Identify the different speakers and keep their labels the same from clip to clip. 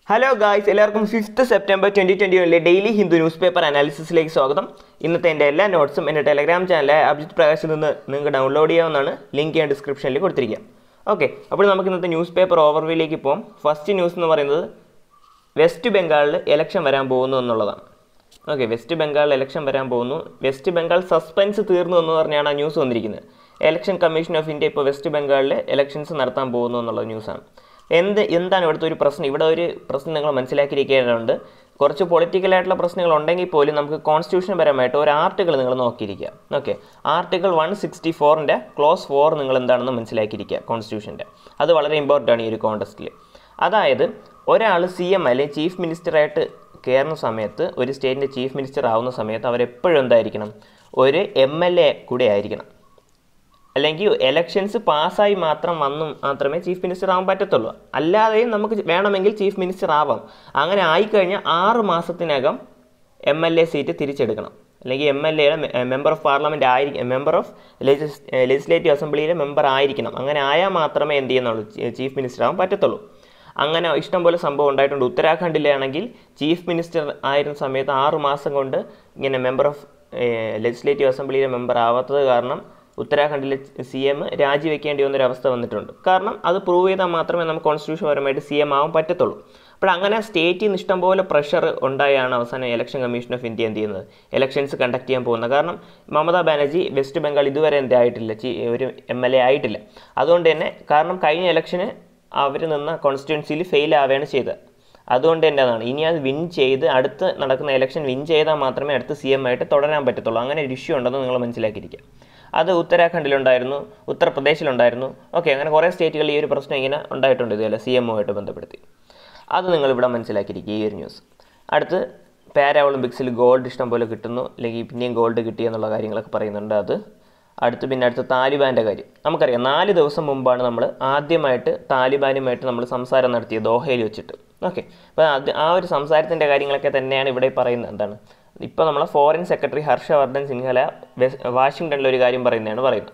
Speaker 1: hello guys എല്ലാവർക്കും fifth September twenty twenty വണ്ണിലെ daily Hindu news paper അനാലിസിസിലേക്ക് സ്വാഗതം ഇന്നത്തെ എൻ്റെ എല്ലാ നോട്ട്സും എൻ്റെ ടെലഗ്രാം ചാനലായ അഭിജിത് പ്രകാശിൽ നിന്ന് നിങ്ങൾക്ക് ഡൗൺലോഡ് ചെയ്യാവുന്നതാണ് ലിങ്ക് ഞാൻ ഡിസ്ക്രിപ്ഷനിൽ കൊടുത്തിരിക്കാം ഓക്കെ അപ്പോൾ നമുക്ക് ഇന്നത്തെ ന്യൂസ് പേപ്പർ ഓവർവ്യൂയിലേക്ക് പോകാം ഫസ്റ്റ് ന്യൂസ് എന്ന് പറയുന്നത് വെസ്റ്റ് ബംഗാളിൽ ഇലക്ഷൻ വരാൻ പോകുന്നു എന്നുള്ളതാണ് ഓക്കെ വെസ്റ്റ് ബംഗാളിൽ ഇലക്ഷൻ വരാൻ പോകുന്നു വെസ്റ്റ് ബംഗാൾ സസ്പെൻസ് തീർന്നു എന്ന് പറഞ്ഞാണ് ആ ന്യൂസ് വന്നിരിക്കുന്നത് ഇലക്ഷൻ കമ്മീഷൻ ഓഫ് ഇന്ത്യ ഇപ്പോൾ വെസ്റ്റ് ബംഗാളിൽ ഇലക്ഷൻസ് നടത്താൻ പോകുന്നു എന്നുള്ള ന്യൂസാണ് എന്ത് എന്താണ് ഇവിടുത്തെ ഒരു പ്രശ്നം ഇവിടെ ഒരു പ്രശ്നം നിങ്ങൾ മനസ്സിലാക്കിയിരിക്കേണ്ടതുണ്ട് കുറച്ച് പൊളിറ്റിക്കൽ ആയിട്ടുള്ള പ്രശ്നങ്ങൾ ഉണ്ടെങ്കിൽ പോലും നമുക്ക് കോൺസ്റ്റിറ്റ്യൂഷൻ പരമായിട്ട് ഒരു ആർട്ടിക്കിൾ നിങ്ങൾ നോക്കിയിരിക്കുക ഓക്കെ ആർട്ടിക്കിൾ വൺ സിക്സ്റ്റി ഫോറിൻ്റെ ക്ലോസ് ഫോർ നിങ്ങൾ എന്താണെന്ന് മനസ്സിലാക്കിയിരിക്കുക കോൺസ്റ്റിറ്റ്യൂഷൻ്റെ അത് വളരെ ഇമ്പോർട്ടൻ്റ് ആണ് ഈ ഒരു കോണ്ടസ്റ്റിൽ അതായത് ഒരാൾ സി എം അല്ലെങ്കിൽ ചീഫ് മിനിസ്റ്ററായിട്ട് കയറുന്ന സമയത്ത് ഒരു സ്റ്റേറ്റിൻ്റെ ചീഫ് മിനിസ്റ്റർ ആവുന്ന സമയത്ത് അവരെപ്പോഴും എന്തായിരിക്കണം ഒരു എം എൽ എ കൂടെ ആയിരിക്കണം അല്ലെങ്കിൽ എലക്ഷൻസ് പാസ്സായി മാത്രം വന്നു മാത്രമേ ചീഫ് മിനിസ്റ്റർ ആവാൻ പറ്റത്തുള്ളൂ അല്ലാതെയും നമുക്ക് വേണമെങ്കിൽ ചീഫ് മിനിസ്റ്റർ ആവാം അങ്ങനെ ആയിക്കഴിഞ്ഞാൽ ആറ് മാസത്തിനകം എം എൽ എ സീറ്റ് തിരിച്ചെടുക്കണം അല്ലെങ്കിൽ എം എൽ എയുടെ മെമ്പർ ഓഫ് പാർലമെൻറ്റ് ആയിരിക്കും മെമ്പർ ഓഫ് ലെജിസ്ലേറ്റീവ് അസംബ്ലിയിലെ മെമ്പർ ആയിരിക്കണം അങ്ങനെ ആയാൽ മാത്രമേ എന്ത് ചെയ്യുന്നുള്ളൂ ചീഫ് മിനിസ്റ്റർ ആവാൻ പറ്റത്തുള്ളൂ അങ്ങനെ ഇഷ്ടംപോലെ സംഭവം ഉണ്ടായിട്ടുണ്ട് ഉത്തരാഖണ്ഡിലാണെങ്കിൽ ചീഫ് മിനിസ്റ്റർ ആയിരുന്ന സമയത്ത് ആറ് മാസം കൊണ്ട് ഇങ്ങനെ മെമ്പർ ഓഫ് ലെജിസ്ലേറ്റീവ് അസംബ്ലിയിലെ മെമ്പർ ആവാത്തത് കാരണം ഉത്തരാഖണ്ഡിലെ സി എം രാജിവെക്കേണ്ടി വന്നൊരവസ്ഥ വന്നിട്ടുണ്ട് കാരണം അത് പ്രൂവ് ചെയ്താൽ മാത്രമേ നമുക്ക് കോൺസ്റ്റിറ്റ്യൂഷൻ പരമായിട്ട് സി എം ആവാൻ പറ്റത്തുള്ളൂ അപ്പോൾ അങ്ങനെ സ്റ്റേറ്റിൽ നിന്ന് ഇഷ്ടംപോലെ പ്രഷർ ഉണ്ടായാണ് അവസാനം ഇലക്ഷൻ കമ്മീഷൻ ഓഫ് ഇന്ത്യ എന്ത് ചെയ്യുന്നത് ഇലക്ഷൻസ് കണ്ടക്ട് ചെയ്യാൻ പോകുന്നത് കാരണം മമതാ ബാനർജി വെസ്റ്റ് ബംഗാൾ ഇതുവരെ എന്തായിട്ടില്ല ഒരു എം എൽ എ ആയിട്ടില്ല അതുകൊണ്ട് തന്നെ കാരണം കഴിഞ്ഞ ഇലക്ഷന് അവർ നിന്ന കോൺസ്റ്റിറ്റ്യുവൻസിയിൽ ഫെയിൽ ആവുകയാണ് ചെയ്തത് അതുകൊണ്ട് തന്നെ അതാണ് ഇനി അത് വിൻ ചെയ്ത് അടുത്ത് നടക്കുന്ന ഇലക്ഷൻ വിൻ ചെയ്താൽ മാത്രമേ അടുത്ത് സി എം ആയിട്ട് തുടരാൻ പറ്റത്തുള്ളൂ അങ്ങനെ ഒരു ഇഷ്യൂ ഉണ്ടെന്ന് നിങ്ങൾ മനസ്സിലാക്കിയിരിക്കുക അത് ഉത്തരാഖണ്ഡിലുണ്ടായിരുന്നു ഉത്തർപ്രദേശിലുണ്ടായിരുന്നു ഓക്കെ അങ്ങനെ കുറേ സ്റ്റേറ്റുകളിൽ ഈ ഒരു പ്രശ്നം ഇങ്ങനെ ഉണ്ടായിട്ടുണ്ട് ഇതുപോലെ സി എമ്മുമായിട്ട് ബന്ധപ്പെടുത്തി അത് നിങ്ങളിവിടെ മനസ്സിലാക്കിയിരിക്കുക ഈ ഒരു ന്യൂസ് അടുത്ത് പാരാ ഒളിമ്പിക്സിൽ ഗോൾഡ് ഇഷ്ടം പോലെ കിട്ടുന്നു അല്ലെങ്കിൽ പിന്നെയും ഗോൾഡ് കിട്ടി എന്നുള്ള കാര്യങ്ങളൊക്കെ പറയുന്നുണ്ട് അത് അടുത്ത് പിന്നെ അടുത്ത് താലിബാൻ്റെ കാര്യം നമുക്കറിയാം നാല് ദിവസം മുമ്പാണ് നമ്മൾ ആദ്യമായിട്ട് താലിബാനുമായിട്ട് നമ്മൾ സംസാരം നടത്തിയത് ദോഹയിൽ വെച്ചിട്ട് ഓക്കെ അപ്പോൾ അത് ആ ഒരു സംസാരത്തിൻ്റെ കാര്യങ്ങളൊക്കെ തന്നെയാണ് ഇവിടെ പറയുന്നത് എന്താണ് ഇപ്പോൾ നമ്മളെ ഫോറിൻ സെക്രട്ടറി ഹർഷവർദ്ധൻ സിൻഹല വാഷിങ്ടണിൽ ഒരു കാര്യം പറയുന്നതാണ് പറയുന്നത്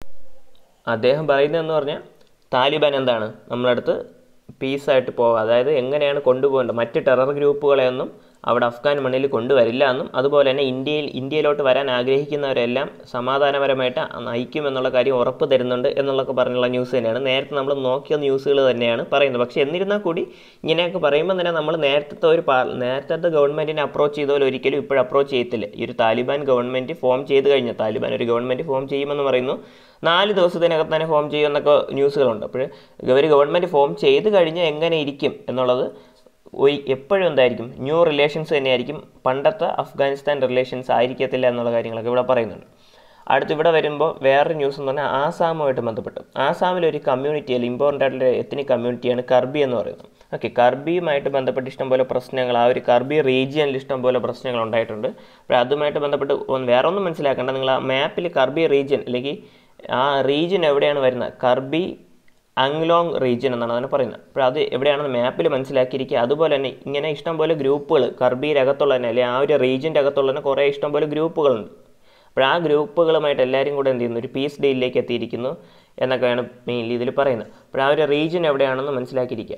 Speaker 1: അദ്ദേഹം പറയുന്നതെന്ന് പറഞ്ഞാൽ താലിബാൻ എന്താണ് നമ്മളടുത്ത് പീസായിട്ട് പോവുക അതായത് എങ്ങനെയാണ് കൊണ്ടുപോകേണ്ടത് മറ്റ് ടെറർ ഗ്രൂപ്പുകളെയൊന്നും അവിടെ അഫ്ഗാൻ മണ്ണിൽ കൊണ്ടുവരില്ല എന്നും അതുപോലെ തന്നെ ഇന്ത്യയിൽ ഇന്ത്യയിലോട്ട് വരാൻ ആഗ്രഹിക്കുന്നവരെല്ലാം സമാധാനപരമായിട്ട് നയിക്കുമെന്നുള്ള കാര്യം ഉറപ്പ് തരുന്നുണ്ട് എന്നുള്ളതൊക്കെ പറഞ്ഞുള്ള ന്യൂസ് തന്നെയാണ് നേരത്തെ നമ്മൾ നോക്കിയ ന്യൂസുകൾ തന്നെയാണ് പറയുന്നത് പക്ഷേ എന്നിരുന്നാൽ കൂടി ഇങ്ങനെയൊക്കെ പറയുമ്പോൾ തന്നെ നമ്മൾ നേരത്തെ ഒരു പാർ നേരത്തെ ഗവൺമെൻറ്റിനെ അപ്രോച്ച് ചെയ്തപോലെ ഒരിക്കലും ഇപ്പോഴും അപ്രോച്ച് ചെയ്യത്തില്ല ഈ ഒരു താലിബാൻ ഗവൺമെൻറ് ഫോം ചെയ്ത് കഴിഞ്ഞാൽ താലിബാൻ ഒരു ഗവൺമെൻറ് ഫോം ചെയ്യുമെന്ന് പറയുന്നു നാല് ദിവസത്തിനകത്ത് തന്നെ ഫോം ചെയ്യുമെന്നൊക്കെ ന്യൂസുകളുണ്ട് അപ്പോൾ ഒരു ഗവൺമെൻറ് ഫോം ചെയ്ത് കഴിഞ്ഞാൽ എങ്ങനെ ഇരിക്കും എന്നുള്ളത് എപ്പോഴും എന്തായിരിക്കും ന്യൂ റിലേഷൻസ് തന്നെയായിരിക്കും പണ്ടത്തെ അഫ്ഗാനിസ്ഥാൻ റിലേഷൻസ് ആയിരിക്കത്തില്ല എന്നുള്ള കാര്യങ്ങളൊക്കെ ഇവിടെ പറയുന്നുണ്ട് അടുത്ത് ഇവിടെ വരുമ്പോൾ വേറൊരു ന്യൂസ് എന്ന് പറഞ്ഞാൽ ആസാമുമായിട്ട് ബന്ധപ്പെട്ട് ആസാമിലെ ഒരു കമ്മ്യൂണിറ്റി അല്ലെങ്കിൽ ഇമ്പോർട്ടൻ്റ് ആയിട്ടുള്ള എത്തിനിക് കമ്മ്യൂണിറ്റിയാണ് കർബി എന്ന് പറയുന്നത് ഓക്കെ കർബിയുമായിട്ട് ബന്ധപ്പെട്ട് ഇഷ്ടംപോലെ പ്രശ്നങ്ങൾ ആ ഒരു കർബി റീജിയനിൽ ഇഷ്ടംപോലെ പ്രശ്നങ്ങൾ ഉണ്ടായിട്ടുണ്ട് അപ്പോൾ അതുമായിട്ട് ബന്ധപ്പെട്ട് വേറെ ഒന്നും മനസ്സിലാക്കേണ്ട നിങ്ങൾ ആ മാപ്പിൽ കർബി റീജിയൻ അല്ലെങ്കിൽ ആ റീജിയൻ എവിടെയാണ് വരുന്നത് കർബി അങ്ലോങ് റീജിയൻ എന്നാണ് അതിനെ പറയുന്നത് അപ്പോൾ അത് എവിടെയാണെന്ന് മാപ്പിൽ മനസ്സിലാക്കിയിരിക്കുക അതുപോലെ തന്നെ ഇങ്ങനെ ഇഷ്ടംപോലെ ഗ്രൂപ്പുകൾ കർബിയിലകത്തുള്ള തന്നെ അല്ലെങ്കിൽ ആ ഒരു റീജിയൻ്റെ അകത്തുള്ള തന്നെ കുറേ ഇഷ്ടംപോലെ ഗ്രൂപ്പുകളുണ്ട് അപ്പോൾ ആ ഗ്രൂപ്പുകളുമായിട്ട് എല്ലാവരും കൂടെ എന്ത് ചെയ്യുന്നു ഒരു പീസ് ഡീലിലേക്ക് എത്തിയിരിക്കുന്നു എന്നൊക്കെയാണ് മെയിൻലി ഇതിൽ പറയുന്നത് അപ്പോൾ ആ ഒരു റീജിയൻ എവിടെയാണെന്ന് മനസ്സിലാക്കിയിരിക്കുക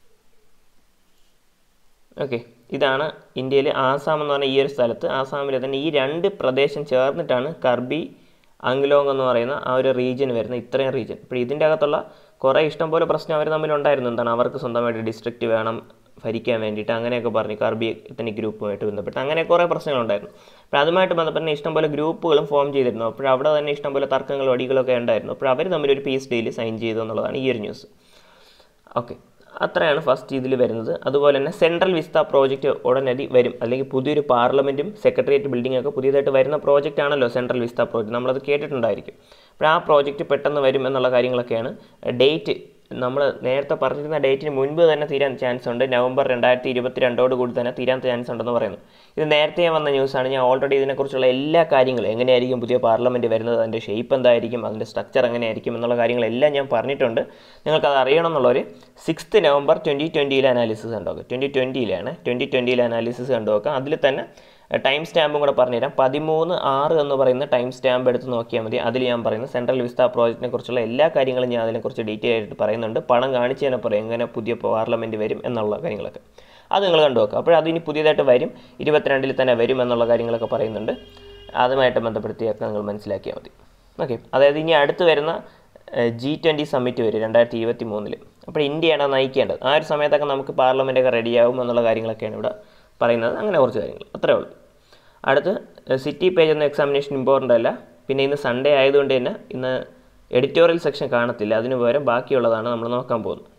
Speaker 1: ഓക്കെ ഇതാണ് ഇന്ത്യയിൽ ആസാം എന്ന് പറഞ്ഞ ഈ ഒരു സ്ഥലത്ത് ആസാമിലെ തന്നെ ഈ രണ്ട് പ്രദേശം ചേർന്നിട്ടാണ് കർബി അങ്ലോങ് എന്ന് പറയുന്ന ആ ഒരു റീജിയൻ വരുന്ന ഇത്രയും റീജിയൻ ഇപ്പോൾ ഇതിൻ്റെ അകത്തുള്ള കുറേ ഇഷ്ടംപോലെ പ്രശ്നം അവർ തമ്മിലുണ്ടായിരുന്നു എന്താണ് അവർക്ക് സ്വന്തമായിട്ട് ഡിസ്ട്രിക്റ്റ് വേണം ഭരിക്കാൻ വേണ്ടിയിട്ട് അങ്ങനെയൊക്കെ പറഞ്ഞ് കർബി എത്തനിക് ഗ്രൂപ്പുമായിട്ട് ബന്ധപ്പെട്ട് അങ്ങനെ കുറേ പ്രശ്നങ്ങളുണ്ടായിരുന്നു അപ്പോൾ അതുമായിട്ട് ബന്ധപ്പെട്ട് ഇഷ്ടംപോലെ ഗ്രൂപ്പുകളും ഫോം ചെയ്തിരുന്നു അപ്പോൾ അവിടെ തന്നെ ഇഷ്ടംപോലെ തർക്കങ്ങളും അടികളൊക്കെ ഉണ്ടായിരുന്നു അപ്പോൾ അവർ തമ്മിൽ ഒരു പീസ് ഡീൽ സൈൻ ചെയ്തു എന്നുള്ളതാണ് ഈ ഒരു ന്യൂസ് ഓക്കെ അത്രയാണ് ഫസ്റ്റ് ഇതിൽ വരുന്നത് അതുപോലെ തന്നെ സെൻട്രൽ വിസ്ത പ്രോജക്റ്റ് ഉടനടി വരും അല്ലെങ്കിൽ പുതിയൊരു പാർലമെൻറ്റും സെക്രട്ടേറിയറ്റ് ബിൽഡിംഗ് ഒക്കെ പുതിയതായിട്ട് വരുന്ന പ്രോജക്റ്റ് ആണല്ലോ സെൻട്രൽ വിസ്ത പ്രോജക്റ്റ് നമ്മളത് കേട്ടിട്ടുണ്ടായിരിക്കും അപ്പോൾ ആ പ്രോജക്റ്റ് പെട്ടെന്ന് വരും എന്നുള്ള കാര്യങ്ങളൊക്കെയാണ് ഡേറ്റ് നമ്മൾ നേരത്തെ പറഞ്ഞിരുന്ന ഡേറ്റിന് മുൻപ് തന്നെ തീരാൻ ചാൻസ് ഉണ്ട് നവംബർ രണ്ടായിരത്തി ഇരുപത്തി രണ്ടോട് കൂടി തന്നെ തീരാൻ ചാൻസ് ഉണ്ടെന്ന് പറയുന്നു ഇത് നേരത്തെ വന്ന ന്യൂസാണ് ഞാൻ ഓൾറെഡി ഇതിനെക്കുറിച്ചുള്ള എല്ലാ കാര്യങ്ങളും എങ്ങനെയായിരിക്കും പുതിയ പാർലമെൻറ്റ് വരുന്നത് അതിൻ്റെ ഷേപ്പ് എന്തായിരിക്കും അതിൻ്റെ സ്ട്രക്ചർ എങ്ങനെയായിരിക്കും എന്നുള്ള കാര്യങ്ങളെല്ലാം ഞാൻ പറഞ്ഞിട്ടുണ്ട് നിങ്ങൾക്കത് അറിയണം എന്നുള്ളൊരു സിക്സ്ത് നവംബർ ട്വൻറ്റി ട്വൻറ്റിയിലെ അനാലിസിസ് കണ്ടുനോക്കുക ട്വൻറ്റി ട്വൻറ്റിയിലാണ് ട്വൻറ്റി ട്വൻറ്റിയിലെ അനാലിസിസ് കണ്ടുനോക്കുക അതിൽ തന്നെ ടൈം സ്റ്റാമ്പും കൂടെ പറഞ്ഞുതരാം പതിമൂന്ന് ആറ് എന്ന് പറയുന്ന ടൈം സ്റ്റാമ്പ് എടുത്ത് നോക്കിയാൽ മതി അതിൽ ഞാൻ പറയുന്നത് സെൻട്രൽ വിസ്ത പ്രോജക്റ്റിനെ കുറിച്ചുള്ള എല്ലാ കാര്യങ്ങളും ഞാൻ അതിനെക്കുറിച്ച് ഡീറ്റെയിൽ ആയിട്ട് പറയുന്നുണ്ട് പണം കാണിച്ച് തന്നെ പറയും എങ്ങനെ പുതിയ പാർലമെൻറ്റ് വരും എന്നുള്ള കാര്യങ്ങളൊക്കെ അത് നിങ്ങൾ കണ്ടു നോക്കുക അപ്പോൾ അതിനി പുതിയതായിട്ട് വരും ഇരുപത്തിരണ്ടിൽ തന്നെ വരും എന്നുള്ള കാര്യങ്ങളൊക്കെ പറയുന്നുണ്ട് അതുമായിട്ട് ബന്ധപ്പെടുത്തിയൊക്കെ നിങ്ങൾ മനസ്സിലാക്കിയാൽ മതി ഓക്കെ അതായത് ഇനി അടുത്ത് വരുന്ന ജി ട്വൻ്റി സമ്മിറ്റ് വരും രണ്ടായിരത്തി ഇരുപത്തി മൂന്നിൽ അപ്പോൾ ഇന്ത്യയാണ് അത് നയിക്കേണ്ടത് ആ ഒരു സമയത്തൊക്കെ നമുക്ക് പാർലമെൻറ്റൊക്കെ റെഡിയാവും എന്നുള്ള കാര്യങ്ങളൊക്കെയാണ് ഇവിടെ പറയുന്നത് അങ്ങനെ കുറച്ച് കാര്യങ്ങൾ അത്രേ ഉള്ളൂ അടുത്ത് സിറ്റി പേജ് എന്ന എക്സാമിനേഷൻ ഇമ്പോർട്ടൻ്റ് അല്ല പിന്നെ ഇന്ന് സൺഡേ ആയതുകൊണ്ട് തന്നെ ഇന്ന് എഡിറ്റോറിയൽ സെക്ഷൻ കാണത്തില്ല അതിന് പകരം ബാക്കിയുള്ളതാണ് നമ്മൾ നോക്കാൻ പോകുന്നത്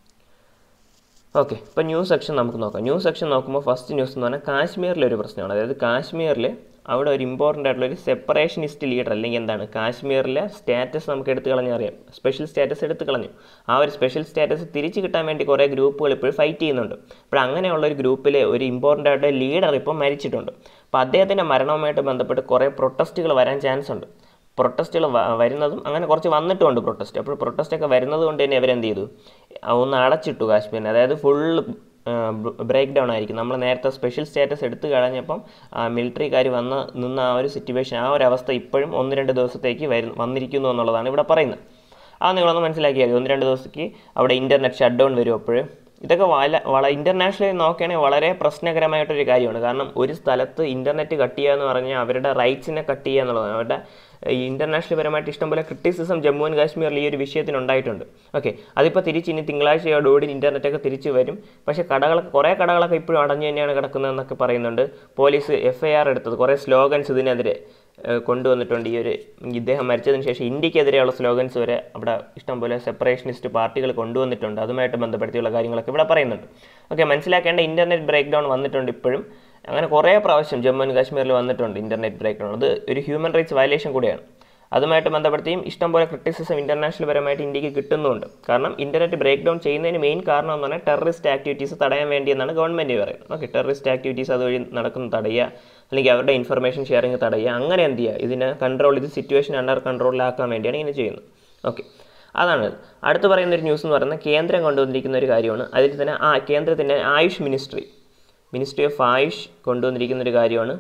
Speaker 1: ഓക്കെ ഇപ്പോൾ ന്യൂസ് സെക്ഷൻ നമുക്ക് നോക്കാം ന്യൂസ് സെക്ഷൻ നോക്കുമ്പോൾ ഫസ്റ്റ് ന്യൂസ് എന്ന് പറഞ്ഞാൽ കാശ്മീരിലെ ഒരു പ്രശ്നമാണ് അതായത് കാശ്മീരിൽ അവിടെ ഒരു ഇമ്പോർട്ടൻ്റ് ആയിട്ടുള്ള ഒരു സെപ്പറേഷനിസ്റ്റ് ലീഡർ അല്ലെങ്കിൽ എന്താണ് കാശ്മീരിലെ സ്റ്റാറ്റസ് നമുക്ക് എടുത്തു കളഞ്ഞറിയാം സ്പെഷ്യൽ സ്റ്റാറ്റസ് എടുത്തു കളഞ്ഞു ആ ഒരു സ്പെഷ്യൽ സ്റ്റാറ്റസ് തിരിച്ചു കിട്ടാൻ വേണ്ടി കുറേ ഗ്രൂപ്പുകൾ ഇപ്പോഴും ഫൈറ്റ് ചെയ്യുന്നുണ്ട് അപ്പോൾ അങ്ങനെയുള്ള ഒരു ഗ്രൂപ്പിലെ ഒരു ഇമ്പോർട്ടൻ്റ് ആയിട്ട് ലീഡർ ഇപ്പോൾ മരിച്ചിട്ടുണ്ട് അപ്പോൾ അദ്ദേഹത്തിൻ്റെ മരണവുമായിട്ട് ബന്ധപ്പെട്ട് കുറേ പ്രൊട്ടസ്റ്റുകൾ വരാൻ ചാൻസ് ഉണ്ട് പ്രൊട്ടസ്റ്റുകൾ വരുന്നതും അങ്ങനെ കുറച്ച് വന്നിട്ടുമുണ്ട് പ്രൊട്ടസ്റ്റ് അപ്പോൾ പ്രൊട്ടസ്റ്റ് ഒക്കെ വരുന്നത് കൊണ്ട് തന്നെ ഇവരെന്ത് ചെയ്തു ഒന്ന് അടച്ചിട്ടു കാശ്മീരിനെ അതായത് ഫുള്ള് ബ്രേക്ക് ഡൗൺ ആയിരിക്കും നമ്മൾ നേരത്തെ സ്പെഷ്യൽ സ്റ്റാറ്റസ് എടുത്തു കളഞ്ഞപ്പം മിലിറ്ററിക്കാർ വന്ന് നിന്ന ആ ഒരു സിറ്റുവേഷൻ ആ ഒരു അവസ്ഥ ഇപ്പോഴും ഒന്ന് രണ്ട് ദിവസത്തേക്ക് വരും വന്നിരിക്കുന്നു എന്നുള്ളതാണ് ഇവിടെ പറയുന്നത് ആ നിങ്ങളൊന്ന് മനസ്സിലാക്കിയാൽ മതി ഒന്ന് രണ്ട് ദിവസത്തേക്ക് അവിടെ ഇൻ്റർനെറ്റ് ഷട്ട് ഡൗൺ വരും അപ്പോഴും ഇതൊക്കെ വല വള ഇൻ്റർനാഷണലി നോക്കുകയാണെങ്കിൽ വളരെ പ്രശ്നകരമായിട്ടൊരു കാര്യമാണ് കാരണം ഒരു സ്ഥലത്ത് ഇൻ്റർനെറ്റ് കട്ട് ചെയ്യുക എന്ന് പറഞ്ഞാൽ അവരുടെ റൈറ്റ്സിനെ കട്ട് ചെയ്യുക എന്നുള്ളതാണ് അവരുടെ ഈ ഇൻ്റർനാഷണൽ പരമായിട്ട് ഇഷ്ടംപോലെ ക്രിറ്റിസിസം ജമ്മു ആൻഡ് കാശ്മീരിൽ ഈ ഒരു വിഷയത്തിന് ഉണ്ടായിട്ടുണ്ട് ഓക്കെ അതിപ്പോൾ തിരിച്ച് ഇനി തിങ്കളാഴ്ചയോടുകൂടി ഇൻ്റർനെറ്റൊക്കെ തിരിച്ച് വരും പക്ഷേ കടകളൊക്കെ കുറേ കടകളൊക്കെ ഇപ്പോഴും അടഞ്ഞു തന്നെയാണ് കിടക്കുന്നതെന്നൊക്കെ പറയുന്നുണ്ട് പോലീസ് എഫ് ഐ ആർ എടുത്തത് കുറേ സ്ലോഗൻസ് ഇതിനെതിരെ കൊണ്ടുവന്നിട്ടുണ്ട് ഈ ഒരു ഇദ്ദേഹം മരിച്ചതിന് ശേഷം ഇന്ത്യക്കെതിരെയുള്ള സ്ലോഗൻസ് വരെ അവിടെ ഇഷ്ടംപോലെ സെപ്പറേഷനിസ്റ്റ് പാർട്ടികൾ കൊണ്ടുവന്നിട്ടുണ്ട് അതുമായിട്ട് ബന്ധപ്പെടുത്തിയുള്ള കാര്യങ്ങളൊക്കെ ഇവിടെ പറയുന്നുണ്ട് ഓക്കെ മനസ്സിലാക്കേണ്ട ഇൻ്റർനെറ്റ് ബ്രേക്ക് ഡൗൺ വന്നിട്ടുണ്ട് ഇപ്പോഴും അങ്ങനെ കുറേ പ്രാവശ്യം ജമ്മു ആൻഡ് കാശ്മീരിൽ വന്നിട്ടുണ്ട് ഇൻ്റർനെറ്റ് ബ്രേക്ക് ഡൗൺ അത് ഒരു ഹ്യൂമൻ റൈറ്റ്സ് വയലേഷൻ കൂടിയാണ് അതുമായിട്ട് ബന്ധപ്പെടുത്തിയും ഇഷ്ടംപോലെ ക്രിറ്റിസിസം ഇൻ്റർനാഷണൽ പരമായിട്ട് ഇന്ത്യക്ക് കിട്ടുന്നുണ്ട് കാരണം ഇൻ്റർനെറ്റ് ബ്രേക്ക് ഡൗൺ ചെയ്യുന്നതിന് മെയിൻ കാരണം എന്ന് പറഞ്ഞാൽ ടെററിസ്റ്റ് ആക്ടിവിറ്റീസ് തടയാൻ വേണ്ടി എന്നാണ് ഗവൺമെൻറ് പറയുന്നത് ഓക്കെ ടെററിസ്റ്റ് ആക്ടിവിറ്റീസ് അതുവഴി നടക്കുന്ന തടയുക അല്ലെങ്കിൽ അവരുടെ ഇൻഫർമേഷൻ ഷെയറിങ് തടയുക അങ്ങനെ എന്ത് ചെയ്യുക ഇതിനെ കൺട്രോൾ ഇത് സിറ്റുവേഷൻ അണ്ടർ കൺട്രോളിലാക്കാൻ വേണ്ടിയാണ് ഇങ്ങനെ ചെയ്യുന്നത് ഓക്കെ അതാണ് അടുത്ത് പറയുന്ന ഒരു ന്യൂസ് എന്ന് പറയുന്നത് കേന്ദ്രം കൊണ്ടുവന്നിരിക്കുന്ന ഒരു കാര്യമാണ് അതിൽ തന്നെ ആ കേന്ദ്രത്തിൻ്റെ AYUSH ministry ministry of AYUSH കൊണ്ടുവന്നിരിക്കുന്ന ഒരു കാര്യമാണ്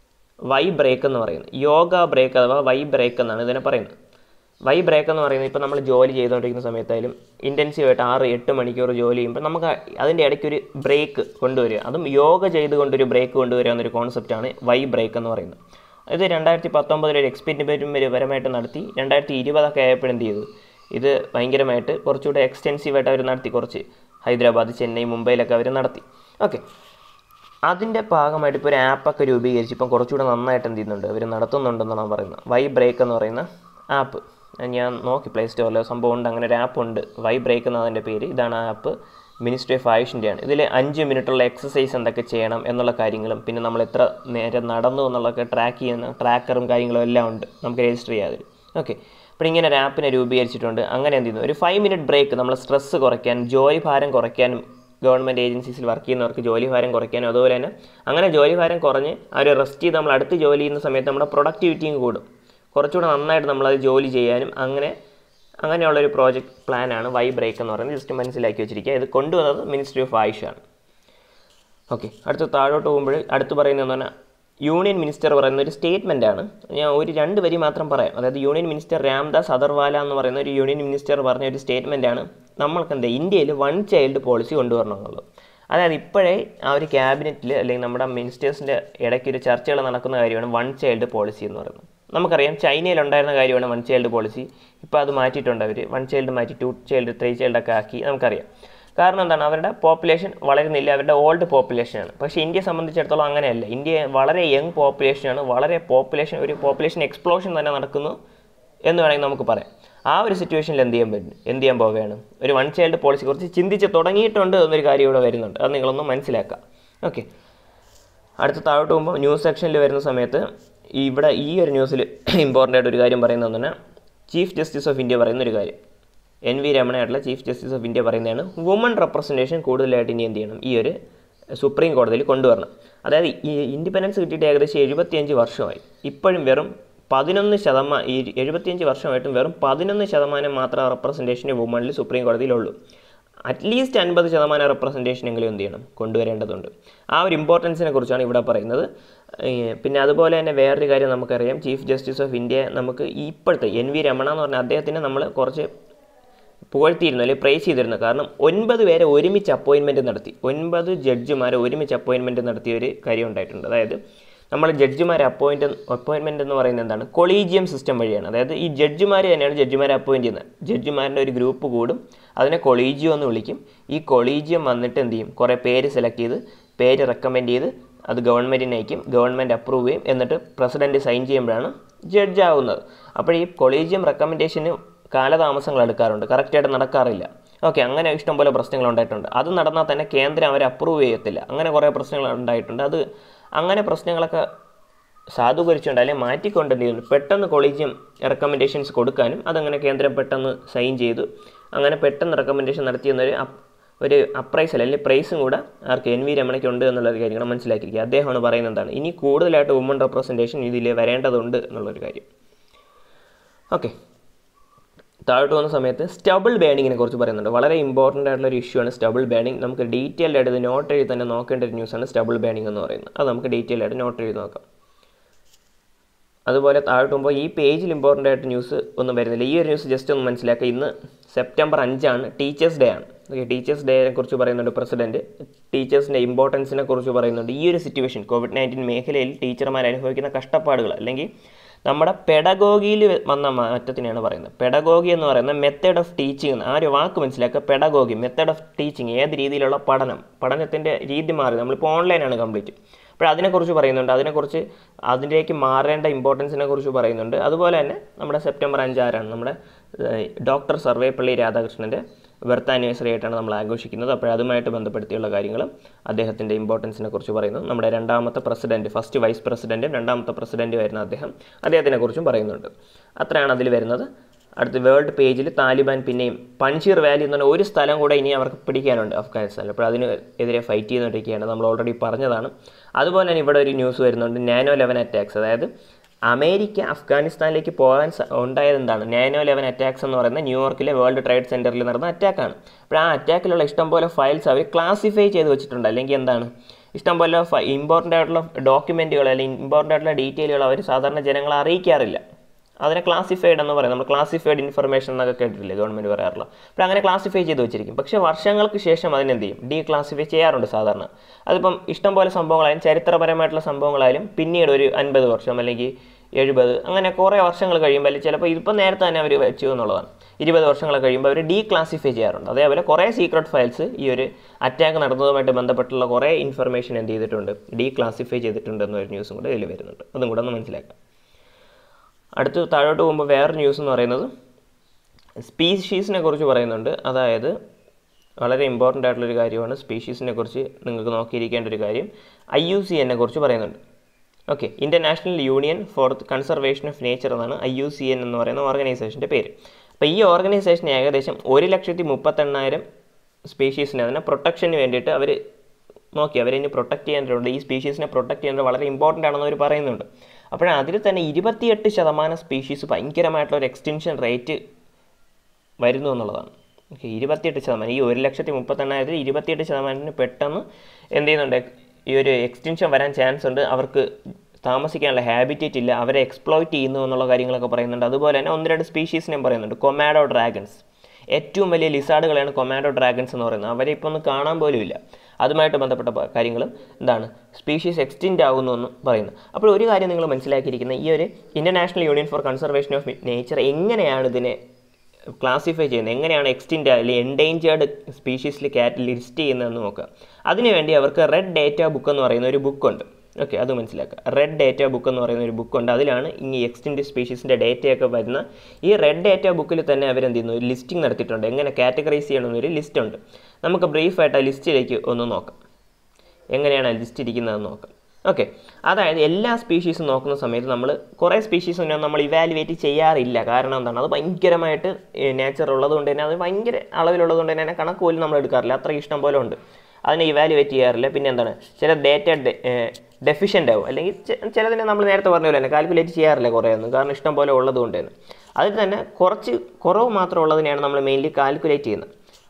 Speaker 1: വൈ ബ്രേക്ക് എന്ന് പറയുന്നത് യോഗ ബ്രേക്ക് അഥവാ വൈ ബ്രേക്ക് എന്നാണ് ഇതിനെ പറയുന്നത് വൈ ബ്രേക്ക് എന്ന് പറയുന്നത് ഇപ്പോൾ നമ്മൾ ജോലി ചെയ്തുകൊണ്ടിരിക്കുന്ന സമയത്തായാലും ഇൻറ്റൻസീവായിട്ട് ആറ് എട്ട് മണിക്കൂർ ജോലി ചെയ്യുമ്പോൾ നമുക്ക് അതിൻ്റെ ഇടയ്ക്ക് ഒരു ബ്രേക്ക് കൊണ്ടുവരിക അതും യോഗ ചെയ്തുകൊണ്ടൊരു ബ്രേക്ക് കൊണ്ടുവരിക എന്നൊരു കോൺസെപ്റ്റാണ് വൈ ബ്രേക്ക് എന്ന് പറയുന്നത് ഇത് രണ്ടായിരത്തി പത്തൊമ്പതിൽ ഒരു എക്സ്പെരിമെൻറ്റ് പരമായിട്ട് നടത്തി രണ്ടായിരത്തി ഇരുപതൊക്കെ ആയപ്പോൾ എന്ത് ചെയ്തു ഇത് ഭയങ്കരമായിട്ട് കുറച്ചുകൂടെ എക്സ്റ്റെൻസീവായിട്ട് അവർ നടത്തി കുറച്ച് ഹൈദരാബാദ് ചെന്നൈ മുംബൈയിലൊക്കെ അവർ നടത്തി ഓക്കെ അതിൻ്റെ ഭാഗമായിട്ട് ഇപ്പോൾ ഒരു ആപ്പൊക്കെ രൂപീകരിച്ച് ഇപ്പം കുറച്ചുകൂടെ നന്നായിട്ട് എന്ത് ചെയ്യുന്നുണ്ട് അവർ നടത്തുന്നുണ്ടെന്നാണ് പറയുന്നത് വൈ ബ്രേക്ക് എന്ന് പറയുന്ന ആപ്പ് ഞാൻ നോക്കി പ്ലേ സ്റ്റോറിൽ സംഭവം ഉണ്ട് അങ്ങനെ ഒരു ആപ്പ് ഉണ്ട് വൈ ബ്രേക്ക് എന്നാണ് അതിൻ്റെ പേര് ഇതാണ് ആ ആപ്പ് മിനിസ്ട്രി ഓഫ് ആയുഷിൻ്റെയാണ് ഇതിൽ അഞ്ച് മിനിറ്റുള്ള എക്സസൈസ് എന്തൊക്കെ ചെയ്യണം എന്നുള്ള കാര്യങ്ങളും പിന്നെ നമ്മൾ എത്ര നേരം നടന്നു എന്നുള്ളതൊക്കെ ട്രാക്ക് ചെയ്യുന്ന ട്രാക്കറും കാര്യങ്ങളും എല്ലാം ഉണ്ട് നമുക്ക് രജിസ്റ്റർ ചെയ്യാതെ ഓക്കെ അപ്പോൾ ഇങ്ങനെ ഒരു ആപ്പിനെ രൂപീകരിച്ചിട്ടുണ്ട് അങ്ങനെ എന്ത് ചെയ്യുന്നു ഒരു ഫൈവ് മിനിറ്റ് ബ്രേക്ക് നമ്മൾ സ്ട്രെസ്സ് കുറയ്ക്കാൻ ജോലി ഭാരം കുറയ്ക്കാനും ഗവൺമെൻറ് ഏജൻസീസിൽ വർക്ക് ചെയ്യുന്നവർക്ക് ജോലി ഭാരം കുറയ്ക്കാനും അതുപോലെ തന്നെ അങ്ങനെ ജോലി ഭാരം കുറഞ്ഞ് ആ ഒരു റെസ്റ്റ് ചെയ്ത് നമ്മൾ അടുത്ത് ജോലി ചെയ്യുന്ന സമയത്ത് നമ്മുടെ പ്രൊഡക്ടിവിറ്റിയും കൂടും കുറച്ചുകൂടെ നന്നായിട്ട് നമ്മളത് ജോലി ചെയ്യാനും അങ്ങനെ അങ്ങനെയുള്ളൊരു പ്രോജക്റ്റ് പ്ലാനാണ് വൈ ബ്രേക്ക് എന്ന് പറയുന്നത് ജസ്റ്റ് മനസ്സിലാക്കി വെച്ചിരിക്കുക ഇത് കൊണ്ടുവന്നത് മിനിസ്ട്രി ഓഫ് ആയുഷാണ് ഓക്കെ അടുത്ത് താഴോട്ട് പോകുമ്പോൾ അടുത്ത് പറയുന്നതെന്ന് പറഞ്ഞാൽ യൂണിയൻ മിനിസ്റ്റർ പറയുന്ന ഒരു സ്റ്റേറ്റ്മെൻ്റ് ആണ് ഞാൻ ഒരു രണ്ട് വരി മാത്രം പറയാം അതായത് യൂണിയൻ മിനിസ്റ്റർ രാംദാസ് അഗർവാല എന്ന് പറയുന്ന ഒരു യൂണിയൻ മിനിസ്റ്റർ പറഞ്ഞ ഒരു സ്റ്റേറ്റ്മെൻ്റ് ആണ് നമ്മൾക്ക് എന്താ ഇന്ത്യയിൽ വൺ ചൈൽഡ് പോളിസി കൊണ്ടുവരണം എന്നുള്ളത് അതായത് ഇപ്പോഴേ ആ ഒരു ക്യാബിനറ്റിൽ അല്ലെങ്കിൽ നമ്മുടെ മിനിസ്റ്റേഴ്സിൻ്റെ ഇടയ്ക്ക് ഒരു ചർച്ചകൾ നടക്കുന്ന കാര്യമാണ് വൺ ചൈൽഡ് പോളിസി എന്ന് പറയുന്നത് നമുക്കറിയാം ചൈനയിലുണ്ടായിരുന്ന കാര്യമാണ് വൺ ചൈൽഡ് പോളിസി ഇപ്പോൾ അത് മാറ്റിയിട്ടുണ്ട് അവർ വൺ ചൈൽഡ് മാറ്റി ടു ചൈൽഡ് ത്രീ ചൈൽഡൊക്കെ ആക്കി നമുക്കറിയാം കാരണം എന്താണ് അവരുടെ പോപ്പുലേഷൻ വളരുന്നില്ല അവരുടെ ഓൾഡ് പോപ്പുലേഷനാണ് പക്ഷേ ഇന്ത്യയെ സംബന്ധിച്ചിടത്തോളം അങ്ങനെയല്ല ഇന്ത്യ വളരെ യങ് പോപ്പുലേഷനാണ് വളരെ പോപ്പുലേഷൻ ഒരു പോപ്പുലേഷൻ എക്സ്പ്ലോഷൻ തന്നെ നടക്കുന്നു എന്ന് വേണമെങ്കിൽ നമുക്ക് പറയാം ആ ഒരു സിറ്റുവേഷനിൽ എന്ത് ചെയ്യാൻ പറ്റും എന്ത് ചെയ്യാൻ പോവുകയാണ് ഒരു വൺ ചൈൽഡ് പോളിസി കുറിച്ച് ചിന്തിച്ച് തുടങ്ങിയിട്ടുണ്ട് എന്നൊരു കാര്യം ഇവിടെ വരുന്നുണ്ട് അത് നിങ്ങളൊന്ന് മനസ്സിലാക്കുക ഓക്കെ അടുത്ത താഴോട്ട് പോകുമ്പോൾ ന്യൂസ് സെക്ഷനിൽ വരുന്ന സമയത്ത് ഇവിടെ ഈ ഒരു ന്യൂസിൽ ഇമ്പോർട്ടൻ്റ് ആയിട്ട് ഒരു കാര്യം പറയുന്നത് തന്നെ ചീഫ് ജസ്റ്റിസ് ഓഫ് ഇന്ത്യ പറയുന്ന ഒരു കാര്യം എൻ വി രമണയായിട്ടുള്ള ചീഫ് ജസ്റ്റിസ് ഓഫ് ഇന്ത്യ പറയുന്നതാണ് വുമൺ റെപ്രസെൻറ്റേഷൻ കൂടുതലായിട്ട് ഇനി എന്ത് ചെയ്യണം ഈ ഒരു സുപ്രീം കോടതിയിൽ കൊണ്ടുവരണം അതായത് ഈ ഇൻഡിപെൻഡൻസ് കിട്ടിയിട്ട് ഏകദേശം എഴുപത്തിയഞ്ച് വർഷമായി ഇപ്പോഴും വെറും പതിനൊന്ന് ശതമാനം ഈ എഴുപത്തിയഞ്ച് വർഷമായിട്ടും വെറും പതിനൊന്ന് ശതമാനം മാത്രം റെപ്രസെൻറ്റേഷൻ വുമണിൽ സുപ്രീം കോടതിയിലുള്ളൂ അറ്റ്ലീസ്റ്റ് അൻപത് ശതമാനം റെപ്രസെൻറ്റേഷൻ എങ്കിലും എന്ത് ചെയ്യണം കൊണ്ടുവരേണ്ടതുണ്ട് ആ ഒരു ഇമ്പോർട്ടൻസിനെ കുറിച്ചാണ് ഇവിടെ പറയുന്നത് ഏഹ് പിന്നെ അതുപോലെ തന്നെ വേറൊരു കാര്യം നമുക്കറിയാം ചീഫ് ജസ്റ്റിസ് ഓഫ് ഇന്ത്യ നമുക്ക് ഇപ്പോഴത്തെ എൻ വി രമണ എന്ന് പറഞ്ഞ അദ്ദേഹത്തിന് നമ്മൾ കുറച്ച് പുകഴ്ത്തിയിരുന്നു അല്ലെങ്കിൽ പ്രൈസ് ചെയ്തിരുന്നു കാരണം ഒൻപത് പേരെ ഒരുമിച്ച് അപ്പോയിൻമെൻറ്റ് നടത്തി ഒൻപത് ജഡ്ജിമാരെ ഒരുമിച്ച് അപ്പോയിൻമെൻറ്റ് നടത്തിയ ഒരു കാര്യം ഉണ്ടായിട്ടുണ്ട് അതായത് നമ്മൾ ജഡ്ജിമാരെ അപ്പോയിൻ്റ് അപ്പോയിൻമെൻറ്റ് എന്ന് പറയുന്നത് എന്താണ് കൊളീജിയം സിസ്റ്റം വഴിയാണ് അതായത് ഈ ജഡ്ജിമാർ തന്നെയാണ് ജഡ്ജിമാരെ അപ്പോയിൻറ്റ് ചെയ്യുന്നത് ജഡ്ജിമാരുടെ ഒരു ഗ്രൂപ്പ് കൂടും അതിനെ കൊളീജിയം എന്ന് വിളിക്കും ഈ കൊളീജിയം വന്നിട്ട് എന്ത് ചെയ്യും കുറേ പേര് സെലക്ട് ചെയ്ത് പേര് റെക്കമെൻഡ് ചെയ്ത് അത് ഗവൺമെൻറ്റിന് അയക്കും ഗവൺമെൻറ് അപ്രൂവ് ചെയ്യും എന്നിട്ട് പ്രസിഡൻറ്റ് സൈൻ ചെയ്യുമ്പോഴാണ് ജഡ്ജ് ആവുന്നത് അപ്പോൾ ഈ കൊളീജിയം റെക്കമെൻഡേഷന് കാലതാമസങ്ങൾ എടുക്കാറുണ്ട് കറക്റ്റായിട്ട് നടക്കാറില്ല ഓക്കെ അങ്ങനെ ഇഷ്ടംപോലെ പ്രശ്നങ്ങൾ ഉണ്ടായിട്ടുണ്ട് അത് നടന്നാൽ തന്നെ കേന്ദ്രം അവരെ അപ്രൂവ് ചെയ്യത്തില്ല അങ്ങനെ കുറേ പ്രശ്നങ്ങൾ ഉണ്ടായിട്ടുണ്ട് അത് അങ്ങനെ പ്രശ്നങ്ങളൊക്കെ സാധൂകരിച്ചുകൊണ്ട് അല്ലെങ്കിൽ മാറ്റിക്കൊണ്ട് എന്ത് ചെയ്യുന്നു പെട്ടെന്ന് കൊളീജിയം റെക്കമെൻഡേഷൻസ് കൊടുക്കാനും അതങ്ങനെ കേന്ദ്രം പെട്ടെന്ന് സൈൻ ചെയ്തു അങ്ങനെ പെട്ടെന്ന് റെക്കമെൻഡേഷൻ നടത്തിയെന്നൊരു അപ് ഒരു അപ്രൈസൽ അല്ലെങ്കിൽ പ്രൈസും കൂടെ ആർക്ക് എൻ വി രമണയ്ക്കുണ്ട് എന്നുള്ളൊരു കാര്യങ്ങൾ മനസ്സിലാക്കിയിരിക്കുക അദ്ദേഹമാണ് പറയുന്നത് എന്താണ് ഇനി കൂടുതലായിട്ട് വുമൺ റെപ്രസെൻറ്റേഷൻ ഇതിൽ വരേണ്ടതുണ്ട് എന്നുള്ളൊരു കാര്യം ഓക്കെ താഴോട്ട് വന്ന സമയത്ത് സ്റ്റബിൾ ബാനിങ്ങിനെ കുറിച്ച് പറയുന്നുണ്ട് വളരെ ഇമ്പോർട്ടൻ്റ് ആയിട്ടുള്ള ഒരു ഇഷ്യൂ ആണ് സ്റ്റബിൾ ബാനിങ് നമുക്ക് ഡീറ്റെയിൽഡ് ആയിട്ട് ഇത് നോട്ട് എഴുതി തന്നെ നോക്കേണ്ട ഒരു ന്യൂസാണ് സ്റ്റബിൾ ബാനിങ് എന്ന് പറയുന്നത് അത് നമുക്ക് ഡീറ്റെയിൽ ആയിട്ട് നോട്ട് എഴുതി നോക്കാം അതുപോലെ താഴോട്ട് പോകുമ്പോൾ ഈ പേജിൽ ഇമ്പോർട്ടൻ്റ് ആയിട്ട് ന്യൂസ് ഒന്നും വരുന്നില്ല ഈ ഒരു ന്യൂസ് ജസ്റ്റ് ഒന്ന് മനസ്സിലാക്കുക ഇന്ന് സെപ്റ്റംബർ അഞ്ചാണ് ടീച്ചേഴ്സ് ഡേ ആണ് ഓക്കെ ടീച്ചേഴ്സ് ഡേയെ കുറിച്ച് പറയുന്നുണ്ട് പ്രസിഡന്റ് ടീച്ചേഴ്സിൻ്റെ ഇമ്പോർട്ടൻസിനെ കുറിച്ച് പറയുന്നുണ്ട് ഈ ഒരു സിറ്റുവേഷൻ കോവിഡ് നയൻറ്റീൻ മേഖലയിൽ ടീച്ചർമാർ അനുഭവിക്കുന്ന കഷ്ടപ്പാടുകൾ അല്ലെങ്കിൽ നമ്മുടെ പെഡഗോഗിയിൽ വന്ന മാറ്റത്തിനെയാണ് പറയുന്നത് പെഡഗോഗി എന്ന് പറയുന്ന മെത്തേഡ് ഓഫ് ടീച്ചിങ് ആ ഒരു വാക്ക് മനസ്സിലാക്കുക പെഡഗോഗി മെത്തേഡ് ഓഫ് ടീച്ചിങ് ഏത് രീതിയിലുള്ള പഠനം പഠനത്തിൻ്റെ രീതി മാറി നമ്മളിപ്പോൾ ഓൺലൈനാണ് കംപ്ലീറ്റ് അപ്പോൾ അതിനെക്കുറിച്ച് പറയുന്നുണ്ട് അതിനെക്കുറിച്ച് അതിലേക്ക് മാറേണ്ട ഇമ്പോർട്ടൻസിനെ കുറിച്ച് പറയുന്നുണ്ട് അതുപോലെ തന്നെ നമ്മുടെ സെപ്റ്റംബർ അഞ്ചാറാണ് നമ്മുടെ ഡോക്ടർ സർവേപ്പള്ളി രാധാകൃഷ്ണൻ്റെ ബർത്ത് ആനിവേഴ്സറി ആയിട്ടാണ് നമ്മൾ ആഘോഷിക്കുന്നത് അപ്പോൾ അതുമായിട്ട് ബന്ധപ്പെടുത്തിയുള്ള കാര്യങ്ങളും അദ്ദേഹത്തിൻ്റെ ഇമ്പോർട്ടൻസിനെ കുറിച്ച് പറയുന്നു നമ്മുടെ രണ്ടാമത്തെ പ്രസിഡന്റ് ഫസ്റ്റ് വൈസ് പ്രസിഡന്റും രണ്ടാമത്തെ പ്രസിഡന്റും ആയിരുന്ന അദ്ദേഹം അദ്ദേഹത്തിനെ കുറിച്ചും പറയുന്നുണ്ട് അത്രയാണ് അതിൽ വരുന്നത് അടുത്ത വേൾഡ് പേജിൽ താലിബാൻ പിന്നെയും പൻഷീർ വാലി എന്ന് പറഞ്ഞ ഒരു സ്ഥലം കൂടെ ഇനി അവർക്ക് പിടിക്കാനുണ്ട് അഫ്ഗാനിസ്ഥാനിൽ അപ്പോൾ അതിന് എതിരെ ഫൈറ്റ് ചെയ്തുകൊണ്ടിരിക്കുകയാണ് നമ്മൾ ഓൾറെഡി പറഞ്ഞതാണ് അതുപോലെ തന്നെ ഇവിടെ ഒരു ന്യൂസ് വരുന്നുണ്ട് നാനോ ലെവൻ അറ്റാക്സ് അതായത് അമേരിക്ക അഫ്ഗാനിസ്ഥാനിലേക്ക് പോകാൻ സ- ഉണ്ടായത് എന്താണ് നാനോ ലെവൻ അറ്റാക്സ് എന്ന് പറയുന്ന ന്യൂയോർക്കിലെ വേൾഡ് ട്രേഡ് സെൻറ്ററിൽ നടന്ന അറ്റാക്കാണ് അപ്പോൾ ആ അറ്റാക്കിലുള്ള ഇഷ്ടംപോലെ ഫയൽസ് അവർ ക്ലാസിഫൈ ചെയ്ത് വെച്ചിട്ടുണ്ട് അല്ലെങ്കിൽ എന്താണ് ഇഷ്ടംപോലെ ഇമ്പോർട്ടൻ്റ് ആയിട്ടുള്ള ഡോക്യുമെൻറ്റുകൾ അല്ലെങ്കിൽ ഇമ്പോർട്ടൻ്റ് ആയിട്ടുള്ള ഡീറ്റെയിലുകൾ അവർ സാധാരണ ജനങ്ങളെ അറിയിക്കാറില്ല അതിനെ ക്ലാസിഫൈഡ് എന്ന് പറയും നമ്മൾ ക്ലാസിഫൈഡ് ഇൻഫർമേഷൻ എന്നൊക്കെ കേട്ടിട്ടില്ലേ ഗവൺമെൻറ് പറയാറുള്ള അപ്പോൾ അങ്ങനെ ക്ലാസിഫൈ ചെയ്ത് വെച്ചിരിക്കും പക്ഷേ വർഷങ്ങൾക്ക് ശേഷം അതിനെന്ത് ചെയ്യും ഡീ ക്ലാസിഫൈ ചെയ്യാറുണ്ട് സാധാരണ അതിപ്പം ഇഷ്ടം പോലെ സംഭവങ്ങളായാലും ചരിത്രപരമായിട്ടുള്ള സംഭവങ്ങളായാലും പിന്നീട് ഒരു അൻപത് വർഷം അല്ലെങ്കിൽ എഴുപത് അങ്ങനെ കുറേ വർഷങ്ങൾ കഴിയുമ്പോൾ അല്ലെങ്കിൽ ചിലപ്പോൾ ഇതിപ്പോൾ നേരത്തെ തന്നെ അവർ വെച്ചു എന്നുള്ളതാണ് ഇരുപത് വർഷങ്ങൾ കഴിയുമ്പോൾ അവർ ഡീ ക്ലാസിഫൈ ചെയ്യാറുണ്ട് അതേപോലെ കുറേ സീക്രട്ട് ഫയൽസ് ഈ ഒരു അറ്റാക്ക് നടന്നതുമായിട്ട് ബന്ധപ്പെട്ടുള്ള കുറേ ഇൻഫർമേഷൻ എന്ത് ചെയ്തിട്ടുണ്ട് ഡീ ക്ലാസിഫൈ ചെയ്തിട്ടുണ്ട് എന്നൊരു ന്യൂസും കൂടെ ഇതിൽ വരുന്നുണ്ട് അതും കൂടെ ഒന്ന് മനസ്സിലാക്കാം അടുത്ത് താഴോട്ട് പോകുമ്പോൾ വേറെ ന്യൂസ് എന്ന് പറയുന്നത് സ്പീഷീസിനെ കുറിച്ച് പറയുന്നുണ്ട് അതായത് വളരെ ഇമ്പോർട്ടൻ്റ് ആയിട്ടുള്ളൊരു കാര്യമാണ് സ്പീഷീസിനെ കുറിച്ച് നിങ്ങൾക്ക് നോക്കിയിരിക്കേണ്ട ഒരു കാര്യം ഐ യു സി എന്നെ കുറിച്ച് പറയുന്നുണ്ട് okay international union for conservation of nature എന്നാണ് ഐ യു സി എൻ എന്ന് പറയുന്ന ഓർഗനൈസേഷൻ്റെ പേര് അപ്പോൾ ഈ ഓർഗനൈസേഷൻ ഏകദേശം ഒരു ലക്ഷത്തി മുപ്പത്തെണ്ണായിരം സ്പീഷീസിനെ അതിനെ പ്രൊട്ടക്ഷന് വേണ്ടിയിട്ട് അവർ നോക്കി അവരിനി പ്രൊട്ടക്ട് ചെയ്യേണ്ടതുണ്ട് ഈ സ്പീഷീസിനെ പ്രൊട്ടക്ട് ചെയ്യേണ്ടത് വളരെ ഇമ്പോർട്ടൻ്റ് ആണെന്ന് അവർ പറയുന്നുണ്ട് അപ്പോൾ അതിൽ തന്നെ ഇരുപത്തിയെട്ട് ശതമാനം സ്പീഷീസ് ഭയങ്കരമായിട്ടുള്ള ഒരു എക്സ്റ്റൻഷൻ റേറ്റ് വരുന്നു എന്നുള്ളതാണ് ഓക്കെ ഇരുപത്തിയെട്ട് ശതമാനം ഈ ഒരു ലക്ഷത്തി മുപ്പത്തെണ്ണായിരത്തിൽ ഇരുപത്തിയെട്ട് ശതമാനത്തിന് പെട്ടെന്ന് എന്ത് ചെയ്യുന്നുണ്ട് ഈ ഒരു എക്സ്റ്റൻഷൻ വരാൻ ചാൻസ് ഉണ്ട് അവർക്ക് താമസിക്കാനുള്ള ഹാബിറ്റേറ്റ് ഇല്ല അവരെ എക്സ്പ്ലോയിറ്റ് ചെയ്യുന്നു എന്നുള്ള കാര്യങ്ങളൊക്കെ പറയുന്നുണ്ട് അതുപോലെ തന്നെ ഒന്ന് രണ്ട് സ്പീഷീസിനെയും പറയുന്നുണ്ട് കൊമാഡോ ഡ്രാഗൺസ് ഏറ്റവും വലിയ ലിസാർഡുകളാണ് കൊമാഡോ ഡ്രാഗൺസ് എന്ന് പറയുന്നത് അവരെ ഇപ്പോൾ ഒന്ന് കാണാൻ പോലും ഇല്ല അതുമായിട്ട് ബന്ധപ്പെട്ട പ- കാര്യങ്ങളും എന്താണ് സ്പീഷീസ് എക്സ്റ്റിൻറ്റ് ആകുന്നു എന്ന് പറയുന്നു അപ്പോൾ ഒരു കാര്യം നിങ്ങൾ മനസ്സിലാക്കിയിരിക്കുന്നത് ഈ ഒരു international union for conservation of nature എങ്ങനെയാണ് ഇതിനെ ക്ലാസിഫൈ ചെയ്യുന്നത് എങ്ങനെയാണ് എക്സ്റ്റിൻറ്റ് അല്ലെങ്കിൽ എൻഡേഞ്ചേർഡ് സ്പീഷീസിൽ കാറ്റ് ലിസ്റ്റ് ചെയ്യുന്നതെന്ന് നോക്കുക അതിനുവേണ്ടി അവർക്ക് റെഡ് ഡേറ്റ ബുക്ക് എന്ന് പറയുന്ന ഒരു ബുക്കുണ്ട് ഓക്കെ അത് മനസ്സിലാക്കുക റെഡ് ഡേറ്റ ബുക്ക് എന്ന് പറയുന്ന ഒരു ബുക്കുണ്ട് അതിലാണ് ഈ എക്സ്റ്റിൻറ്റ് സ്പീഷീസിൻ്റെ ഡേറ്റയൊക്കെ വരുന്ന ഈ റെഡ് ഡേറ്റ ബുക്കിൽ തന്നെ അവരെന്ത് ചെയ്യുന്നു ഒരു ലിസ്റ്റിംഗ് നടത്തിയിട്ടുണ്ട് എങ്ങനെ കാറ്റഗറൈസ് ചെയ്യണമെന്നൊരു ലിസ്റ്റ് ഉണ്ട് നമുക്ക് ബ്രീഫായിട്ട് ആ ലിസ്റ്റിലേക്ക് ഒന്ന് നോക്കാം എങ്ങനെയാണ് ആ ലിസ്റ്റ് ഇരിക്കുന്നതെന്ന് നോക്കാം ഓക്കെ അതായത് എല്ലാ സ്പീഷീസും നോക്കുന്ന സമയത്ത് നമ്മൾ കുറേ സ്പീഷീസിനെ നമ്മൾ ഇവാലുവേറ്റ് ചെയ്യാറില്ല കാരണം എന്താണ് അത് ഭയങ്കരമായിട്ട് നേച്ചർ ഉള്ളതുകൊണ്ട് തന്നെ അത് ഭയങ്കര അളവിലുള്ളതുകൊണ്ട് തന്നെ അതിനെ കണക്ക് പോലും നമ്മൾ എടുക്കാറില്ല അത്ര ഇഷ്ടം പോലെ ഉണ്ട് അതിനെ ഇവാലുവേറ്റ് ചെയ്യാറില്ല പിന്നെ എന്താണ് ചില ഡേറ്റ ഡെഫിഷ്യൻ്റ് ആവും അല്ലെങ്കിൽ ചെ- ചിലതിനെ നമ്മൾ നേരത്തെ പറഞ്ഞ പോലെ തന്നെ കാൽക്കുലേറ്റ് ചെയ്യാറില്ല കുറേ ഒന്നും കാരണം ഇഷ്ടം പോലെ ഉള്ളതുകൊണ്ട് തന്നെ അതിൽ തന്നെ കുറച്ച് കുറവ് മാത്രം ഉള്ളതിനെയാണ് നമ്മൾ മെയിൻലി കാൽക്കുലേറ്റ് ചെയ്യുന്നത്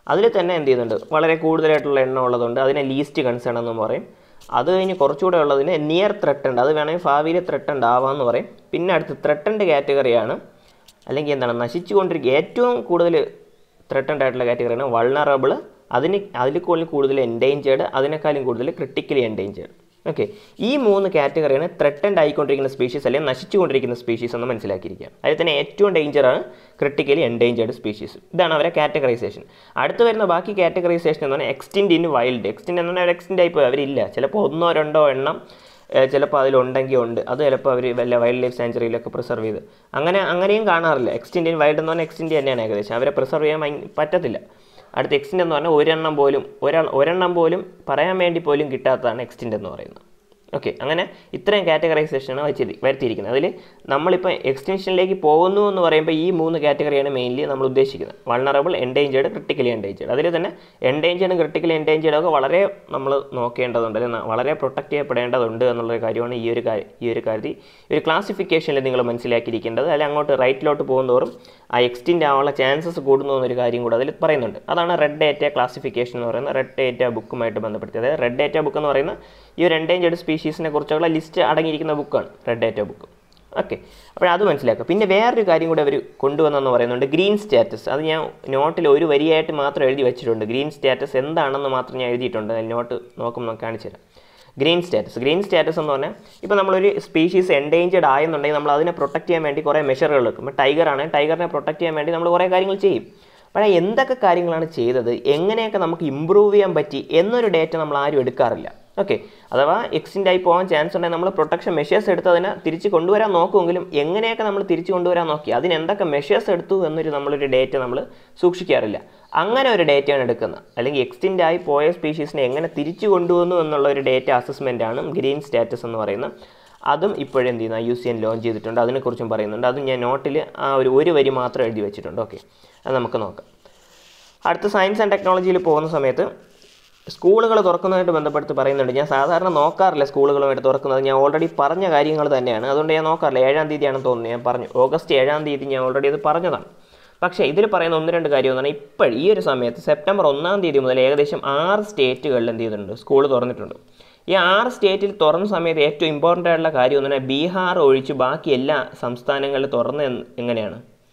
Speaker 1: അതിൽ തന്നെ എന്ത് ചെയ്യുന്നുണ്ട് വളരെ കൂടുതലായിട്ടുള്ള എണ്ണം ഉള്ളതുകൊണ്ട് അതിനെ ലീസ്റ്റ് കൺസേൺ എന്ന് പറയും അത് കഴിഞ്ഞ് കുറച്ചുകൂടെ ഉള്ളതിന് നിയർ ത്രെട്ടൻഡ് അത് വേണമെങ്കിൽ ഭാവിയിൽ ത്രെട്ടൻഡ് ആവാമെന്ന് പറയും പിന്നെ അടുത്ത് ത്രെട്ടൻഡ് കാറ്റഗറിയാണ് അല്ലെങ്കിൽ എന്താണ് നശിച്ചുകൊണ്ടിരിക്കുക ഏറ്റവും കൂടുതൽ ത്രെട്ടൻഡ് ആയിട്ടുള്ള കാറ്റഗറിയാണ് വൾണറബിൾ അതിന് അതിൽ കൂടുതൽ കൂടുതൽ എൻഡേഞ്ചേർഡ് അതിനേക്കാളും കൂടുതൽ ക്രിട്ടിക്കലി എൻഡേഞ്ചേർഡ് ഓക്കെ ഈ മൂന്ന് കാറ്റഗറിയാണ് ത്രെട്ടൻഡ് ആയിക്കൊണ്ടിരിക്കുന്ന സ്പീഷീസ് അല്ലെങ്കിൽ നശിച്ചുകൊണ്ടിരിക്കുന്ന സ്പീഷീസ് എന്ന് മനസ്സിലാക്കിയിരിക്കുക അതിൽ തന്നെ ഏറ്റവും ഡേഞ്ചറാണ് ക്രിട്ടിക്കലി എൻഡേഞ്ചേർഡ് സ്പീഷീസ് ഇതാണ് അവരെ കാറ്റഗറൈസേഷൻ അടുത്ത് വരുന്ന ബാക്കി കാറ്റഗറൈസേഷൻ എന്ന് പറഞ്ഞാൽ എക്സ്റ്റെൻഡ് ഇൻ വൈൽഡ് എക്സ്റ്റെൻഡ് എന്ന് പറഞ്ഞാൽ എക്സ്റ്റെൻഡ് ആയിപ്പോയി അവരില്ല ചിലപ്പോൾ ഒന്നോ രണ്ടോ എണ്ണം ചിലപ്പോൾ അതിലുണ്ടെങ്കിൽ ഉണ്ട് അത് ചിലപ്പോൾ അവർ വല്ല വൈൽഡ് ലൈഫ് സാഞ്ചുറിയിലൊക്കെ പ്രിസർവ് ചെയ്ത് അങ്ങനെ അങ്ങനെയും കാണാറില്ല എക്സ്റ്റെൻഡ് ഇൻ വൈൽഡ് എന്ന് പറഞ്ഞാൽ എക്സ്റ്റെൻഡ് തന്നെയാണ് ഏകദേശം അവരെ പ്രിസർവ് ചെയ്യാൻ ഭയ- പറ്റത്തില്ല അടുത്ത എക്സ്റ്റെൻഡ് എന്ന് പറഞ്ഞാൽ ഒരെണ്ണം പോലും ഒരാൾ ഒരെണ്ണം പോലും പറയാൻ വേണ്ടി പോലും കിട്ടാത്തതാണ് എക്സ്റ്റെൻഡ് എന്ന് പറയുന്നത് ഓക്കെ അങ്ങനെ ഇത്രയും കാറ്റഗറൈസേഷനാണ് വെച്ചിരി വരുത്തിയിരിക്കുന്നത് അതിൽ നമ്മളിപ്പോൾ എക്സ്റ്റൻഷനിലേക്ക് പോകുന്നു എന്ന് പറയുമ്പോൾ ഈ മൂന്ന് കാറ്റഗറിയാണ് മെയിൻലി നമ്മൾ ഉദ്ദേശിക്കുന്നത് വൾണറബിൾ എൻഡേഞ്ചേർഡ് ക്രിട്ടിക്കലി എൻഡേഞ്ചേർഡ് അതിൽ തന്നെ എൻഡേഞ്ചേർഡും ക്രിട്ടിക്കലി എൻഡേഞ്ചേർഡും ഒക്കെ വളരെ നമ്മൾ നോക്കേണ്ടതുണ്ട് അല്ലെങ്കിൽ വളരെ പ്രൊട്ടക്റ്റ് ചെയ്യപ്പെടേണ്ടതുണ്ട് എന്നുള്ളൊരു കാര്യമാണ് ഈ ഒരു കാര്യം ഈ ഒരു കാര്യത്തിൽ ഈ ഒരു ക്ലാസിഫിക്കേഷനിൽ നിങ്ങൾ മനസ്സിലാക്കിയിരിക്കേണ്ടത് അല്ലെങ്കിൽ അങ്ങോട്ട് റൈറ്റിലോട്ട് പോകുന്നതോറും ആ എക്സ്റ്റെൻഡ് ആവാനുള്ള ചാൻസസ് കൂടുന്നു എന്നൊരു കാര്യം കൂടെ അതിൽ പറയുന്നുണ്ട് അതാണ് റെഡ് ഡേറ്റ ക്ലാസിഫിക്കേഷൻ എന്ന് പറയുന്നത് റെഡ് ഡേറ്റ ബുക്കുമായിട്ട് ബന്ധപ്പെടുത്തി അതായത് റെഡ് ഡേറ്റ ബുക്ക് എന്ന് പറയുന്ന ഈ ഒരു എൻഡേഞ്ചേർഡ് സ്പീഷീസിനെ കുറിച്ചുള്ള ലിസ്റ്റ് അടങ്ങിയിരിക്കുന്ന ബുക്കാണ് റെഡ് ഡേറ്റ ബുക്ക് ഓക്കെ അപ്പോൾ അത് മനസ്സിലാക്കുക പിന്നെ വേറൊരു കാര്യം കൂടെ അവർ കൊണ്ടുവന്നെന്ന് പറയുന്നുണ്ട് ഗ്രീൻ സ്റ്റാറ്റസ് അത് ഞാൻ നോട്ടിൽ ഒരു വരിയായിട്ട് മാത്രം എഴുതി വെച്ചിട്ടുണ്ട് ഗ്രീൻ സ്റ്റാറ്റസ് എന്താണെന്ന് മാത്രം ഞാൻ എഴുതിയിട്ടുണ്ട് അതിൽ നോട്ട് നോക്കുമ്പോൾ കാണിച്ചു തരാം ഗ്രീൻ സ്റ്റാറ്റസ് ഗ്രീൻ സ്റ്റാറ്റസ് എന്ന് പറഞ്ഞാൽ ഇപ്പോൾ നമ്മളൊരു സ്പീഷീസ് എൻഡേഞ്ചേർഡ് ആയെന്നുണ്ടെങ്കിൽ നമ്മൾ അതിനെ പ്രൊട്ടക്ട് ചെയ്യാൻ വേണ്ടി കുറേ മെഷറുകൾ എടുക്കും ഇപ്പോൾ ടൈഗർ ആണെങ്കിൽ ടൈഗറിനെ പ്രൊട്ടക്ട് ചെയ്യാൻ വേണ്ടി നമ്മൾ കുറേ കാര്യങ്ങൾ ചെയ്യും പക്ഷേ എന്തൊക്കെ കാര്യങ്ങളാണ് ചെയ്തത് എങ്ങനെയൊക്കെ നമുക്ക് ഇമ്പ്രൂവ് ചെയ്യാൻ പറ്റി എന്നൊരു ഡേറ്റ നമ്മൾ ആരും എടുക്കാറില്ല ഓക്കെ അഥവാ എക്സ്റ്റെൻഡ് ആയി പോകാൻ ചാൻസ് ഉണ്ടെങ്കിൽ നമ്മൾ പ്രൊട്ടക്ഷൻ മെഷേഴ്സ് എടുത്ത് അതിനെ തിരിച്ച് കൊണ്ടുവരാൻ നോക്കുമെങ്കിലും എങ്ങനെയൊക്കെ നമ്മൾ തിരിച്ച് കൊണ്ടുവരാൻ നോക്കി അതിന് എന്തൊക്കെ മെഷേഴ്സ് എടുത്തു എന്നൊരു നമ്മളൊരു ഡേറ്റ നമ്മൾ സൂക്ഷിക്കാറില്ല അങ്ങനെ ഒരു ഡേറ്റയാണ് എടുക്കുന്നത് അല്ലെങ്കിൽ എക്സ്റ്റെൻഡ് ആയി പോയ സ്പീഷീസിനെ എങ്ങനെ തിരിച്ചു കൊണ്ടുവന്നു എന്നുള്ള ഒരു ഡേറ്റ അസസ്മെൻ്റ് ആണ് ഗ്രീൻ സ്റ്റാറ്റസ് എന്ന് പറയുന്നത് അതും ഇപ്പോഴും എന്ത് ചെയ്യുന്ന യു സി എൻ ലോഞ്ച് ചെയ്തിട്ടുണ്ട് അതിനെക്കുറിച്ചും പറയുന്നുണ്ട് അതും ഞാൻ നോട്ടിൽ ആ ഒരു ഒരു വരി മാത്രം എഴുതി വെച്ചിട്ടുണ്ട് ഓക്കെ അത് നമുക്ക് നോക്കാം അടുത്ത സയൻസ് ആൻഡ് ടെക്നോളജിയിൽ പോകുന്ന സമയത്ത് സ്കൂളുകൾ തുറക്കുന്നതായിട്ട് ബന്ധപ്പെടുത്തി പറയുന്നുണ്ട് ഞാൻ സാധാരണ നോക്കാറില്ല സ്കൂളുകളുമായിട്ട് തുറക്കുന്നത് ഞാൻ ഓൾറെഡി പറഞ്ഞ കാര്യങ്ങൾ തന്നെയാണ് അതുകൊണ്ട് ഞാൻ നോക്കാറില്ല ഏഴാം തീയതിയാണെന്ന് തോന്നുന്നു ഞാൻ പറഞ്ഞു ഓഗസ്റ്റ് ഏഴാം തീയതി ഞാൻ ഓൾറെഡി അത് പറഞ്ഞതാണ് പക്ഷേ ഇതിൽ പറയുന്ന ഒന്ന് രണ്ട് കാര്യം എന്ന് പറഞ്ഞാൽ ഇപ്പോൾ ഈ ഒരു സമയത്ത് സെപ്റ്റംബർ ഒന്നാം തീയതി മുതൽ ഏകദേശം ആറ് സ്റ്റേറ്റുകളിൽ എന്ത് ചെയ്തിട്ടുണ്ട് സ്കൂൾ തുറന്നിട്ടുണ്ട് ഈ ആറ് സ്റ്റേറ്റിൽ തുറന്ന സമയത്ത് ഏറ്റവും ഇമ്പോർട്ടൻ്റ് ആയിട്ടുള്ള കാര്യം എന്ന് പറഞ്ഞാൽ ബീഹാർ ഒഴിച്ച് ബാക്കി എല്ലാ സംസ്ഥാനങ്ങളിൽ തുറന്ന എങ്ങനെയാണ്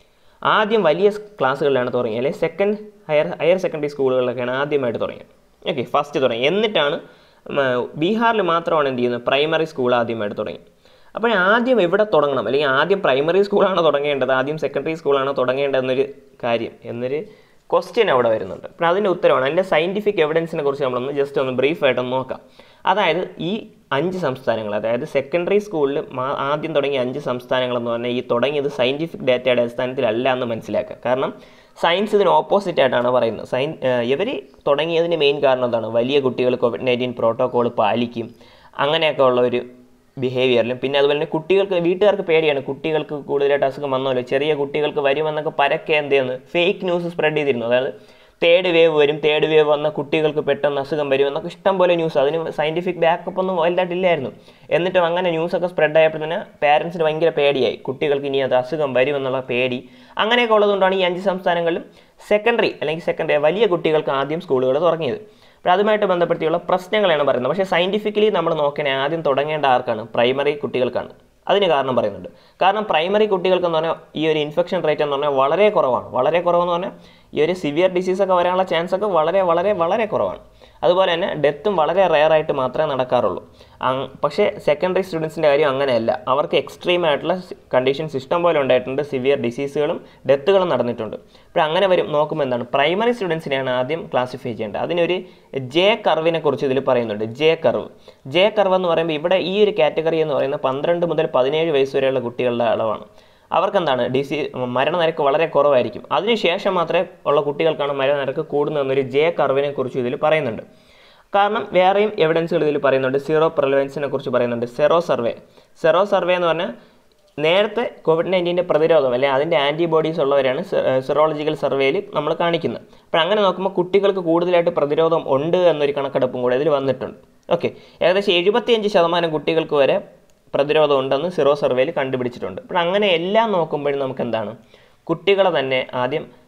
Speaker 1: ആദ്യം വലിയ ക്ലാസ്സുകളിലാണ് തുടങ്ങിയത് അല്ലെങ്കിൽ സെക്കൻഡ് ഹയർ ഹയർ സെക്കൻഡറി സ്കൂളുകളിലൊക്കെയാണ് ആദ്യമായിട്ട് തുടങ്ങിയത് ഓക്കെ ഫസ്റ്റ് തുടങ്ങി എന്നിട്ടാണ് ഉം, ബീഹാറിൽ മാത്രമാണ് എന്ത് ചെയ്യുന്നത് പ്രൈമറി സ്കൂൾ ആദ്യമായിട്ട് തുടങ്ങി അപ്പോൾ ആദ്യം എവിടെ തുടങ്ങണം അല്ലെങ്കിൽ ആദ്യം പ്രൈമറി സ്കൂളാണോ തുടങ്ങേണ്ടത് ആദ്യം സെക്കൻഡറി സ്കൂളാണോ തുടങ്ങേണ്ടത് എന്നൊരു കാര്യം എന്നൊരു ക്വസ്റ്റ്യൻ അവിടെ വരുന്നുണ്ട് അപ്പോൾ അതിൻ്റെ ഉത്തരവാണ് അതിൻ്റെ സയൻറ്റിഫിക് എവിഡൻസിനെ കുറിച്ച് നമ്മളൊന്ന് ജസ്റ്റ് ഒന്ന് ബ്രീഫായിട്ടൊന്ന് നോക്കാം അതായത് ഈ അഞ്ച് സംസ്ഥാനങ്ങൾ അതായത് സെക്കൻഡറി സ്കൂളിൽ ആദ്യം തുടങ്ങിയ അഞ്ച് സംസ്ഥാനങ്ങളെന്ന് പറഞ്ഞാൽ ഈ തുടങ്ങിയത് സയൻറ്റിഫിക് ഡാറ്റയുടെ അടിസ്ഥാനത്തിലല്ല എന്ന് മനസ്സിലാക്കുക കാരണം സയൻസ് ഇതിന് ഓപ്പോസിറ്റ് ആയിട്ടാണ് പറയുന്നത് സയൻ ഇവർ തുടങ്ങിയതിന് മെയിൻ കാരണം എന്താണ് വലിയ കുട്ടികൾ കോവിഡ് നയൻറ്റീൻ പ്രോട്ടോകോൾ പാലിക്കും അങ്ങനെയൊക്കെ ഉള്ള ഒരു ബിഹേവിയറിലും പിന്നെ അതുപോലെ തന്നെ കുട്ടികൾക്ക് വീട്ടുകാർക്ക് പേടിയാണ് കുട്ടികൾക്ക് കൂടുതലായിട്ട് അസുഖം വന്നല്ലോ ചെറിയ കുട്ടികൾക്ക് വരുമെന്നൊക്കെ പരക്കെ എന്ത് ചെയ്യുന്നു ഫേക്ക് ന്യൂസ് സ്പ്രെഡ് ചെയ്തിരുന്നു അതായത് തേർഡ് വേവ് വരും തേർഡ് വേവ് വന്ന കുട്ടികൾക്ക് പെട്ടെന്ന് അസുഖം വരും എന്നൊക്കെ ഇഷ്ടം പോലെ ന്യൂസ് അതിന് സയൻറ്റിഫിക് ബാക്കപ്പ് ഒന്നും വലുതായിട്ടില്ലായിരുന്നു എന്നിട്ടും അങ്ങനെ ന്യൂസൊക്കെ സ്പ്രെഡ് ആയപ്പോൾ തന്നെ പാരൻസിന് ഭയങ്കര പേടിയായി കുട്ടികൾക്ക് ഇനി അത് അസുഖം വരുമെന്നുള്ള പേടി അങ്ങനെയൊക്കെ ഉള്ളതുകൊണ്ടാണ് ഈ അഞ്ച് സംസ്ഥാനങ്ങളിലും സെക്കൻഡറി അല്ലെങ്കിൽ സെക്കൻഡറി വലിയ കുട്ടികൾക്ക് ആദ്യം സ്കൂളുകൾ തുടങ്ങിയത് അപ്പോൾ അതുമായിട്ട് ബന്ധപ്പെടുത്തിയുള്ള പ്രശ്നങ്ങളാണ് പറയുന്നത് പക്ഷേ സയൻറ്റിഫിക്കലി നമ്മൾ നോക്കണേ ആദ്യം തുടങ്ങേണ്ട ആർക്കാണ് പ്രൈമറി കുട്ടികൾക്കാണ് അതിന് കാരണം പറയുന്നുണ്ട് കാരണം പ്രൈമറി കുട്ടികൾക്ക് എന്ന് പറഞ്ഞാൽ ഈ ഒരു ഇൻഫെക്ഷൻ റേറ്റ് എന്ന് പറഞ്ഞാൽ വളരെ കുറവാണ് വളരെ കുറവെന്ന് പറഞ്ഞാൽ ഈ ഒരു സിവിയർ ഡിസീസൊക്കെ വരാനുള്ള ചാൻസ് ഒക്കെ വളരെ വളരെ വളരെ കുറവാണ് അതുപോലെ തന്നെ ഡെത്തും വളരെ റെയർ ആയിട്ട് മാത്രമേ നടക്കാറുള്ളൂ അങ് പക്ഷേ സെക്കൻഡറി സ്റ്റുഡൻസിൻ്റെ കാര്യം അങ്ങനെയല്ല അവർക്ക് എക്സ്ട്രീം ആയിട്ടുള്ള കണ്ടീഷൻസ് ഇഷ്ടം പോലെ ഉണ്ടായിട്ടുണ്ട് സിവിയർ ഡിസീസുകളും ഡെത്തുകളും നടന്നിട്ടുണ്ട് അപ്പോൾ അങ്ങനെ വരും നോക്കുമ്പോൾ എന്താണ് പ്രൈമറി സ്റ്റുഡൻസിനെയാണ് ആദ്യം ക്ലാസിഫൈ ചെയ്യേണ്ടത് അതിനൊരു ജെ കർവിനെ കുറിച്ച് ഇതിൽ പറയുന്നുണ്ട് ജെ കർവ് ജെ കർവ് എന്ന് പറയുമ്പോൾ ഇവിടെ ഈ ഒരു കാറ്റഗറി എന്ന് പറയുന്നത് പന്ത്രണ്ട് മുതൽ പതിനേഴ് വയസ്സ് വരെയുള്ള കുട്ടികളുടെ അളവാണ് അവർക്കെന്താണ് ഡിസീ മരണനിരക്ക് വളരെ കുറവായിരിക്കും അതിനുശേഷം മാത്രമേ ഉള്ള കുട്ടികൾക്കാണ് മരണനിരക്ക് കൂടുന്നതെന്നൊരു ജെ കർവിനെ കുറിച്ച് ഇതിൽ പറയുന്നുണ്ട് കാരണം വേറെയും എവിഡൻസുകൾ ഇതിൽ പറയുന്നുണ്ട് സീറോ പ്രലവൻസിനെ കുറിച്ച് പറയുന്നുണ്ട് സെറോ സർവേ സെറോ സർവേ എന്ന് പറഞ്ഞാൽ നേരത്തെ കോവിഡ് നയൻറ്റീൻ്റെ പ്രതിരോധം അല്ലെങ്കിൽ അതിൻ്റെ ആൻറ്റിബോഡീസ് ഉള്ളവരാണ് സെറോളജിക്കൽ സർവേയിൽ നമ്മൾ കാണിക്കുന്നത് അപ്പോൾ അങ്ങനെ നോക്കുമ്പോൾ കുട്ടികൾക്ക് കൂടുതലായിട്ട് പ്രതിരോധം ഉണ്ട് എന്നൊരു കണക്കെടുപ്പും കൂടെ ഇതിൽ വന്നിട്ടുണ്ട് ഓക്കെ ഏകദേശം എഴുപത്തിയഞ്ച് ശതമാനം കുട്ടികൾക്ക് വരെ പ്രതിരോധം ഉണ്ടെന്ന് സിറോ സർവേയിൽ കണ്ടുപിടിച്ചിട്ടുണ്ട് അപ്പോൾ അങ്ങനെ എല്ലാം നോക്കുമ്പോഴും നമുക്ക് എന്താണ് കുട്ടികളെ തന്നെ ആദ്യം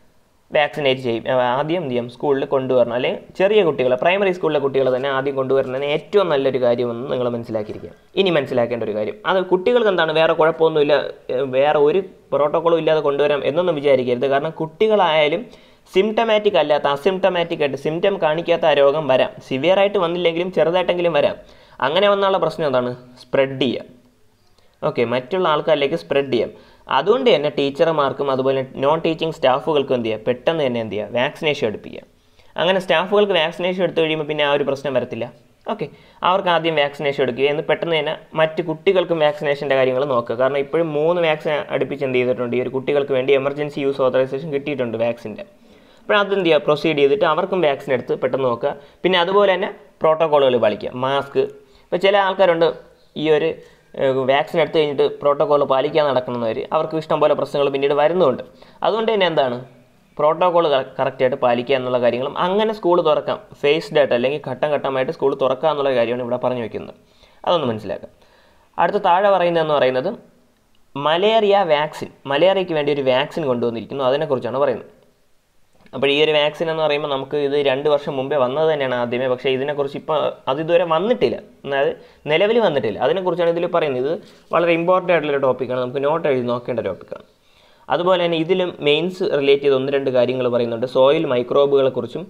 Speaker 1: വാക്സിനേറ്റ് ചെയ്യും ആ, ആദ്യം എന്ത് ചെയ്യും സ്കൂളിൽ കൊണ്ടുവരണം അല്ലെങ്കിൽ ചെറിയ കുട്ടികൾ പ്രൈമറി സ്കൂളിലെ കുട്ടികൾ തന്നെ ആദ്യം കൊണ്ടുവരുന്നതിന് ഏറ്റവും നല്ലൊരു കാര്യമെന്ന് നിങ്ങൾ മനസ്സിലാക്കിയിരിക്കുക ഇനി മനസ്സിലാക്കേണ്ട ഒരു കാര്യം അത് കുട്ടികൾക്ക് എന്താണ് വേറെ കുഴപ്പമൊന്നുമില്ല ഏഹ് വേറെ ഒരു പ്രോട്ടോക്കോളും ഇല്ലാതെ കൊണ്ടുവരാം എന്നൊന്നും വിചാരിക്കരുത് കാരണം കുട്ടികളായാലും സിംറ്റമാറ്റിക് അല്ലാത്ത അസിംറ്റമാറ്റിക് ആയിട്ട് സിംറ്റം കാണിക്കാത്ത ആ രോഗം വരാം സിവിയർ ആയിട്ട് വന്നില്ലെങ്കിലും ചെറുതായിട്ടെങ്കിലും വരാം അങ്ങനെ വന്നുള്ള പ്രശ്നം എന്താണ് സ്പ്രെഡ് ചെയ്യുക ഓക്കെ മറ്റുള്ള ആൾക്കാരിലേക്ക് സ്പ്രെഡ് ചെയ്യാം അതുകൊണ്ട് തന്നെ ടീച്ചർമാർക്കും അതുപോലെ നോൺ ടീച്ചിങ് സ്റ്റാഫുകൾക്കും എന്ത് ചെയ്യുക പെട്ടെന്ന് തന്നെ എന്ത് ചെയ്യുക വാക്സിനേഷൻ എടുപ്പിക്കുക അങ്ങനെ സ്റ്റാഫുകൾക്ക് വാക്സിനേഷൻ എടുത്തു കഴിയുമ്പോൾ പിന്നെ ആ ഒരു പ്രശ്നം വരത്തില്ല ഓക്കെ അവർക്ക് ആദ്യം വാക്സിനേഷൻ എടുക്കുക എന്ന് പെട്ടെന്ന് തന്നെ മറ്റ് കുട്ടികൾക്കും വാക്സിനേഷൻ്റെ കാര്യങ്ങൾ നോക്കുക കാരണം ഇപ്പോഴും മൂന്ന് വാക്സിൻ അടുപ്പിച്ച് എന്ത് ചെയ്തിട്ടുണ്ട് ഈ ഒരു കുട്ടികൾക്ക് വേണ്ടി എമർജൻസി യൂസ് ഓതറൈസേഷൻ കിട്ടിയിട്ടുണ്ട് വാക്സിൻ്റെ അപ്പോൾ അതെന്ത് ചെയ്യുക പ്രൊസീഡ് ചെയ്തിട്ട് അവർക്കും വാക്സിൻ എടുത്ത് പെട്ടെന്ന് നോക്കുക പിന്നെ അതുപോലെ തന്നെ പ്രോട്ടോക്കോളുകൾ പാലിക്കുക മാസ്ക് ഇപ്പോൾ ചില ആൾക്കാരുണ്ട് ഈ ഒരു വാക്സിൻ എടുത്തു കഴിഞ്ഞിട്ട് പ്രോട്ടോക്കോൾ പാലിക്കാൻ നടക്കുന്നവർ അവർക്ക് ഇഷ്ടം പോലെ പ്രശ്നങ്ങൾ പിന്നീട് വരുന്നുണ്ട് അതുകൊണ്ട് തന്നെ എന്താണ് പ്രോട്ടോക്കോൾ കറക്റ്റായിട്ട് പാലിക്കുക എന്നുള്ള കാര്യങ്ങളും അങ്ങനെ സ്കൂൾ തുറക്കാം ഫേസ്ഡ് ആയിട്ട് അല്ലെങ്കിൽ ഘട്ടം ഘട്ടമായിട്ട് സ്കൂൾ തുറക്കുക എന്നുള്ള കാര്യമാണ് ഇവിടെ പറഞ്ഞു വയ്ക്കുന്നത് അതൊന്ന് മനസ്സിലാക്കാം അടുത്ത താഴെ പറയുന്നതെന്ന് പറയുന്നത് മലേറിയ വാക്സിൻ മലേറിയയ്ക്ക് വേണ്ടി ഒരു വാക്സിൻ കൊണ്ടുവന്നിരിക്കുന്നു അതിനെക്കുറിച്ചാണ് പറയുന്നത് അപ്പോൾ ഈ ഒരു വാക്സിൻ എന്ന് പറയുമ്പോൾ നമുക്ക് ഇത് രണ്ട് വർഷം മുമ്പേ വന്നത് തന്നെയാണ് ആദ്യമേ പക്ഷേ ഇതിനെക്കുറിച്ച് ഇപ്പോൾ അത് ഇതുവരെ വന്നിട്ടില്ല അതായത് നിലവിൽ വന്നിട്ടില്ല അതിനെക്കുറിച്ചാണ് ഇതിൽ പറയുന്നത് ഇത് വളരെ ഇമ്പോർട്ടൻ്റ് ആയിട്ടുള്ള ടോപ്പിക്കാണ് നമുക്ക് നോട്ട് എഴുതി നോക്കേണ്ട ടോപ്പിക്കാണ് അതുപോലെ തന്നെ ഇതിലും മെയിൻസ് റിലേറ്റ് ചെയ്ത് ഒന്ന് രണ്ട് കാര്യങ്ങൾ പറയുന്നുണ്ട് സോയിൽ മൈക്രോബുകളെ കുറിച്ചും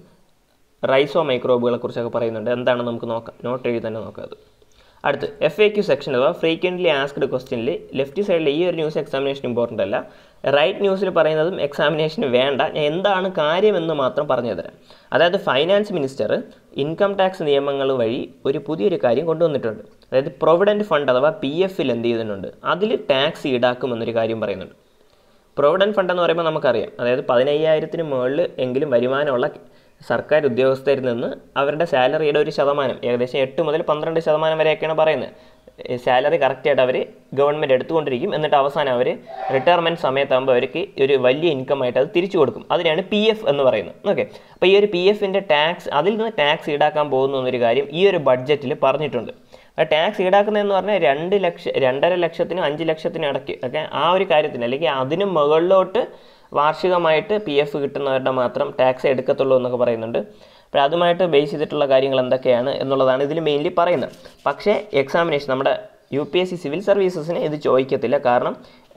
Speaker 1: റൈസോ മൈക്രോബുകളെ കുറിച്ചൊക്കെ പറയുന്നുണ്ട് എന്താണെന്ന് നമുക്ക് നോക്കാം നോട്ട് എഴുതി തന്നെ നോക്കാം അത് അടുത്ത് എഫ് എ ക്യു സെക്ഷൻ അഥവാ ഫ്രീക്വൻ്റ്ലി ആസ്ക്ഡ് ക്വസ്റ്റ്യനിൽ ലെഫ്റ്റ് സൈഡിൽ ഈ ഒരു ന്യൂസ് എക്സാമിനേഷൻ ഇമ്പോർട്ടൻ്റ് അല്ല റൈറ്റ് ന്യൂസിൽ പറയുന്നതും എക്സാമിനേഷന് വേണ്ട ഞാൻ എന്താണ് കാര്യമെന്ന് മാത്രം പറഞ്ഞു തരാം അതായത് ഫൈനാൻസ് മിനിസ്റ്റർ ഇൻകം ടാക്സ് നിയമങ്ങൾ വഴി ഒരു പുതിയൊരു കാര്യം കൊണ്ടുവന്നിട്ടുണ്ട് അതായത് പ്രൊവിഡൻറ്റ് ഫണ്ട് അഥവാ പി എഫിൽ എന്ത് ചെയ്തിട്ടുണ്ട് അതിൽ ടാക്സ് ഈടാക്കുമെന്നൊരു കാര്യം പറയുന്നുണ്ട് പ്രൊവിഡൻറ്റ് ഫണ്ട് എന്ന് പറയുമ്പോൾ നമുക്കറിയാം അതായത് പതിനയ്യായിരത്തിന് മുകളിൽ എങ്കിലും വരുമാനമുള്ള സർക്കാർ ഉദ്യോഗസ്ഥരിൽ നിന്ന് അവരുടെ സാലറിയുടെ ഒരു ശതമാനം ഏകദേശം എട്ട് മുതൽ പന്ത്രണ്ട് ശതമാനം വരെയൊക്കെയാണ് പറയുന്നത് സാലറി കറക്റ്റായിട്ട് അവർ ഗവൺമെൻറ് എടുത്തുകൊണ്ടിരിക്കും എന്നിട്ട് അവസാനം അവർ റിട്ടയർമെൻറ്റ് സമയത്താകുമ്പോൾ അവർക്ക് ഒരു വലിയ ഇൻകം ആയിട്ട് അത് തിരിച്ചു കൊടുക്കും അതിനാണ് പി എഫ് എന്ന് പറയുന്നത് ഓക്കെ അപ്പോൾ ഈ ഒരു പി എഫിൻ്റെ ടാക്സ് അതിൽ നിന്ന് ടാക്സ് ഈടാക്കാൻ പോകുന്നു എന്നൊരു കാര്യം ഈ ഒരു ബഡ്ജറ്റിൽ പറഞ്ഞിട്ടുണ്ട് ടാക്സ് ഈടാക്കുന്നതെന്ന് പറഞ്ഞാൽ രണ്ട് ലക്ഷം രണ്ടര ലക്ഷത്തിനും അഞ്ച് ലക്ഷത്തിനും ഇടയ്ക്ക് ഒക്കെ ആ ഒരു കാര്യത്തിന് അല്ലെങ്കിൽ അതിന് മുകളിലോട്ട് വാർഷികമായിട്ട് പി എഫ് കിട്ടുന്നവരുടെ മാത്രം ടാക്സ് എടുക്കത്തുള്ളൂ എന്നൊക്കെ പറയുന്നുണ്ട് അപ്പോൾ അതുമായിട്ട് ബേസ് ചെയ്തിട്ടുള്ള കാര്യങ്ങൾ എന്തൊക്കെയാണ് എന്നുള്ളതാണ് ഇതിൽ മെയിൻലി പറയുന്നത് പക്ഷേ എക്സാമിനേഷൻ നമ്മുടെ U P S C civil സർവീസസിന് ഇത് ചോദിക്കത്തില്ല കാരണം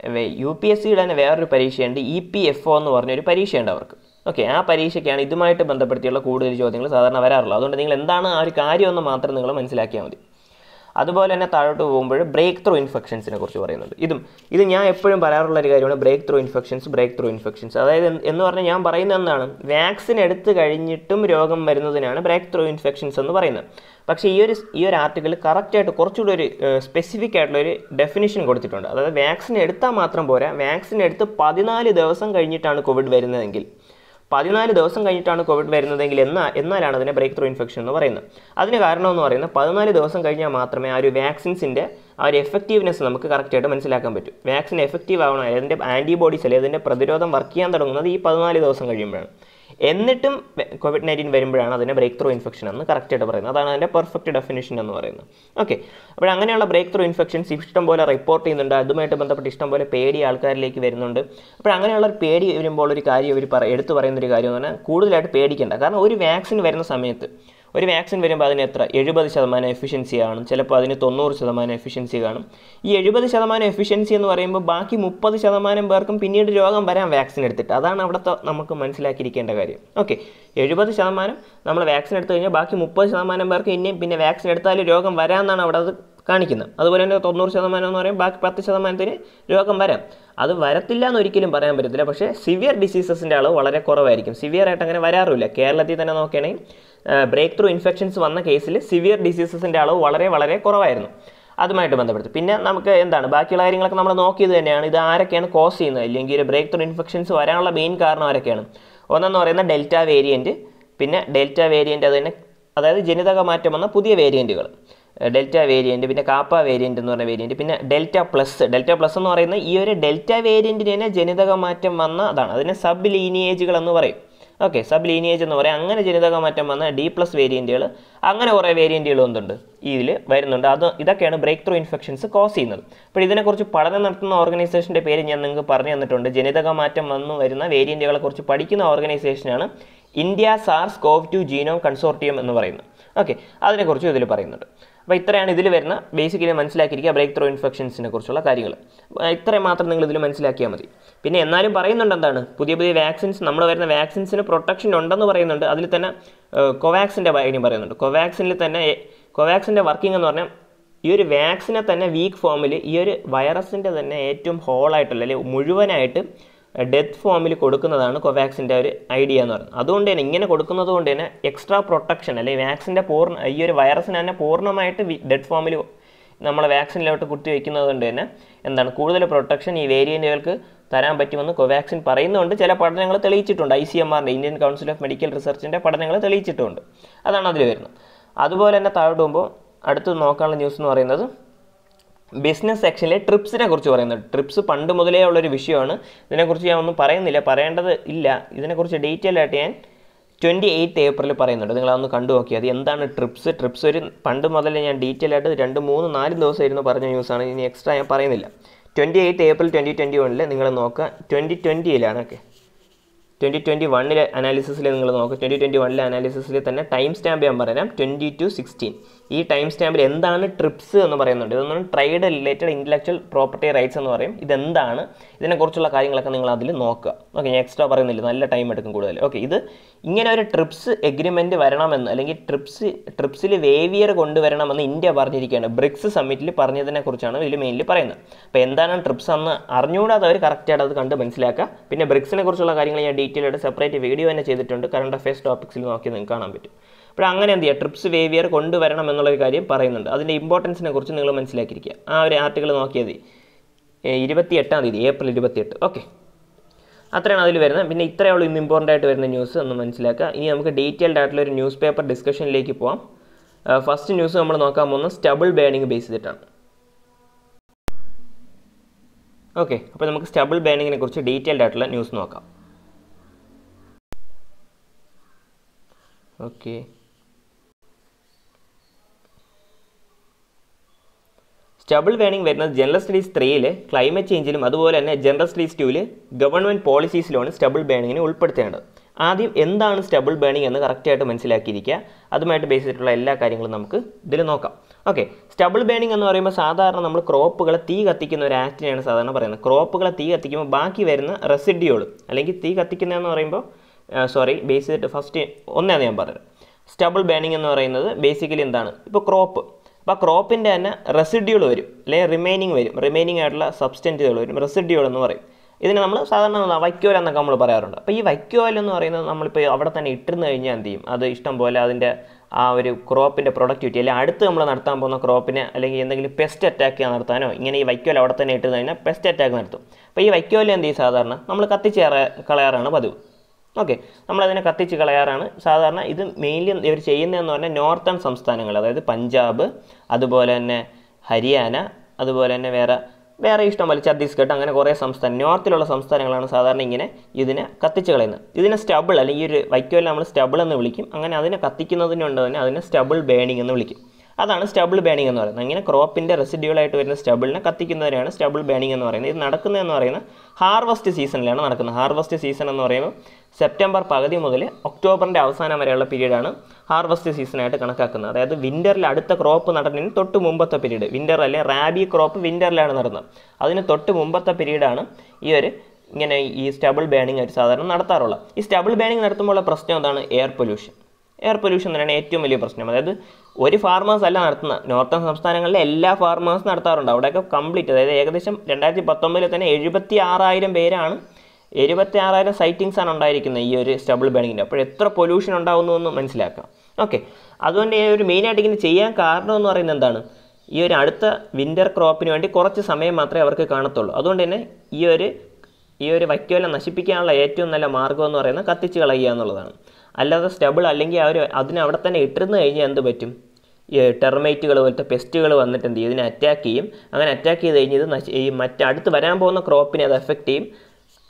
Speaker 1: യു പി എസ് സിയുടെ തന്നെ വേറൊരു പരീക്ഷയുണ്ട് ഇ പി എഫ് ഒ എന്ന് പറഞ്ഞൊരു പരീക്ഷയുണ്ട് അവർക്ക് ഓക്കെ ആ പരീക്ഷയ്ക്കാണ് ഇതുമായിട്ട് ബന്ധപ്പെടുത്തിയുള്ള കൂടുതൽ ചോദ്യങ്ങൾ സാധാരണ വരാറുള്ളത് അതുകൊണ്ട് നിങ്ങൾ എന്താണ് ആ ഒരു കാര്യമെന്ന് മാത്രം നിങ്ങൾ മനസ്സിലാക്കിയാൽ മതി അതുപോലെ തന്നെ താഴോട്ട് പോകുമ്പോൾ ബ്രേക്ക് ത്രൂ ഇൻഫെക്ഷൻസിനെ കുറിച്ച് പറയുന്നുണ്ട് ഇതും ഇത് ഞാൻ എപ്പോഴും പറയാറുള്ള ഒരു കാര്യമാണ് break through infections break through infections അതായത് എന്ത് എന്ന് പറഞ്ഞാൽ ഞാൻ പറയുന്നത് എന്താണ് വാക്സിൻ എടുത്തു കഴിഞ്ഞിട്ടും രോഗം വരുന്നതിനാണ് ബ്രേക്ക് ത്രൂ ഇൻഫെക്ഷൻസ് എന്ന് പറയുന്നത് പക്ഷേ ഈ ഒരു ഈ ഒരു ആർട്ടിക്കിൾ കറക്റ്റായിട്ട് കുറച്ചുകൂടി ഒരു സ്പെസിഫിക് ആയിട്ടുള്ള ഒരു ഡെഫിനിഷൻ കൊടുത്തിട്ടുണ്ട് അതായത് വാക്സിൻ എടുത്താൽ മാത്രം പോരാ വാക്സിൻ എടുത്ത് പതിനാല് ദിവസം കഴിഞ്ഞിട്ടാണ് കോവിഡ് വരുന്നതെങ്കിൽ പതിനാല് ദിവസം കഴിഞ്ഞിട്ടാണ് കോവിഡ് വരുന്നതെങ്കിൽ എന്നാ എന്നാലാണ് അതിനെ ബ്രേക്ക് ത്രൂ ഇൻഫെക്ഷൻ എന്ന് പറയുന്നത് അതിന് കാരണം എന്ന് പറയുന്നത് പതിനാല് ദിവസം കഴിഞ്ഞാൽ മാത്രമേ ആ ഒരു വാക്സിൻസിൻ്റെ ആ ഒരു എഫക്റ്റീവ്നെസ് നമുക്ക് കറക്റ്റായിട്ട് മനസ്സിലാക്കാൻ പറ്റൂ വാക്സിൻ എഫക്റ്റീവ് ആവണം അതിൻ്റെ ആൻറ്റിബോഡീസ് അല്ലെങ്കിൽ അതിൻ്റെ പ്രതിരോധം വർക്ക് ചെയ്യാൻ തുടങ്ങുന്നത് ഈ പതിനാല് ദിവസം കഴിയുമ്പോഴാണ് എന്നിട്ടും കോവിഡ് നയൻറ്റീൻ വരുമ്പോഴാണ് അതിനെ ബ്രേക്ക് ത്രൂ ഇൻഫെക്ഷൻ എന്ന് കറക്റ്റായിട്ട് പറയുന്നത് അതാണ് അതിൻ്റെ പെർഫെക്റ്റ് ഡെഫിനിഷൻ എന്ന് പറയുന്നത് ഓക്കെ അപ്പോൾ അങ്ങനെയുള്ള ബ്രേക്ക് ത്രൂ ഇൻഫെക്ഷൻസ് ഇഷ്ടം പോലെ റിപ്പോർട്ട് ചെയ്യുന്നുണ്ട് അതുമായിട്ട് ബന്ധപ്പെട്ട് ഇഷ്ടം പോലെ പേടി ആൾക്കാരിലേക്ക് വരുന്നുണ്ട് അപ്പോൾ അങ്ങനെയുള്ള ഒരു പേടി വരുമ്പോൾ ഒരു കാര്യം ഇവർ പറ എടുത്തു പറയുന്ന ഒരു കാര്യം എന്ന് പറഞ്ഞാൽ കൂടുതലായിട്ട് പേടിക്കേണ്ട കാരണം ഒരു വാക്സിൻ വരുന്ന സമയത്ത് ഒരു വാക്സിൻ വരുമ്പോൾ അതിന് എത്ര എഴുപത് ശതമാനം എഫിഷ്യൻസി കാണും ചിലപ്പോൾ അതിന് തൊണ്ണൂറ് ശതമാനം എഫിഷ്യൻസി കാണും ഈ എഴുപത് ശതമാനം എഫിഷ്യൻസി എന്ന് പറയുമ്പോൾ ബാക്കി മുപ്പത് ശതമാനം പേർക്കും പിന്നീട് രോഗം വരാം വാക്സിൻ എടുത്തിട്ട് അതാണ് അവിടുത്തെ നമുക്ക് മനസ്സിലാക്കിയിരിക്കേണ്ട കാര്യം ഓക്കെ എഴുപത് ശതമാനം നമ്മൾ വാക്സിൻ എടുത്തു കഴിഞ്ഞാൽ ബാക്കി മുപ്പത് ശതമാനം പേർക്ക് ഇനിയും പിന്നെ വാക്സിൻ എടുത്താൽ രോഗം വരാമെന്നാണ് അവിടെ അത് കാണിക്കുന്നത് അതുപോലെ തന്നെ തൊണ്ണൂറ് ശതമാനം എന്ന് പറയും ബാക്കി പത്ത് ശതമാനത്തിന് രോഗം വരാം അത് വരത്തില്ല എന്ന് ഒരിക്കലും പറയാൻ പറ്റത്തില്ല പക്ഷേ സിവിയർ ഡിസീസസിൻ്റെ അളവ് വളരെ കുറവായിരിക്കും സിവിയർ ആയിട്ട് അങ്ങനെ വരാറില്ല കേരളത്തിൽ തന്നെ നോക്കുകയാണെങ്കിൽ ബ്രേക്ക് ത്രൂ ഇൻഫെക്ഷൻസ് വന്ന കേസിൽ സിവിയർ ഡിസീസസിൻ്റെ അളവ് വളരെ വളരെ കുറവായിരുന്നു അതുമായിട്ട് ബന്ധപ്പെടുത്തി പിന്നെ നമുക്ക് എന്താണ് ബാക്കിയുള്ള കാര്യങ്ങളൊക്കെ നമ്മൾ നോക്കിയത് തന്നെയാണ് ഇത് ആരൊക്കെയാണ് കോസ് ചെയ്യുന്നത് അല്ലെങ്കിൽ ഒരു ബ്രേക്ക് ത്രൂ ഇൻഫെക്ഷൻസ് വരാനുള്ള മെയിൻ കാരണം ആരൊക്കെയാണ് ഒന്നെന്ന് പറയുന്ന ഡെൽറ്റ വേരിയൻറ്റ് പിന്നെ ഡെൽറ്റ വേരിയൻറ്റ് അത് തന്നെ അതായത് ജനിതക മാറ്റം വന്ന പുതിയ വേരിയൻറ്റുകൾ ഡെൽറ്റ വേരിയൻറ്റ് പിന്നെ കാപ്പ വേരിയൻറ്റ് എന്ന് പറഞ്ഞ വേരിയൻറ്റ് പിന്നെ ഡെൽറ്റ പ്ലസ് ഡെൽറ്റ പ്ലസ് എന്ന് പറയുന്നത് ഈ ഒരു ഡെൽറ്റ വേരിയൻറ്റിന് തന്നെ ജനിതക മാറ്റം വന്ന അതാണ് അതിനെ സബ് ലീനിയേജുകൾ എന്ന് പറയും ഓക്കെ സബ് ലീനിയേജ് എന്ന് പറയാം അങ്ങനെ ജനിതക മാറ്റം വന്ന ഡി പ്ലസ് വേരിയൻറ്റുകൾ അങ്ങനെ കുറേ വേരിയൻറ്റുകൾ എന്തുണ്ട് ഇതിൽ വരുന്നുണ്ട് അത് ഇതൊക്കെയാണ് ബ്രേക്ക് ത്രൂ ഇൻഫെക്ഷൻസ് കോസ് ചെയ്യുന്നത് അപ്പോൾ ഇതിനെക്കുറിച്ച് പഠനം നടത്തുന്ന ഓർഗനൈസേഷൻ്റെ പേര് ഞാൻ നിങ്ങൾക്ക് പറഞ്ഞു തന്നിട്ടുണ്ട് ജനിതക മാറ്റം വന്നു വരുന്ന വേരിയൻറ്റുകളെ കുറിച്ച് പഠിക്കുന്ന ഓർഗനൈസേഷനാണ് India SARS CoV two genome consortium എന്ന് പറയുന്നത് ഓക്കെ അതിനെക്കുറിച്ചും ഇതിൽ പറയുന്നുണ്ട് അപ്പോൾ ഇത്രയാണ് ഇതിൽ വരുന്ന ബേസിക്കലി മനസ്സിലാക്കിയിരിക്കുക ബ്രേക്ക് ത്രൂ ഇൻഫെക്ഷൻസിനെ കുറിച്ചുള്ള കാര്യങ്ങൾ ഇത്രയും മാത്രം നിങ്ങൾ ഇതിൽ മനസ്സിലാക്കിയാൽ മതി പിന്നെ എന്നാലും പറയുന്നുണ്ട് എന്താണ് പുതിയ പുതിയ വാക്സിൻസ് നമ്മൾ വരുന്ന വാക്സിൻസിന് പ്രൊട്ടക്ഷൻ ഉണ്ടെന്ന് പറയുന്നുണ്ട് അതിൽ തന്നെ കൊവാക്സിൻ്റെ കാര്യം പറയുന്നുണ്ട് കൊവാക്സിനിൽ തന്നെ കൊവാക്സിൻ്റെ വർക്കിംഗ് എന്ന് പറഞ്ഞാൽ ഈ ഒരു വാക്സിനെ തന്നെ വീക്ക് ഫോമിൽ ഈ ഒരു വൈറസിൻ്റെ തന്നെ ഏറ്റവും ഹോളായിട്ടുള്ള അല്ലെങ്കിൽ മുഴുവനായിട്ട് ഡെത്ത് ഫോമിൽ കൊടുക്കുന്നതാണ് കൊവാക്സിൻ്റെ ഒരു ഐഡിയ എന്ന് പറയുന്നത് അതുകൊണ്ട് തന്നെ ഇങ്ങനെ കൊടുക്കുന്നത് കൊണ്ട് തന്നെ എക്സ്ട്രാ പ്രൊട്ടക്ഷൻ അല്ലെങ്കിൽ വാക്സിൻ്റെ പൂർണ്ണ ഈ ഒരു വൈറസിനെ തന്നെ പൂർണ്ണമായിട്ട് ഡെഡ് ഫോമിൽ നമ്മളെ വാക്സിനിലോട്ട് കുത്തി വയ്ക്കുന്നത് കൊണ്ട് തന്നെ എന്താണ് കൂടുതൽ പ്രൊട്ടക്ഷൻ ഈ വേരിയൻറ്റുകൾക്ക് തരാൻ പറ്റുമെന്ന് കൊവാക്സിൻ പറയുന്നുണ്ട് ചില പഠനങ്ങൾ തെളിയിച്ചിട്ടുണ്ട് ഐ സി എം ആറിൻ്റെ ഇന്ത്യൻ കൗൺസിൽ ഓഫ് മെഡിക്കൽ റിസർച്ചിൻ്റെ പഠനങ്ങൾ തെളിയിച്ചിട്ടുണ്ട് അതാണ് അതിൽ വരുന്നത് അതുപോലെ തന്നെ താഴോട്ട് പോകുമ്പോൾ അടുത്ത് നോക്കാനുള്ള ന്യൂസ് എന്ന് പറയുന്നത് ബിസിനസ് സെക്ഷനിലെ ട്രിപ്സിനെ കുറിച്ച് പറയുന്നത് ട്രിപ്സ് പണ്ട് മുതലേ ഉള്ളൊരു വിഷയമാണ് ഇതിനെക്കുറിച്ച് ഞാൻ ഒന്നും പറയുന്നില്ല പറയേണ്ടത് ഇല്ല ഇതിനെക്കുറിച്ച് ഡീറ്റെയിൽ ആയിട്ട് ഞാൻ ട്വൻറ്റി എയ്ത്ത് ഏപ്രിൽ പറയുന്നുണ്ട് നിങ്ങൾ അതൊന്ന് കണ്ടു നോക്കിയാൽ എന്താണ് ട്രിപ്സ് ട്രിപ്സ് ഒരു പണ്ട് മുതലേ ഞാൻ ഡീറ്റെയിൽ ആയിട്ട് രണ്ട് മൂന്ന് നാല് ദിവസമായിരുന്നു പറഞ്ഞ ന്യൂസാണ് ഇനി എക്സ്ട്രാ ഞാൻ പറയുന്നില്ല twenty eighth April twenty twenty വണ്ണിൽ നിങ്ങൾ നോക്കുക ട്വൻറ്റി ട്വൻറ്റിയിലാണ് ഓക്കെ ട്വൻറ്റി ട്വൻറ്റി വണ്ണിലെ അനാലിസിസിൽ നിങ്ങൾ നോക്കുക ട്വൻറ്റി ട്വൻറ്റി വണ്ണിലെ അനാലിസിസിൽ തന്നെ ടൈം സ്റ്റാമ്പ് ഞാൻ പറയാം ട്വൻറ്റി ടു സിക്സ്റ്റീൻ ഈ ടൈം സ്റ്റാമ്പിൽ എന്താണ് ട്രിപ്സ് എന്ന് പറയുന്നുണ്ട് ഇതൊന്നും trade related intellectual property rights എന്ന് പറയും ഇതെന്താണ് ഇതിനെക്കുറിച്ചുള്ള കാര്യങ്ങളൊക്കെ നിങ്ങൾ അതിൽ നോക്കുക ഓക്കെ ഞാൻ എക്സ്ട്രാ പറയുന്നില്ല നല്ല ടൈം എടുക്കും കൂടുതൽ ഓക്കെ ഇത് ഇങ്ങനെ ഒരു ട്രിപ്സ് എഗ്രിമെൻറ്റ് വരണമെന്ന് അല്ലെങ്കിൽ ട്രിപ്സ് ട്രിപ്സിൽ വേവിയർ കൊണ്ടുവരണമെന്ന് ഇന്ത്യ പറഞ്ഞിരിക്കുകയാണ് ബ്രിക്സ് സമ്മിറ്റിൽ പറഞ്ഞതിനെ കുറിച്ചാണ് ഇതിൽ മെയിൻലി പറയുന്നത് അപ്പോൾ എന്താണ് ട്രിപ്സ് എന്ന് അറിഞ്ഞുകൂടാതെ അവർ കറക്റ്റായിട്ട് അത് കണ്ട് മനസ്സിലാക്കുക പിന്നെ ബ്രിക്സിനെ കുറിച്ചുള്ള കാര്യങ്ങൾ ഞാൻ ഡീറ്റെയിൽ ആയിട്ട് സെപ്പറേറ്റ് വീഡിയോ തന്നെ ചെയ്തിട്ടുണ്ട് കറണ്ട് അഫയേഴ്സ് ടോപ്പിക്സിൽ നോക്കി നിങ്ങൾക്ക് കാണാൻ പറ്റും അപ്പോൾ അങ്ങനെ എന്ത് ചെയ്യുക ട്രിപ്സ് വേവിയർ കൊണ്ടുവരണം എന്നുള്ളൊരു കാര്യം പറയുന്നുണ്ട് അതിൻ്റെ ഇമ്പോർട്ടൻസിനെ കുറിച്ച് നിങ്ങൾ മനസ്സിലാക്കിയിരിക്കുക ആ ഒരു ആർട്ടിക്കിൾ നോക്കിയാൽ മതി ഇരുപത്തി എട്ടാം തീയതി ഏപ്രിൽ ഇരുപത്തിയെട്ട് ഓക്കെ അത്രയാണ് അതിൽ വരുന്നത് പിന്നെ ഇത്രയേ ഉള്ളൂ ഇന്ന് ഇമ്പോർട്ടൻ്റ് ആയിട്ട് വരുന്ന ന്യൂസ് ഒന്ന് മനസ്സിലാക്കുക ഇനി നമുക്ക് ഡീറ്റെയിൽഡ് ആയിട്ടുള്ള ഒരു ന്യൂസ് പേപ്പർ ഡിസ്കഷനിലേക്ക് പോകാം ഫസ്റ്റ് ന്യൂസ് നമ്മൾ നോക്കാൻ പോകുന്നത് സ്റ്റബിൾ ബേണിംഗ് ബേസ് ചെയ്തിട്ടാണ് ഓക്കെ അപ്പോൾ നമുക്ക് സ്റ്റബിൾ ബേണിങ്ങിനെ കുറിച്ച് ഡീറ്റെയിൽഡ് ആയിട്ടുള്ള ന്യൂസ് നോക്കാം ഓക്കെ സ്റ്റബിൾ വേണിംഗ് വരുന്നത് ജനറൽ സ്റ്റഡീസ് ത്രീയിൽ ക്ലൈമറ്റ് ചേഞ്ചിലും അതുപോലെ തന്നെ ജനറൽ സ്റ്റഡീസ് ടൂവിൽ ഗവൺമെൻറ് പോളിസീസിലുമാണ് സ്റ്റബിൾ ബേണിങ്ങിനെ ഉൾപ്പെടുത്തേണ്ടത് ആദ്യം എന്താണ് സ്റ്റബിൾ ബേണിംഗ് എന്ന് കറക്റ്റായിട്ട് മനസ്സിലാക്കിയിരിക്കുക അതുമായിട്ട് ബേസ് ചെയ്തിട്ടുള്ള എല്ലാ കാര്യങ്ങളും നമുക്ക് ഇതിൽ നോക്കാം ഓക്കെ സ്റ്റബിൾ ബേണിംഗ് എന്ന് പറയുമ്പോൾ സാധാരണ നമ്മൾ ക്രോപ്പുകളെ തീ കത്തിക്കുന്ന ഒരു ആക്ടിനെയാണ് സാധാരണ പറയുന്നത് ക്രോപ്പുകളെ തീ കത്തിക്കുമ്പോൾ ബാക്കി വരുന്ന റെസിഡ്യൂൾ അല്ലെങ്കിൽ തീ കത്തിക്കുന്നതെന്ന് പറയുമ്പോൾ സോറി ബേസ് ചെയ്തിട്ട് ഫസ്റ്റ് ഒന്നാണ് ഞാൻ പറഞ്ഞത് സ്റ്റബിൾ ബേണിംഗ് എന്ന് പറയുന്നത് ബേസിക്കലി എന്താണ് ഇപ്പോൾ ക്രോപ്പ് അപ്പോൾ ക്രോപ്പിൻ്റെ തന്നെ റെസിഡ്യൂൾ വരും അല്ലെങ്കിൽ റിമൈനിങ് വരും റിമൈനിങ് ആയിട്ടുള്ള സബ്സ്റ്റൻറ്റുകൾ വരും റെസിഡ്യൂൾ എന്ന് പറയും ഇതിന് നമ്മൾ സാധാരണ വൈക്കോൽ എന്നൊക്കെ നമ്മൾ പറയാറുണ്ട് അപ്പോൾ ഈ വൈക്കോൽ എന്ന് പറയുന്നത് നമ്മളിപ്പോൾ അവിടെ തന്നെ ഇട്ടിരുന്ന് കഴിഞ്ഞാൽ എന്ത് ചെയ്യും അത് ഇഷ്ടം പോലെ അതിൻ്റെ ആ ഒരു ക്രോപ്പിൻ്റെ പ്രൊഡക്ടിവിറ്റി അല്ലെങ്കിൽ അടുത്ത് നമ്മൾ നടത്താൻ പോകുന്ന ക്രോപ്പിനെ അല്ലെങ്കിൽ എന്തെങ്കിലും പെസ്റ്റ് അറ്റാക്ക് നടത്താനോ ഇങ്ങനെ ഈ വൈക്കോൽ അവിടെ തന്നെ ഇട്ട് കഴിഞ്ഞാൽ പെസ്റ്റ് അറ്റാക്ക് നടത്തും അപ്പോൾ ഈ വൈക്കോൽ എന്ത് ചെയ്യും സാധാരണ നമ്മൾ കത്തിച്ച് കളയാറാണ് പതിവ് ഓക്കെ നമ്മളതിനെ കത്തിച്ച് കളയാറാണ് സാധാരണ ഇത് മെയിൻലി ഇവർ ചെയ്യുന്നതെന്ന് പറഞ്ഞാൽ നോർത്തേൺ സംസ്ഥാനങ്ങൾ അതായത് പഞ്ചാബ് അതുപോലെ തന്നെ ഹരിയാന അതുപോലെ തന്നെ വേറെ വേറെ ഇഷ്ടം പോലെ ഛത്തീസ്ഗഡ് അങ്ങനെ കുറേ സംസ്ഥാനം നോർത്തിലുള്ള സംസ്ഥാനങ്ങളാണ് സാധാരണ ഇങ്ങനെ ഇതിനെ കത്തിച്ച് കളയുന്നത് ഇതിനെ സ്റ്റബിൾ അല്ലെങ്കിൽ ഈ ഒരു വൈക്കോലിനെ നമ്മൾ സ്റ്റബിൾ എന്ന് വിളിക്കും അങ്ങനെ അതിനെ കത്തിക്കുന്നതിനുണ്ട് തന്നെ അതിനെ സ്റ്റബിൾ ബേണിംഗ് എന്ന് വിളിക്കും അതാണ് സ്റ്റബിൾ ബേണിംഗ് എന്ന് പറയുന്നത് അങ്ങനെ ക്രോപ്പിൻ്റെ റെസിഡ്യൂളായിട്ട് വരുന്ന സ്റ്റബിളിനെ കത്തിക്കുന്നതിനാണ് സ്റ്റബിൾ ബേണിംഗ് എന്ന് പറയുന്നത് ഇത് നടക്കുന്നതെന്ന് പറയുന്നത് ഹാർവസ്റ്റ് സീസണിലാണ് നടക്കുന്നത് ഹാർവസ്റ്റ് സീസൺ എന്ന് പറയുമ്പോൾ സെപ്റ്റംബർ പകുതി മുതൽ ഒക്ടോബറിൻ്റെ അവസാനം വരെയുള്ള പീരീഡാണ് ഹാർവസ്റ്റ് സീസണായിട്ട് കണക്കാക്കുന്നത് അതായത് വിൻ്ററിൽ അടുത്ത ക്രോപ്പ് നടന്നതിന് തൊട്ട് മുമ്പത്തെ പീരീഡ് വിൻ്റർ അല്ലെ റാബി ക്രോപ്പ് വിൻ്ററിലാണ് നടന്നത് അതിന് തൊട്ട് മുമ്പത്തെ പീരീഡാണ് ഈ ഒരു ഇങ്ങനെ ഈ സ്റ്റബിൾ ബേണിംഗ് ഒരു സാധാരണ നടത്താറുള്ളത് ഈ സ്റ്റബിൾ ബേണിംഗ് നടത്തുമ്പോഴുള്ള പ്രശ്നം എന്താണ് എയർ പൊല്യൂഷൻ എയർ പൊല്യൂഷൻ തന്നെയാണ് ഏറ്റവും വലിയ പ്രശ്നം അതായത് ഒരു ഫാർമേഴ്സ് അല്ല നടത്തുന്ന നോർത്തേൺ സംസ്ഥാനങ്ങളിലെ എല്ലാ ഫാർമേഴ്സ് നടത്താറുണ്ട് അവിടെയൊക്കെ കംപ്ലീറ്റ് അതായത് ഏകദേശം രണ്ടായിരത്തി പത്തൊമ്പതിൽ തന്നെ എഴുപത്തി ആറായിരം പേരാണ് എഴുപത്തി ആറായിരം സൈറ്റിങ്സ് ആണ് ഉണ്ടായിരിക്കുന്നത് ഈ ഒരു സ്റ്റബിൾ ബേണിങ്ങിൻ്റെ അപ്പോൾ എത്ര പൊല്യൂഷൻ ഉണ്ടാകുന്നു എന്ന് മനസ്സിലാക്കാം ഓക്കെ അതുകൊണ്ട് ഈ ഒരു മെയിനായിട്ട് ഇങ്ങനെ ചെയ്യാൻ കാരണം എന്ന് പറയുന്നത് എന്താണ് ഈ ഒരു അടുത്ത വിൻ്റർ ക്രോപ്പിന് വേണ്ടി കുറച്ച് സമയം മാത്രമേ അവർക്ക് കാണത്തുള്ളൂ അതുകൊണ്ട് തന്നെ ഈ ഒരു ഈ ഒരു വൈക്കോല നശിപ്പിക്കാനുള്ള ഏറ്റവും നല്ല മാർഗ്ഗം എന്ന് പറയുന്നത് കത്തിച്ച് കളയുക എന്നുള്ളതാണ് അല്ലാതെ സ്റ്റബിൾ അല്ലെങ്കിൽ അവർ അതിനെ അവിടെ തന്നെ ഇട്ടിരുന്ന് കഴിഞ്ഞാൽ എന്ത് പറ്റും ഈ ടെർമൈറ്റുകൾ പോലത്തെ പെസ്റ്റുകൾ വന്നിട്ട് എന്ത് ചെയ്യും ഇതിനെ അറ്റാക്ക് ചെയ്യും അങ്ങനെ അറ്റാക്ക് ചെയ്ത് കഴിഞ്ഞ് ഇത് നശി ഈ മറ്റ് അടുത്ത് വരാൻ പോകുന്ന ക്രോപ്പിനെ അത് എഫക്റ്റ് ചെയ്യും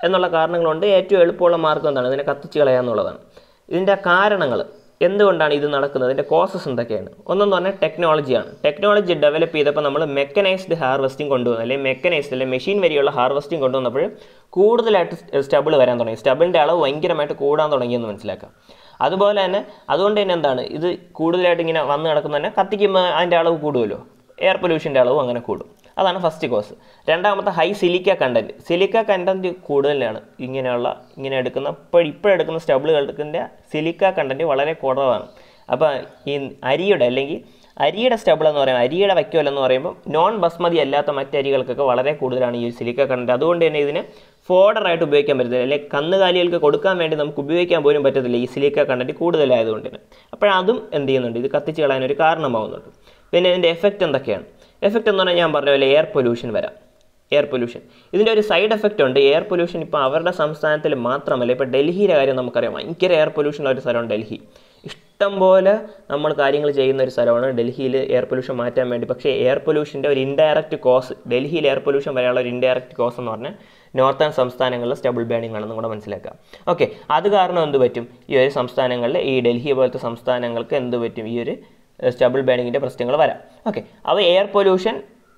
Speaker 1: എന്നുള്ള കാരണങ്ങൾ കൊണ്ട് ഏറ്റവും എളുപ്പമുള്ള മാർഗ്ഗം എന്താണ് ഇതിനെ കത്തിച്ച് കളയുക എന്നുള്ളതാണ് ഇതിൻ്റെ കാരണങ്ങൾ എന്തുകൊണ്ടാണ് ഇത് നടക്കുന്നത് ഇതിൻ്റെ കോസസ് എന്തൊക്കെയാണ് ഒന്നെന്ന് പറഞ്ഞാൽ ടെക്നോളജിയാണ് ടെക്നോളജി ഡെവലപ്പ് ചെയ്തപ്പോൾ നമ്മൾ മെക്കനൈസ്ഡ് ഹാർവസ്റ്റിംഗ് കൊണ്ടുവന്നു അല്ലെങ്കിൽ മെക്കനൈസ്ഡ് അല്ലെങ്കിൽ മെഷീൻ വരെയുള്ള ഹാർവസ്റ്റിംഗ് കൊണ്ടുവന്നപ്പോൾ കൂടുതലായിട്ട് സ്റ്റബിൾ വരാൻ തുടങ്ങി സ്റ്റബിളിൻ്റെ അളവ് ഭയങ്കരമായിട്ട് കൂടാൻ തുടങ്ങിയെന്ന് മനസ്സിലാക്കാം അതുപോലെ തന്നെ അതുകൊണ്ട് തന്നെ എന്താണ് ഇത് കൂടുതലായിട്ട് ഇങ്ങനെ വന്ന് കിടക്കുന്ന തന്നെ കത്തിക്കുമ്പോൾ അതിൻ്റെ അളവ് കൂടുമല്ലോ എയർ പൊല്യൂഷൻ്റെ അളവും അങ്ങനെ കൂടും അതാണ് ഫസ്റ്റ് കോസ് രണ്ടാമത്തെ high silica content silica content കൂടുതലാണ് ഇങ്ങനെയുള്ള ഇങ്ങനെ എടുക്കുന്ന ഇപ്പോൾ ഇപ്പോഴെടുക്കുന്ന സ്റ്റബിളുകൾക്കിൻ്റെ സിലിക്ക കണ്ടൻറ്റ് വളരെ കുറവാണ് അപ്പോൾ ഈ അരിയുടെ അല്ലെങ്കിൽ അരിയുടെ സ്റ്റബിൾ എന്ന് പറയുമ്പോൾ അരിയുടെ വയ്ക്കോൽ എന്ന് പറയുമ്പോൾ നോൺ ബസ്മതി അല്ലാത്ത മറ്റ് അരികൾക്കൊക്കെ വളരെ കൂടുതലാണ് ഈ സിലിക്ക കണ്ടൻറ്റ് അതുകൊണ്ട് തന്നെ ഇതിനെ ഫോഡറായിട്ട് ഉപയോഗിക്കാൻ പറ്റത്തില്ല അല്ലെങ്കിൽ കന്നുകാലികൾക്ക് കൊടുക്കാൻ വേണ്ടി നമുക്ക് ഉപയോഗിക്കാൻ പോലും പറ്റത്തില്ല ഈ സിലിക്ക കണ്ടൻറ്റ് കൂടുതലായതുകൊണ്ട് തന്നെ അപ്പോഴതും എന്ത് ചെയ്യുന്നുണ്ട് ഇത് കത്തിച്ച് കളയാനൊരു കാരണമാവുന്നുണ്ട് പിന്നെ ഇതിൻ്റെ എഫക്റ്റ് എന്തൊക്കെയാണ് എഫക്റ്റ് എന്ന് പറഞ്ഞാൽ ഞാൻ പറഞ്ഞ പോലെ എയർ പൊല്യൂഷൻ വരാം എയർ പൊല്യൂഷൻ ഇതിൻ്റെ ഒരു സൈഡ് എഫക്റ്റ് ഉണ്ട് എയർ പൊല്യൂഷൻ ഇപ്പോൾ അവരുടെ സംസ്ഥാനത്തിൽ മാത്രമല്ല ഇപ്പോൾ ഡൽഹിയിലെ കാര്യം നമുക്കറിയാം ഭയങ്കര എയർ പൊല്യൂഷൻ ഉള്ള ഒരു സ്ഥലമാണ് ഡൽഹി ഇഷ്ടം പോലെ നമ്മൾ കാര്യങ്ങൾ ചെയ്യുന്ന ഒരു സ്ഥലമാണ് ഡൽഹിയിൽ എയർ പൊല്യൂഷൻ മാറ്റാൻ വേണ്ടി പക്ഷേ എയർ പൊല്യൂഷൻ്റെ ഒരു ഇൻഡയറക്റ്റ് കോസ് ഡൽഹിയിൽ എയർ പൊല്യൂഷൻ വരെയുള്ള ഒരു ഇൻഡയറക്റ്റ് കോസ് എന്ന് പറഞ്ഞാൽ നോർത്തേൺ സംസ്ഥാനങ്ങളിലെ സ്റ്റബിൾ ബാനിങ് ആണെന്ന് കൂടെ മനസ്സിലാക്കാം ഓക്കെ അത് കാരണം എന്ത് പറ്റും ഈ ഒരു സംസ്ഥാനങ്ങളിൽ ഈ ഡൽഹി പോലത്തെ സംസ്ഥാനങ്ങൾക്ക് എന്ത് പറ്റും ഈ ഒരു സ്റ്റബിൾ ബാനിങ്ങിൻ്റെ പ്രശ്നങ്ങൾ വരാം ഓക്കെ അപ്പോൾ എയർ പൊല്യൂഷൻ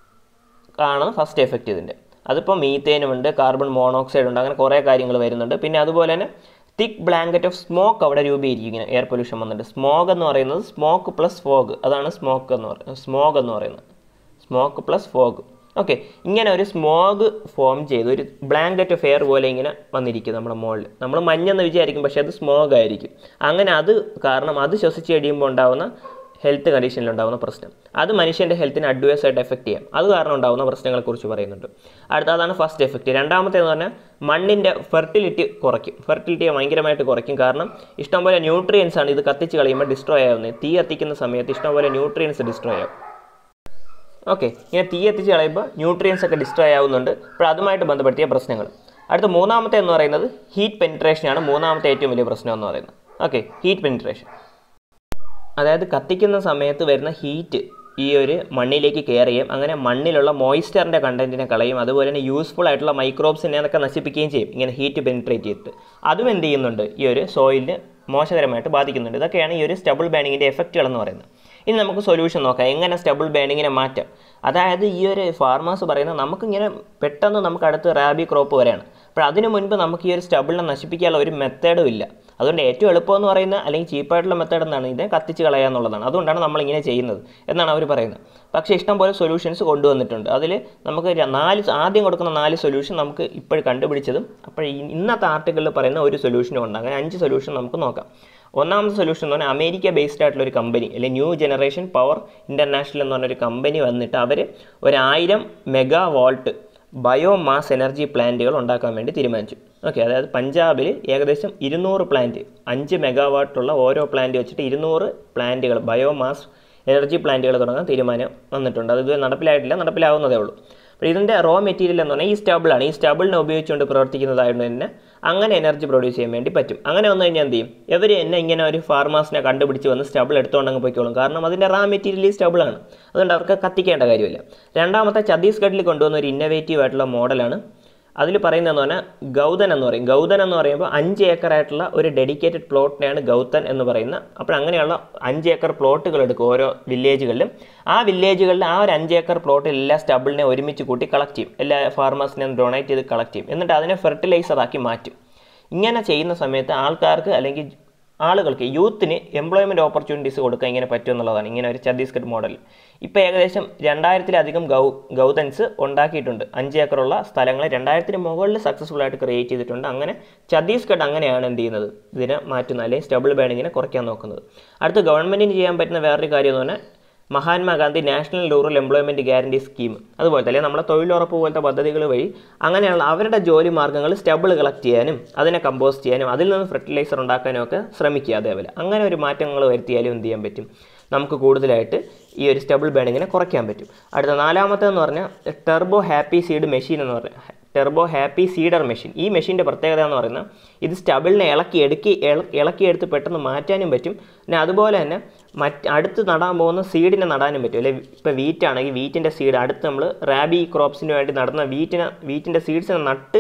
Speaker 1: ആണ് ഫസ്റ്റ് എഫക്റ്റ് ഇതിൻ്റെ അതിപ്പോൾ മീത്തേനും ഉണ്ട് കാർബൺ മോണോക്സൈഡ് ഉണ്ട് അങ്ങനെ കുറേ കാര്യങ്ങൾ വരുന്നുണ്ട് പിന്നെ അതുപോലെ തന്നെ തിക്ക് ബ്ലാങ്കറ്റ് ഓഫ് സ്മോക്ക് അവിടെ രൂപീകരിക്കും ഇങ്ങനെ എയർ പൊല്യൂഷൻ വന്നിട്ട് സ്മോഗ് എന്ന് പറയുന്നത് സ്മോക്ക് പ്ലസ് ഫോഗ് അതാണ് സ്മോക്ക് എന്ന് പറയുന്നത് സ്മോഗ് എന്ന് പറയുന്നത് സ്മോക്ക് പ്ലസ് ഫോഗ് ഓക്കെ ഇങ്ങനെ ഒരു സ്മോഗ് ഫോം ചെയ്ത് ഒരു ബ്ലാങ്കറ്റ് ഓഫ് എയർ പോലെ ഇങ്ങനെ വന്നിരിക്കും നമ്മുടെ മുകളിൽ നമ്മൾ മഞ്ഞെന്ന് വിചാരിക്കും പക്ഷേ അത് സ്മോഗ് ആയിരിക്കും അങ്ങനെ അത് കാരണം അത് ശ്വസിച്ച് കഴിയുമ്പോൾ ഉണ്ടാകുന്ന ഹെൽത്ത് കണ്ടീഷനിൽ ഉണ്ടാകുന്ന പ്രശ്നം അത് മനുഷ്യൻ്റെ ഹെൽത്തിനെ അഡ്വേഴ്സ് ആയിട്ട് എഫക്റ്റ് ചെയ്യാം അത് കാരണം ഉണ്ടാകുന്ന പ്രശ്നങ്ങളെക്കുറിച്ച് പറയുന്നുണ്ട് അടുത്ത അതാണ് ഫസ്റ്റ് എഫക്റ്റ് രണ്ടാമത്തേന്ന് പറഞ്ഞാൽ മണ്ണിൻ്റെ ഫെർട്ടിലിറ്റി കുറയ്ക്കും ഫെർട്ടിലിറ്റിയെ ഭയങ്കരമായിട്ട് കുറയ്ക്കും കാരണം ഇഷ്ടംപോലെ ന്യൂട്രിയൻസ് ആണ് ഇത് കത്തിച്ച് കളയുമ്പോൾ ഡിസ്ട്രോയ് ആവുന്നത് തീ കത്തിക്കുന്ന സമയത്ത് ഇഷ്ടംപോലെ ന്യൂട്രിയൻസ് ഡിസ്ട്രോയ് ആവും ഓക്കെ ഇങ്ങനെ തീ എത്തിച്ച് കളയുമ്പോൾ ന്യൂട്രിയൻസ് ഒക്കെ ഡിസ്ട്രോയ് ആവുന്നുണ്ട് അപ്പോൾ അതുമായിട്ട് ബന്ധപ്പെടുത്തിയ പ്രശ്നങ്ങൾ അടുത്ത മൂന്നാമത്തെ എന്ന് പറയുന്നത് ഹീറ്റ് പെനിട്രേഷനാണ് മൂന്നാമത്തെ ഏറ്റവും വലിയ പ്രശ്നം എന്ന് പറയുന്നത് ഓക്കെ ഹീറ്റ് പെനിട്രേഷൻ അതായത് കത്തിക്കുന്ന സമയത്ത് വരുന്ന ഹീറ്റ് ഈ ഒരു മണ്ണിലേക്ക് കയറുകയും അങ്ങനെ മണ്ണിലുള്ള മോയ്സ്ചറിൻ്റെ കണ്ടൻറ്റിനെ കളയും അതുപോലെ തന്നെ യൂസ്ഫുൾ ആയിട്ടുള്ള മൈക്രോബ്സിനെ അതൊക്കെ നശിപ്പിക്കുകയും ചെയ്യും ഇങ്ങനെ ഹീറ്റ് പെനിട്രേറ്റ് ചെയ്തിട്ട് അതും എന്ത് ചെയ്യുന്നുണ്ട് ഈ ഒരു സോയിലിന് മോശകരമായിട്ട് ബാധിക്കുന്നുണ്ട് ഇതൊക്കെയാണ് ഈ ഒരു സ്റ്റബിൾ ബാനിങ്ങിൻ്റെ എഫക്റ്റുകൾ എന്ന് പറയുന്നത് ഇനി നമുക്ക് സൊല്യൂഷൻ നോക്കാം എങ്ങനെ സ്റ്റബിൾ ബാനിങ്ങിനെ മാറ്റാം അതായത് ഈ ഒരു ഫാർമേഴ്സ് പറയുന്നത് നമുക്കിങ്ങനെ പെട്ടെന്ന് നമുക്ക് അടുത്ത് റാബി ക്രോപ്പ് വരെയാണ് അപ്പോൾ അതിനു മുൻപ് നമുക്ക് ഈ ഒരു സ്റ്റബിളിനെ നശിപ്പിക്കാനുള്ള ഒരു മെത്തേഡും ഇല്ല അതുകൊണ്ട് ഏറ്റവും എളുപ്പം എന്ന് പറയുന്ന അല്ലെങ്കിൽ ചീപ്പായിട്ടുള്ള മെത്തേഡ് എന്താണ് ഇതിനെ കത്തിച്ച് കളയുക എന്നുള്ളതാണ് അതുകൊണ്ടാണ് നമ്മളിങ്ങനെ ചെയ്യുന്നത് എന്നാണ് അവർ പറയുന്നത് പക്ഷേ ഇഷ്ടം പോലെ സൊല്യൂഷൻസ് കൊണ്ടുവന്നിട്ടുണ്ട് അതിൽ നമുക്ക് ര- നാല് ആദ്യം കൊടുക്കുന്ന നാല് സൊല്യൂഷൻ നമുക്ക് ഇപ്പോൾ കണ്ടുപിടിച്ചതും അപ്പോൾ ഈ ഇന്നത്തെ ആർട്ടിക്കിളിൽ പറയുന്ന ഒരു സൊല്യൂഷനും ഉണ്ട് അങ്ങനെ അഞ്ച് സൊല്യൂഷൻ നമുക്ക് നോക്കാം ഒന്നാമത്തെ സൊല്യൂഷൻ എന്ന് പറഞ്ഞാൽ അമേരിക്ക ബേസ്ഡ് ആയിട്ടുള്ള ഒരു കമ്പനി അല്ലെങ്കിൽ ന്യൂ ജനറേഷൻ പവർ ഇൻ്റർനാഷണൽ എന്ന് പറഞ്ഞൊരു കമ്പനി വന്നിട്ട് അവർ ഒരു ആയിരം മെഗാ വോൾട്ട് ബയോമാസ് എനർജി പ്ലാന്റുകൾ ഉണ്ടാക്കാൻ വേണ്ടി തീരുമാനിച്ചു ഓക്കെ അതായത് പഞ്ചാബിൽ ഏകദേശം ഇരുന്നൂറ് പ്ലാന്റ് അഞ്ച് മെഗാവാട്ടുള്ള ഓരോ പ്ലാന്റ് വെച്ചിട്ട് ഇരുന്നൂറ് പ്ലാന്റുകൾ ബയോമാസ് എനർജി പ്ലാന്റുകൾ തുടങ്ങാൻ തീരുമാനം വന്നിട്ടുണ്ട് അത് ഇതുവരെ നടപ്പിലായിട്ടില്ല നടപ്പിലാവുന്നതേ ഉള്ളൂ അപ്പോൾ ഇതിൻ്റെ റോ മെറ്റീരിയൽ എന്ന് പറഞ്ഞാൽ ഈ സ്റ്റബിളാണ് ഈ സ്റ്റബിളിനെ ഉപയോഗിച്ചുകൊണ്ട് പ്രവർത്തിക്കുന്നതായതുകൊണ്ട് തന്നെ അങ്ങനെ എനർജി പ്രൊഡ്യൂസ് ചെയ്യാൻ വേണ്ടി പറ്റും അങ്ങനെ വന്നു കഴിഞ്ഞാൽ എന്ത് ചെയ്യും ഇവർ തന്നെ ഇങ്ങനെ ഒരു ഫാർമേഴ്സിനെ കണ്ടുപിടിച്ച് വന്ന് സ്റ്റബിൾ എടുത്തുകൊണ്ട് അങ്ങ് പോയിക്കോളും കാരണം അതിൻ്റെ റാ മെറ്റീരിയൽ ഈ സ്റ്റബിളാണ് അതുകൊണ്ട് അവർക്ക് കത്തിക്കേണ്ട കാര്യമില്ല രണ്ടാമത്തെ ഛത്തീസ്ഗഡിൽ കൊണ്ടുവന്ന ഒരു ഇന്നവേറ്റീവ് ആയിട്ടുള്ള മോഡലാണ് അതിൽ പറയുന്നതെന്ന് പറഞ്ഞാൽ ഗൗതൻ എന്ന് പറയും ഗൗതൻ എന്ന് പറയുമ്പോൾ അഞ്ച് ഏക്കർ ആയിട്ടുള്ള ഒരു ഡെഡിക്കേറ്റഡ് പ്ലോട്ടിനെയാണ് ഗൗതൻ എന്ന് പറയുന്നത് അപ്പോൾ അങ്ങനെയുള്ള അഞ്ച് ഏക്കർ പ്ലോട്ടുകൾ എടുക്കും ഓരോ വില്ലേജുകളിലും ആ വില്ലേജുകളിൽ ആ ഒരു അഞ്ച് ഏക്കർ പ്ലോട്ടിൽ എല്ലാ സ്റ്റബിളിനെ ഒരുമിച്ച് കൂട്ടി കളക്ട് ചെയ്യും എല്ലാ ഫാർമേഴ്സിനെയും ഡൊണേറ്റ് ചെയ്ത് കളക്ട് ചെയ്യും എന്നിട്ട് അതിനെ ഫെർട്ടിലൈസർ ആക്കി മാറ്റും ഇങ്ങനെ ചെയ്യുന്ന സമയത്ത് ആൾക്കാർക്ക് അല്ലെങ്കിൽ ആളുകൾക്ക് യൂത്തിന് എംപ്ലോയ്മെൻറ്റ് ഓപ്പർച്യൂണിറ്റീസ് കൊടുക്കാൻ ഇങ്ങനെ പറ്റും എന്നുള്ളതാണ് ഇങ്ങനെ ഒരു ഛത്തീസ്ഗഡ് മോഡൽ ഇപ്പോൾ ഏകദേശം രണ്ടായിരത്തിലധികം ഗൗ ഗൗതൻസ് ഉണ്ടാക്കിയിട്ടുണ്ട് അഞ്ച് ഏക്കറുള്ള സ്ഥലങ്ങൾ രണ്ടായിരത്തിന് മുകളിൽ സക്സസ്ഫുൾ ആയിട്ട് ക്രിയേറ്റ് ചെയ്തിട്ടുണ്ട് അങ്ങനെ ഛത്തീസ്ഗഡ് അങ്ങനെയാണ് എന്ത് ചെയ്യുന്നത് ഇതിനെ മാറ്റുന്നത് അല്ലെങ്കിൽ സ്റ്റബിൾ ബാനിങ്ങിനെ കുറയ്ക്കാൻ നോക്കുന്നത് അടുത്ത ഗവൺമെൻറ്റിന് ചെയ്യാൻ പറ്റുന്ന വേറൊരു കാര്യം എന്ന് പറഞ്ഞാൽ Mahatma Gandhi national rural employment guarantee scheme അതുപോലെ തന്നെ നമ്മളെ തൊഴിലുറപ്പ് പോലത്തെ പദ്ധതികൾ വഴി അങ്ങനെയുള്ള അവരുടെ ജോലി മാർഗ്ഗങ്ങൾ സ്റ്റബിൾ കളക്ട് ചെയ്യാനും അതിനെ കമ്പോസ്റ്റ് ചെയ്യാനും അതിൽ നിന്ന് ഫെർട്ടിലൈസർ ഉണ്ടാക്കാനും ഒക്കെ ശ്രമിക്കുക അതേപോലെ അങ്ങനെ ഒരു മാറ്റങ്ങൾ വരുത്തിയാലും എന്ത് ചെയ്യാൻ പറ്റും നമുക്ക് കൂടുതലായിട്ട് ഈ ഒരു സ്റ്റബിൾ ബേണിങ്ങിനെ കുറയ്ക്കാൻ പറ്റും അടുത്ത നാലാമത്തേന്ന് പറഞ്ഞാൽ ടെർബോ ഹാപ്പി സീഡ് മെഷീൻ എന്ന് പറഞ്ഞാൽ ടെർബോ ഹാപ്പി സീഡർ മെഷീൻ ഈ മെഷീൻ്റെ പ്രത്യേകത എന്ന് പറയുന്നത് ഇത് സ്റ്റബിളിനെ ഇളക്കി എടുക്കി ഇള- ഇളക്കിയെടുത്ത് പെട്ടെന്ന് മാറ്റാനും പറ്റും പിന്നെ അതുപോലെ തന്നെ മറ്റ് അടുത്ത് നടാൻ പോകുന്ന സീഡിനെ നടാനും പറ്റും അല്ലെ ഇപ്പോൾ വീറ്റ് ആണെങ്കിൽ വീറ്റിൻ്റെ സീഡ് അടുത്ത് നമ്മൾ റാബി ക്രോപ്സിന് വേണ്ടി നടുന്ന വീറ്റിനെ വീറ്റിൻ്റെ സീഡ്സിനെ നട്ട്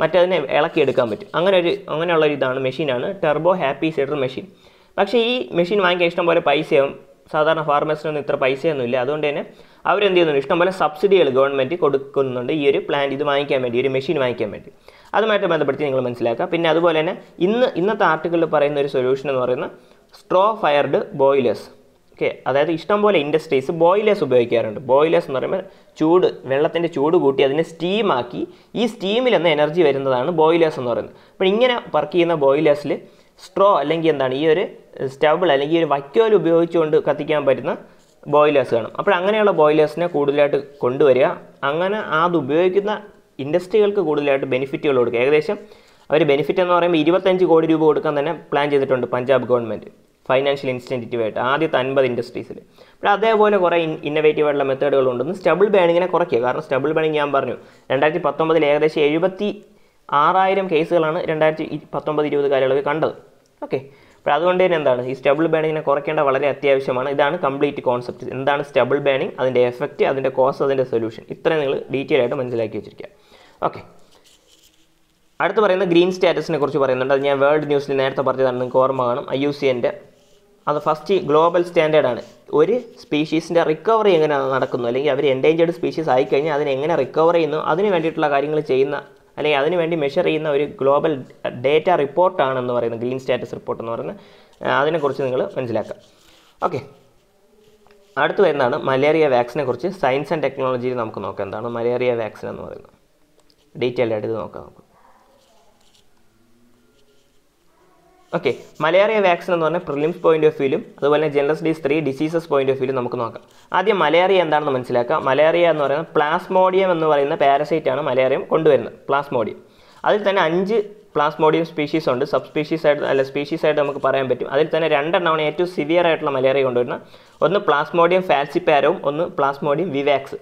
Speaker 1: മറ്റതിനെ ഇളക്കിയെടുക്കാൻ പറ്റും അങ്ങനെ ഒരു അങ്ങനെയുള്ള ഒരു ഇതാണ് മെഷീനാണ് ടെർബോ ഹാപ്പി സീഡർ മെഷീൻ പക്ഷേ ഈ മെഷീൻ വാങ്ങിക്കാൻ ഇഷ്ടം പോലെ പൈസയാവും സാധാരണ ഫാർമേഴ്സിനൊന്നും ഇത്ര പൈസയൊന്നുമില്ല അതുകൊണ്ട് തന്നെ അവരെന്ത് ചെയ്യുന്നുണ്ട് ഇഷ്ടംപോലെ സബ്സിഡികൾ ഗവൺമെൻറ് കൊടുക്കുന്നുണ്ട് ഈ ഒരു പ്ലാന്റ് ഇത് വാങ്ങിക്കാൻ വേണ്ടി ഈ ഒരു മെഷീൻ വാങ്ങിക്കാൻ വേണ്ടി അതുമായിട്ട് ബന്ധപ്പെടുത്തി നിങ്ങൾ മനസ്സിലാക്കുക പിന്നെ അതുപോലെ തന്നെ ഇന്ന് ഇന്നത്തെ ആർട്ടിക്കിളിൽ പറയുന്ന ഒരു സൊല്യൂഷൻ എന്ന് പറയുന്നത് സ്ട്രോ ഫയർഡ് ബോയിലേഴ്സ് ഓക്കെ അതായത് ഇഷ്ടംപോലെ ഇൻഡസ്ട്രീസ് ബോയിലേഴ്സ് ഉപയോഗിക്കാറുണ്ട് ബോയിലേഴ്സ് എന്ന് പറയുമ്പോൾ ചൂട് വെള്ളത്തിൻ്റെ ചൂട് കൂട്ടി അതിനെ സ്റ്റീമാക്കി ഈ സ്റ്റീമിൽ നിന്ന് എനർജി വരുന്നതാണ് ബോയിലേഴ്സ് എന്ന് പറയുന്നത് അപ്പോൾ ഇങ്ങനെ വർക്ക് ചെയ്യുന്ന ബോയിലേഴ്സിൽ സ്ട്രോ അല്ലെങ്കിൽ എന്താണ് ഈ ഒരു സ്റ്റബിൾ അല്ലെങ്കിൽ ഈ ഒരു വൈക്കോൽ ഉപയോഗിച്ചുകൊണ്ട് കത്തിക്കാൻ പറ്റുന്ന ബോയിലേഴ്സ് കാണും അപ്പോൾ അങ്ങനെയുള്ള ബോയിലേഴ്സിനെ കൂടുതലായിട്ട് കൊണ്ടുവരിക അങ്ങനെ അത് ഉപയോഗിക്കുന്ന ഇൻഡസ്ട്രികൾക്ക് കൂടുതലായിട്ട് ബെനിഫിറ്റുകൾ കൊടുക്കുക ഏകദേശം അവർ ബെനിഫിറ്റ് എന്ന് പറയുമ്പോൾ ഇരുപത്തഞ്ച് കോടി രൂപ കൊടുക്കാൻ തന്നെ പ്ലാൻ ചെയ്തിട്ടുണ്ട് പഞ്ചാബ് ഗവൺമെൻറ് ഫൈനാൻഷ്യൽ ഇൻസ്റ്റൻറ്റീവ് ആയിട്ട് ആദ്യത്തെ അൻപത് ഇൻഡസ്ട്രീസിൽ അപ്പോൾ അതേപോലെ കുറേ ഇന്നവേറ്റീവ് ആയിട്ടുള്ള മെത്തേഡുകളുണ്ടെന്ന് സ്റ്റബിൾ ബാനിങ്ങിനെ കുറയ്ക്കുക കാരണം സ്റ്റബിൾ ബാനിങ് ഞാൻ പറഞ്ഞു രണ്ടായിരത്തി പത്തൊമ്പതിൽ ഏകദേശം എഴുപത്തി ആറായിരം കേസുകളാണ് രണ്ടായിരത്തി പത്തൊമ്പത് ഇരുപത് കാലയളവിൽ കണ്ടത് ഓക്കെ അപ്പോൾ അതുകൊണ്ട് തന്നെ എന്താണ് ഈ സ്റ്റബിൾ ബാനിങ്ങിനെ കുറയ്ക്കേണ്ട വളരെ അത്യാവശ്യമാണ് ഇതാണ് കംപ്ലീറ്റ് കോൺസെപ്റ്റ് എന്താണ് സ്റ്റബിൾ ബാനിങ് അതിൻ്റെ എഫക്റ്റ് അതിൻ്റെ കോസ് അതിൻ്റെ സൊല്യൂഷൻ ഇത്രയും നിങ്ങൾ ഡീറ്റെയിൽ ആയിട്ട് മനസ്സിലാക്കി വെച്ചിരിക്കുക ഓക്കെ അടുത്ത് പറയുന്ന ഗ്രീൻ സ്റ്റാറ്റസിനെ കുറിച്ച് പറയുന്നുണ്ട് അത് ഞാൻ വേൾഡ് ന്യൂസിൽ നേരത്തെ പറഞ്ഞതാണ് നിങ്ങൾക്ക് ഓർമ്മ കാണും ഐ യു സി എൻ്റെ അത് ഫസ്റ്റ് ഗ്ലോബൽ സ്റ്റാൻഡേർഡാണ് ഒരു സ്പീഷീസിൻ്റെ റിക്കവറി എങ്ങനെ നടക്കുന്നു അല്ലെങ്കിൽ അവർ എൻഡേഞ്ചേർഡ് സ്പീഷീസ് ആയിക്കഴിഞ്ഞാൽ അതിനെ എങ്ങനെ റിക്കവർ ചെയ്യുന്നു അതിന് വേണ്ടിയിട്ടുള്ള കാര്യങ്ങൾ ചെയ്യുന്ന അല്ലെങ്കിൽ അതിന് വേണ്ടി മെഷർ ചെയ്യുന്ന ഒരു ഗ്ലോബൽ ഡേറ്റ റിപ്പോർട്ടാണെന്ന് പറയുന്നത് ഗ്രീൻ സ്റ്റാറ്റസ് റിപ്പോർട്ട് എന്ന് പറയുന്നത് അതിനെക്കുറിച്ച് നിങ്ങൾ മനസ്സിലാക്കുക ഓക്കെ അടുത്ത് വരുന്നതാണ് മലേറിയ വാക്സിനെ കുറിച്ച് സയൻസ് ആൻഡ് ടെക്നോളജിയിൽ നമുക്ക് നോക്കാം എന്താണ് മലേറിയ വാക്സിൻ എന്ന് പറയുന്നത് ഡീറ്റെയിൽ ആയിട്ട് ഇത് നോക്കാം നമുക്ക് ഓക്കെ മലേറിയ വാക്സിൻ എന്ന് പറഞ്ഞാൽ പ്രിലിംസ് പോയിന്റ് ഓഫ് വ്യൂലും അതുപോലെ തന്നെ general studies three diseases point of വ്യൂലും നമുക്ക് നോക്കാം ആദ്യം മലേറിയ എന്താണെന്ന് മനസ്സിലാക്കാം മലേറിയ എന്ന് പറയുന്നത് പ്ലാസ്മോഡിയം എന്ന് പറയുന്ന പാരസൈറ്റ് ആണ് മലേറിയം കൊണ്ടുവരുന്നത് പ്ലാസ്മോഡിയം അതിൽ തന്നെ അഞ്ച് പ്ലാസ്മോഡിയം സ്പീഷീസ് ഉണ്ട് സബ് സ്പീഷീസ് ആയിട്ട് അല്ല സ്പീഷീസ് ആയിട്ട് നമുക്ക് പറയാൻ പറ്റും അതിൽ തന്നെ രണ്ടെണ്ണമാണ് ഏറ്റവും സിവിയർ ആയിട്ടുള്ള മലേറിയ കൊണ്ടുവരുന്നത് ഒന്ന് പ്ലാസ്മോഡിയം ഫാൽസിപ്പാരവും ഒന്ന് പ്ലാസ്മോഡിയം വിവാക്സ്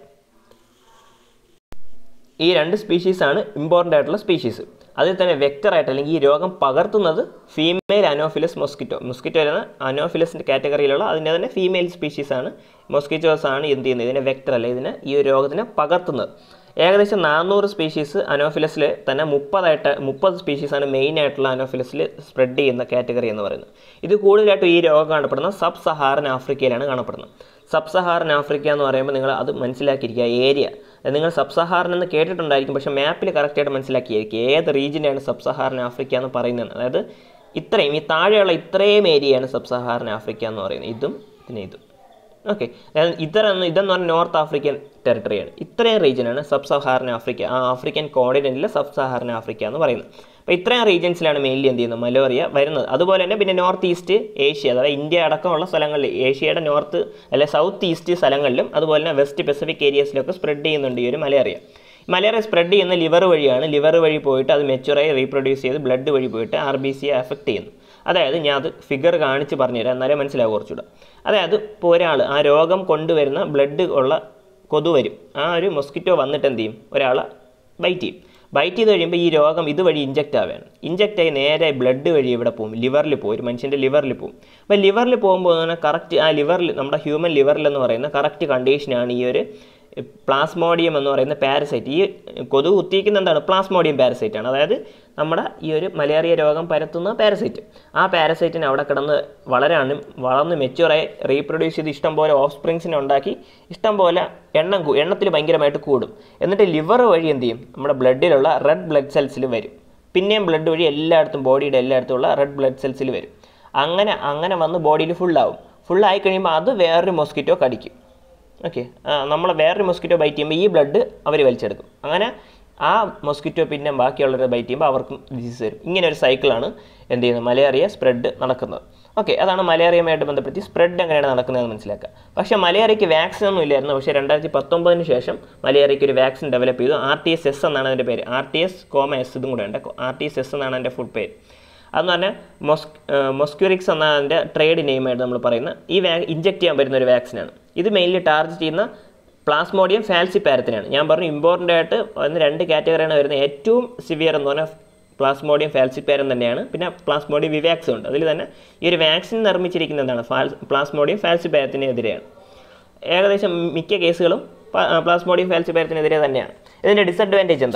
Speaker 1: ഈ രണ്ട് സ്പീഷീസാണ് ഇമ്പോർട്ടൻ്റ് ആയിട്ടുള്ള സ്പീഷീസ് അതിൽ തന്നെ വെക്ടറായിട്ട് അല്ലെങ്കിൽ ഈ രോഗം പകർത്തുന്നത് ഫീമെയിൽ അനോഫിലസ് മൊസ്കിറ്റോ മൊസ്കിറ്റോ എന്ന അനോഫിലസിൻ്റെ കാറ്റഗറിയിലുള്ള അതിൻ്റെ തന്നെ ഫീമെയിൽ സ്പീഷീസാണ് മൊസ്കിറ്റോസ് ആണ് എന്ത് ചെയ്യുന്നത് ഇതിനെ വെക്ടർ അല്ല ഇതിനെ ഈ ഒരു രോഗത്തിനെ പകർത്തുന്നത് ഏകദേശം നാനൂറ് സ്പീഷീസ് അനോഫിലസിൽ തന്നെ മുപ്പതായിട്ട് മുപ്പത് സ്പീഷീസാണ് മെയിൻ ആയിട്ടുള്ള അനോഫിലസിൽ സ്പ്രെഡ് ചെയ്യുന്ന കാറ്റഗറി എന്ന് പറയുന്നത് ഇത് കൂടുതലായിട്ടും ഈ രോഗം കാണപ്പെടുന്നത് സബ് സഹാറൻ ആഫ്രിക്കയിലാണ് കാണപ്പെടുന്നത് സബ് സഹാറൻ ആഫ്രിക്ക എന്ന് പറയുമ്പോൾ നിങ്ങൾ അത് മനസ്സിലാക്കിയിരിക്കുക ഏരിയ നിങ്ങൾ സബ് സഹാറൻ എന്ന് കേട്ടിട്ടുണ്ടായിരിക്കും പക്ഷേ മാപ്പിൽ കറക്റ്റായിട്ട് മനസ്സിലാക്കിയിരിക്കുക ഏത് റീജിയനാണ് സബ് സഹാറൻ ആഫ്രിക്ക എന്ന് പറയുന്നത് അതായത് ഇത്രയും ഈ താഴെയുള്ള ഇത്രയും ഏരിയയാണ് സബ് സഹാറൻ ആഫ്രിക്ക എന്ന് പറയുന്നത് ഇതും പിന്നെ ഇതും ഓക്കെ ഇതെന്ന് ഇതെന്ന് പറഞ്ഞാൽ നോർത്ത് ആഫ്രിക്കൻ ടെറിട്ടറിയാണ് ഇത്രയും റീജിയനാണ് സബ് സഹാറൻ ആഫ്രിക്ക ആ ആഫ്രിക്കൻ കോണ്ടിനെൻറ്റിലെ സബ് സഹാറൻ ആഫ്രിക്ക എന്ന് പറയുന്നത് അപ്പോൾ ഇത്രയും റീജിയൻസിലാണ് മെയിൻലി എന്ത് ചെയ്യുന്നത് മലേറിയ വരുന്നത് അതുപോലെ തന്നെ പിന്നെ നോർത്ത് ഈസ്റ്റ് ഏഷ്യ അതായത് ഇന്ത്യ അടക്കമുള്ള സ്ഥലങ്ങളിൽ ഏഷ്യയുടെ നോർത്ത് അല്ലെ സൗത്ത് ഈസ്റ്റ് സ്ഥലങ്ങളിലും അതുപോലെ തന്നെ വെസ്റ്റ് പസഫിക് ഏരിയസിലൊക്കെ സ്പ്രെഡ് ചെയ്യുന്നുണ്ട് ഈ ഒരു മലേറിയ മലേറിയ സ്പ്രെഡ് ചെയ്യുന്ന ലിവർ വഴിയാണ് ലിവർ വഴി പോയിട്ട് അത് മെച്ചുറായി റീപ്രൊഡ്യൂസ് ചെയ്ത് ബ്ലഡ് വഴി പോയിട്ട് ആർ ബി സിയെ അഫക്റ്റ് ചെയ്യുന്നു അതായത് ഞാൻ അത് ഫിഗർ കാണിച്ച് പറഞ്ഞുതരാം എന്നാലേ മനസ്സിലാവും കുറച്ചുകൂടെ അതായത് ഇപ്പോൾ ഒരാൾ ആ രോഗം കൊണ്ടുവരുന്ന ബ്ലഡ് ഉള്ള കൊതു വരും ആ ഒരു മൊസ്കിറ്റോ വന്നിട്ട് എന്ത് ചെയ്യും ഒരാളെ ബൈറ്റ് ചെയ്യും ബൈറ്റ് ചെയ്ത് കഴിയുമ്പോൾ ഈ രോഗം ഇതുവഴി ഇഞ്ചക്റ്റ് ആവുകയാണ് ഇഞ്ചക്റ്റ് ആയി നേരെ ബ്ലഡ് വഴി ഇവിടെ പോകും ലിവറിൽ പോകും ഒരു മനുഷ്യൻ്റെ ലിവറിൽ പോകും അപ്പോൾ ലിവറിൽ പോകുമ്പോൾ തന്നെ കറക്റ്റ് ആ ലിവറിൽ നമ്മുടെ ഹ്യൂമൻ ലിവറിൽ എന്ന് പറയുന്ന കറക്റ്റ് കണ്ടീഷനാണ് ഈ ഒരു പ്ലാസ്മോഡിയം എന്ന് പറയുന്ന പാരസൈറ്റ് ഈ കൊതു കുത്തിയിരിക്കുന്ന എന്താണ് പ്ലാസ്മോഡിയം പാരസൈറ്റ് ആണ് അതായത് നമ്മുടെ ഈ ഒരു മലേറിയ രോഗം പരത്തുന്ന പാരസൈറ്റ് ആ പാരസൈറ്റിന് അവിടെ കിടന്ന് വളരാനും വളർന്ന് മെച്ചുറായി റീപ്രൊഡ്യൂസ് ചെയ്ത് ഇഷ്ടം പോലെ ഓഫ് സ്പ്രിങ്സിനെ ഉണ്ടാക്കി ഇഷ്ടം പോലെ എണ്ണം കൂ- എണ്ണത്തിൽ ഭയങ്കരമായിട്ട് കൂടും എന്നിട്ട് ലിവർ വഴി എന്ത് ചെയ്യും നമ്മുടെ ബ്ലഡിലുള്ള റെഡ് ബ്ലഡ് സെൽസിൽ വരും പിന്നെയും ബ്ലഡ് വഴി എല്ലായിടത്തും ബോഡിയുടെ എല്ലായിടത്തും ഉള്ള റെഡ് ബ്ലഡ് സെൽസിൽ വരും അങ്ങനെ അങ്ങനെ വന്ന് ബോഡിയിൽ ഫുള്ളാവും ഫുള്ളായി കഴിയുമ്പോൾ അത് വേറൊരു മൊസ്കിറ്റോ കടിക്കും ഓക്കെ നമ്മൾ വേറൊരു മൊസ്കിറ്റോ ബൈറ്റ് ചെയ്യുമ്പോൾ ഈ ബ്ലഡ് അവർ വലിച്ചെടുക്കും അങ്ങനെ ആ മൊസ്കിറ്റോ പിന്നെ ബാക്കിയുള്ളവരെ ബൈറ്റ് ചെയ്യുമ്പോൾ അവർക്കും ഡിസീസ് വരും ഇങ്ങനെ ഒരു സൈക്കിളാണ് എന്ത് ചെയ്യുന്നത് മലേറിയ സ്പ്രെഡ് നടക്കുന്നത് ഓക്കെ അതാണ് മലേറിയയുമായിട്ട് ബന്ധപ്പെടുത്തി സ്പ്രെഡ് എങ്ങനെയാണ് നടക്കുന്നതെന്ന് മനസ്സിലാക്കുക പക്ഷേ മലേറിയയ്ക്ക് വാക്സിൻ ഒന്നും ഇല്ലായിരുന്നു പക്ഷേ രണ്ടായിരത്തി പത്തൊമ്പതിന് ശേഷം മലേറിയയ്ക്ക് ഒരു വാക്സിൻ ഡെവലപ്പ് ചെയ്തു ആർ ടി എസ് എസ് എന്നാണ് അതിൻ്റെ പേര് R T S comma S ഇതും കൂടെ ഉണ്ട് ആർ ടി എസ് എസ് എന്നാണ് അതിൻ്റെ ഫുൾ പേര് അതെന്ന് പറഞ്ഞാൽ മൊസ് മൊസ്ക്യൂറിക്സ് എന്ന അതിൻ്റെ ട്രേഡ് നെയിമായിട്ട് നമ്മൾ പറയുന്ന ഈ വാ ഇഞ്ചെക്ട് ചെയ്യാൻ പറ്റുന്ന ഒരു വാക്സിനാണ് ഇത് മെയിൻലി ടാർഗറ്റ് ചെയ്യുന്ന പ്ലാസ്മോഡിയം ഫാൽസിപ്പാരത്തിനാണ് ഞാൻ പറഞ്ഞു ഇമ്പോർട്ടൻ്റ് ആയിട്ട് വരുന്ന രണ്ട് കാറ്റഗറിയാണ് വരുന്നത് ഏറ്റവും സിവിയർ എന്ന് പറഞ്ഞാൽ പ്ലാസ്മോഡിയം ഫാൽസിപ്പാരം തന്നെയാണ് പിന്നെ പ്ലാസ്മോഡിയം വിവാക്സും ഉണ്ട് അതിൽ തന്നെ ഈ ഒരു വാക്സിൻ നിർമ്മിച്ചിരിക്കുന്നത് എന്താണ് ഫാൽ പ്ലാസ്മോഡിയം ഫാൽസിപ്പാരത്തിനെതിരെയാണ് ഏകദേശം മിക്ക കേസുകളും പ്ലാസ്മോഡിയം ഫാൽസിപ്പാരത്തിനെതിരെ തന്നെയാണ് ഇതിൻ്റെ ഡിസഡ്വാൻറ്റേജ് എന്താണ്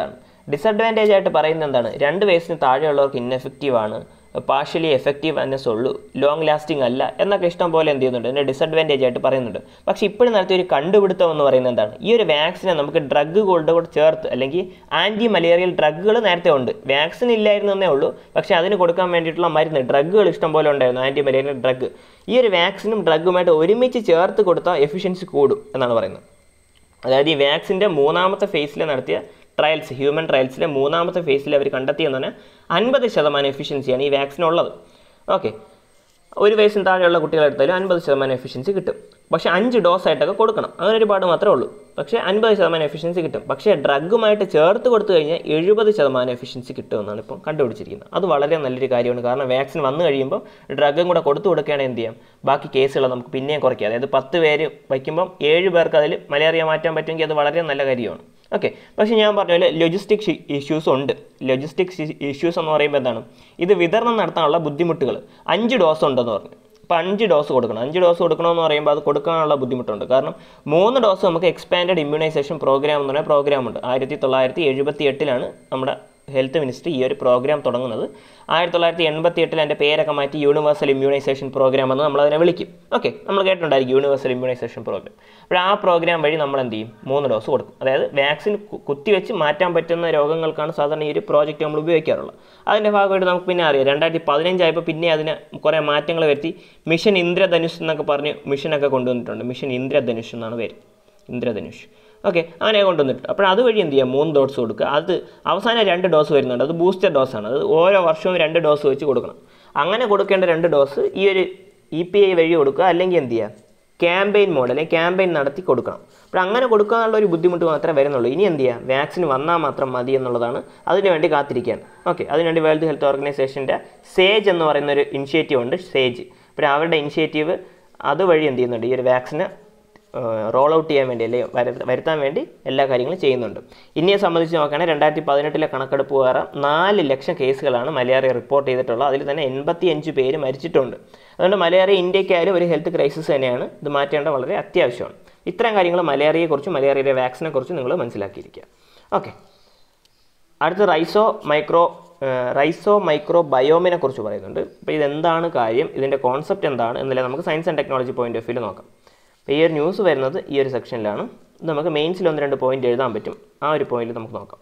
Speaker 1: ഡിസഡ്വാൻറ്റേജ് ആയിട്ട് പറയുന്നത് എന്താണ് രണ്ട് വയസ്സിന് താഴെയുള്ളവർക്ക് ഇന്നെഫക്റ്റീവ് ആണ് പാർഷ്യലി എഫക്റ്റീവ് അന്നസ് ഉള്ളൂ ലോങ് ലാസ്റ്റിംഗ് അല്ല എന്നൊക്കെ ഇഷ്ടം പോലെ എന്ത് ചെയ്യുന്നുണ്ട് ഇതിൻ്റെ ഡിസഡ്വാൻറ്റേജ് ആയിട്ട് പറയുന്നുണ്ട് പക്ഷേ ഇപ്പോഴും നടത്തിയ ഒരു കണ്ടുപിടുത്തം എന്ന് പറയുന്നത് എന്താണ് ഈ ഒരു വാക്സിനെ നമുക്ക് ഡ്രഗ് കൂടെ കൂടെ ചേർത്ത് അല്ലെങ്കിൽ ആൻറ്റി മലേറിയൽ ഡ്രഗുകൾ നേരത്തെ ഉണ്ട് വാക്സിൻ ഇല്ലായിരുന്നേ ഉള്ളൂ പക്ഷേ അതിന് കൊടുക്കാൻ വേണ്ടിയിട്ടുള്ള മരുന്ന് ഡ്രഗുകൾ ഇഷ്ടം പോലെ ഉണ്ടായിരുന്നു ആൻറ്റി മലേറിയൽ ഡ്രഗ് ഈ ഒരു വാക്സിനും ഡ്രഗുമായിട്ട് ഒരുമിച്ച് ചേർത്ത് കൊടുത്താൽ എഫിഷ്യൻസി കൂടും എന്നാണ് പറയുന്നത് അതായത് ഈ വാക്സിൻ്റെ മൂന്നാമത്തെ ഫേസിൽ നടത്തിയ ട്രയൽസ് ഹ്യൂമൻ ട്രയൽസിലെ മൂന്നാമത്തെ ഫേസിൽ അവർ കണ്ടെത്തിയെന്ന് അൻപത് ശതമാനം എഫിഷ്യൻസിയാണ് ഈ വാക്സിനുള്ളത് ഓക്കെ ഒരു വയസ്സിന് താഴെയുള്ള കുട്ടികളെടുത്താലും അൻപത് ശതമാനം എഫിഷ്യൻസി കിട്ടും പക്ഷേ അഞ്ച് ഡോസ് ആയിട്ടൊക്കെ കൊടുക്കണം അങ്ങനെ ഒരുപാട് മാത്രമേ ഉള്ളൂ പക്ഷേ അൻപത് ശതമാനം എഫിഷ്യൻസി കിട്ടും പക്ഷേ ഡ്രഗുമായിട്ട് ചേർത്ത് കൊടുത്തു കഴിഞ്ഞാൽ എഴുപത് ശതമാനം എഫിഷ്യൻസി കിട്ടുമെന്നാണ് ഇപ്പം കണ്ടുപിടിച്ചിരിക്കുന്നത് അത് വളരെ നല്ലൊരു കാര്യമാണ് കാരണം വാക്സിൻ വന്നു കഴിയുമ്പോൾ ഡ്രഗും കൂടെ കൊടുത്തു കൊടുക്കുകയാണെങ്കിൽ എന്ത് ചെയ്യാം ബാക്കി കേസുകൾ നമുക്ക് പിന്നെയും കുറയ്ക്കാം അതായത് പത്ത് പേര് വയ്ക്കുമ്പം ഏഴ് പേർക്ക് അതിൽ മലേറിയ മാറ്റാൻ പറ്റുമെങ്കിൽ അത് വളരെ നല്ല കാര്യമാണ് ഓക്കെ പക്ഷേ ഞാൻ പറഞ്ഞ പോലെ ലൊജിസ്റ്റിക് ഇഷ്യൂസ് ഉണ്ട് ലൊജിസ്റ്റിക് ഇഷ്യൂസ് എന്ന് പറയുമ്പോൾ എന്താണ് ഇത് വിതരണം നടത്താനുള്ള ബുദ്ധിമുട്ടുകൾ അഞ്ച് ഡോസ് ഉണ്ടെന്ന് പറഞ്ഞു അപ്പോൾ അഞ്ച് ഡോസ് കൊടുക്കണം അഞ്ച് ഡോസ് കൊടുക്കണമെന്ന് പറയുമ്പോൾ അത് കൊടുക്കാനുള്ള ബുദ്ധിമുട്ടുണ്ട് കാരണം മൂന്ന് ഡോസ് നമുക്ക് എക്സ്പാൻഡഡ് ഇമ്മ്യൂണൈസേഷൻ പ്രോഗ്രാം എന്ന് പറഞ്ഞ പ്രോഗ്രാം ഉണ്ട് ആയിരത്തി തൊള്ളായിരത്തി എഴുപത്തി എട്ടിലാണ് നമ്മുടെ ഹെൽത്ത് മിനിസ്ട്രി ഈ ഒരു പ്രോഗ്രാം തുടങ്ങുന്നത് ആയിരത്തി തൊള്ളായിരത്തി എൺപത്തി എട്ടിൽ എൻ്റെ പേരൊക്കെ മാറ്റി യൂണിവേഴ്സൽ ഇമ്മ്യൂണൈസേഷൻ പ്രോഗ്രാം എന്ന് നമ്മൾ അതിനെ വിളിക്കും ഓക്കെ നമ്മൾ കേട്ടിട്ടുണ്ടായിരിക്കും യൂണിവേഴ്സൽ ഇമ്മ്യൂണൈസേഷൻ പ്രോഗ്രാം അപ്പോൾ ആ പ്രോഗ്രാം വഴി നമ്മൾ എന്ത് ചെയ്യും മൂന്ന് ഡോസ് കൊടുക്കും അതായത് വാക്സിൻ കുത്തിവെച്ച് മാറ്റാൻ പറ്റുന്ന രോഗങ്ങൾക്കാണ് സാധാരണ ഈ ഒരു പ്രോജക്റ്റ് നമ്മൾ ഉപയോഗിക്കാറുള്ളത് അതിൻ്റെ ഭാഗമായിട്ട് നമുക്ക് പിന്നെ അറിയാം രണ്ടായിരത്തി പതിനഞ്ചായപ്പോൾ പിന്നെ അതിന് കുറേ മാറ്റങ്ങൾ വരുത്തി മിഷൻ ഇന്ദ്രധനുഷ് എന്നൊക്കെ പറഞ്ഞ് മിഷനൊക്കെ കൊണ്ടുവന്നിട്ടുണ്ട് മിഷൻ ഇന്ദ്രധനുഷ് എന്നാണ് പേര് ഇന്ദ്രധനുഷ് ഓക്കെ അങ്ങനെ കൊണ്ടുവന്നിട്ട് അപ്പോൾ അതുവഴി എന്ത് ചെയ്യുക മൂന്ന് ഡോസ് കൊടുക്കുക അത് അവസാനം രണ്ട് ഡോസ് വരുന്നുണ്ട് അത് ബൂസ്റ്റർ ഡോസാണ് അത് ഓരോ വർഷവും രണ്ട് ഡോസ് വെച്ച് കൊടുക്കണം അങ്ങനെ കൊടുക്കേണ്ട രണ്ട് ഡോസ് ഈ ഒരു ഇ പി ഐ വഴി കൊടുക്കുക അല്ലെങ്കിൽ എന്ത് ചെയ്യുക ക്യാമ്പയിൻ മോഡ് അല്ലെങ്കിൽ ക്യാമ്പയിൻ നടത്തി കൊടുക്കണം അപ്പോൾ അങ്ങനെ കൊടുക്കാനുള്ള ഒരു ബുദ്ധിമുട്ട് മാത്രമേ വരുന്നുള്ളൂ ഇനി എന്ത് ചെയ്യുക വാക്സിൻ വന്നാൽ മാത്രം മതി എന്നുള്ളതാണ് അതിന് വേണ്ടി കാത്തിരിക്കുകയാണ് ഓക്കെ അതിനുവേണ്ടി വേൾഡ് ഹെൽത്ത് ഓർഗനൈസേഷൻ്റെ സേജ് എന്ന് പറയുന്ന ഒരു ഇനിഷ്യേറ്റീവ് ഉണ്ട് സേജ് അപ്പോൾ അവരുടെ ഇനിഷ്യേറ്റീവ് അതുവഴി എന്ത് ചെയ്യുന്നുണ്ട് ഈ ഒരു വാക്സിന് റോൾ ഔട്ട് ചെയ്യാൻ വേണ്ടി അല്ലെങ്കിൽ വര- വരുത്താൻ വേണ്ടി എല്ലാ കാര്യങ്ങളും ചെയ്യുന്നുണ്ട് ഇന്ത്യയെ സംബന്ധിച്ച് നോക്കുകയാണെങ്കിൽ രണ്ടായിരത്തി പതിനെട്ടിലെ കണക്കെടുപ്പ് പ്രകാരം നാല് ലക്ഷം കേസുകളാണ് മലേറിയ റിപ്പോർട്ട് ചെയ്തിട്ടുള്ളത് അതിൽ തന്നെ എൺപത്തി അഞ്ച് പേര് മരിച്ചിട്ടുണ്ട് അതുകൊണ്ട് മലേറിയ ഇന്ത്യക്കായാലും ഒരു ഹെൽത്ത് ക്രൈസിസ് തന്നെയാണ് ഇത് മാറ്റേണ്ട വളരെ അത്യാവശ്യമാണ് ഇത്തരം കാര്യങ്ങൾ മലേറിയയെക്കുറിച്ചും മലേറിയയുടെ വാക്സിനെ കുറിച്ചും നിങ്ങൾ മനസ്സിലാക്കിയിരിക്കുക ഓക്കെ അടുത്ത റൈസോ മൈക്രോ റൈസോ മൈക്രോ ബയോമിനെ കുറിച്ച് പറയുന്നുണ്ട് അപ്പോൾ ഇതെന്താണ് കാര്യം ഇതിൻ്റെ കോൺസെപ്റ്റ് എന്താണ് എന്നല്ലേ നമുക്ക് science and technology point of view നോക്കാം അപ്പോൾ ഈ ഒരു ന്യൂസ് വരുന്നത് ഈ ഒരു സെക്ഷനിലാണ് ഇത് നമുക്ക് മെയിൻസിൽ ഒന്ന് രണ്ട് പോയിന്റ് എഴുതാൻ പറ്റും ആ ഒരു പോയിന്റ് നമുക്ക് നോക്കാം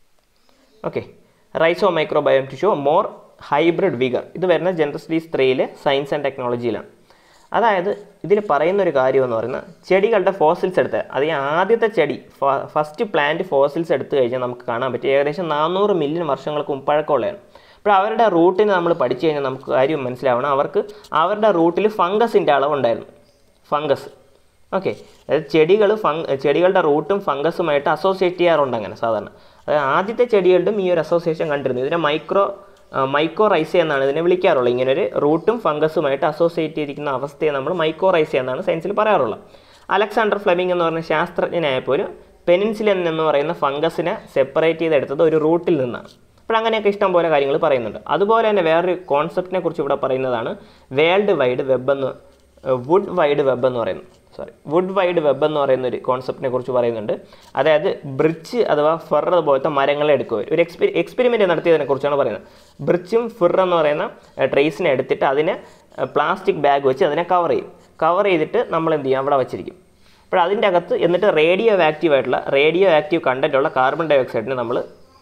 Speaker 1: okay rhizomicrobiome to show more hybrid vigour ഇത് വരുന്ന ജനറൽ സ്റ്റഡീസ് ത്രീയിലെ സയൻസ് ആൻഡ് ടെക്നോളജിയിലാണ് അതായത് ഇതിൽ പറയുന്ന ഒരു കാര്യം എന്ന് പറയുന്നത് ചെടികളുടെ ഫോസിൽസ് എടുത്ത് അത് ഈ ആദ്യത്തെ ചെടി ഫസ്റ്റ് പ്ലാന്റ് ഫോസിൽസ് എടുത്തു കഴിഞ്ഞാൽ നമുക്ക് കാണാൻ പറ്റും ഏകദേശം നാനൂറ് മില്യൺ വർഷങ്ങൾക്ക് മുമ്പ് പഴക്കമുള്ളതാണ് അപ്പോൾ അവരുടെ റൂട്ടിന് നമ്മൾ പഠിച്ചു കഴിഞ്ഞാൽ നമുക്ക് കാര്യം മനസ്സിലാവണം അവർക്ക് അവരുടെ റൂട്ടിൽ ഫംഗസിൻ്റെ അളവുണ്ടായിരുന്നു ഫംഗസ് ഓക്കെ അതായത് ചെടികൾ ഫങ് ചെടികളുടെ റൂട്ടും ഫംഗസുമായിട്ട് അസോസിയേറ്റ് ചെയ്യാറുണ്ട് അങ്ങനെ സാധാരണ അതായത് ആദ്യത്തെ ചെടികളുടെയും ഈ ഒരു അസോസിയേഷൻ കണ്ടിരുന്നു ഇതിനെ മൈക്രോ മൈക്കോറൈസ എന്നാണ് ഇതിനെ വിളിക്കാറുള്ളത് ഇങ്ങനെ ഒരു റൂട്ടും ഫംഗസുമായിട്ട് അസോസിയേറ്റ് ചെയ്തിരിക്കുന്ന അവസ്ഥയെ നമ്മൾ മൈക്കോറൈസ എന്നാണ് സയൻസിൽ പറയാറുള്ളത് അലക്സാണ്ടർ ഫ്ലെമിംഗ് എന്ന് പറഞ്ഞ ശാസ്ത്രജ്ഞനായപ്പോലും പെനിൻസിലൻ എന്ന് പറയുന്ന ഫംഗസിനെ സെപ്പറേറ്റ് ചെയ്തെടുത്തത് ഒരു റൂട്ടിൽ നിന്നാണ് അപ്പോൾ അങ്ങനെയൊക്കെ ഇഷ്ടം പോലെ കാര്യങ്ങൾ പറയുന്നുണ്ട് അതുപോലെ തന്നെ വേറൊരു കോൺസെപ്റ്റിനെ കുറിച്ച് ഇവിടെ പറയുന്നതാണ് വേൾഡ് വൈഡ് വെബ് എന്ന് വുഡ് വൈഡ് വെബ് എന്ന് പറയുന്നത് സോറി വുഡ് വൈഡ് വെബ് എന്ന് പറയുന്ന ഒരു കോൺസെപ്റ്റിനെ കുറിച്ച് പറയുന്നുണ്ട് അതായത് ബ്രിച്ച് അഥവാ ഫെർ പോലത്തെ മരങ്ങളെ എടുക്കുക ഒരു എക്സ്പെരി എക്സ്പെരിമെൻറ്റ് നടത്തിയതിനെ കുറിച്ചാണ് പറയുന്നത് ബ്രിച്ചും ഫിർ എന്ന് പറയുന്ന ട്രേസിനെ എടുത്തിട്ട് അതിനെ പ്ലാസ്റ്റിക് ബാഗ് വെച്ച് അതിനെ കവർ ചെയ്യും കവർ ചെയ്തിട്ട് നമ്മൾ എന്ത് ചെയ്യും അവിടെ വെച്ചിരിക്കും അപ്പോൾ അതിൻ്റെ അകത്ത് എന്നിട്ട് റേഡിയോ ആക്റ്റീവ് ആയിട്ടുള്ള റേഡിയോ ആക്റ്റീവ് കണ്ടൻ്റ് ഉള്ള കാർബൺ ഡൈ ഓക്സൈഡിനെ നമ്മൾ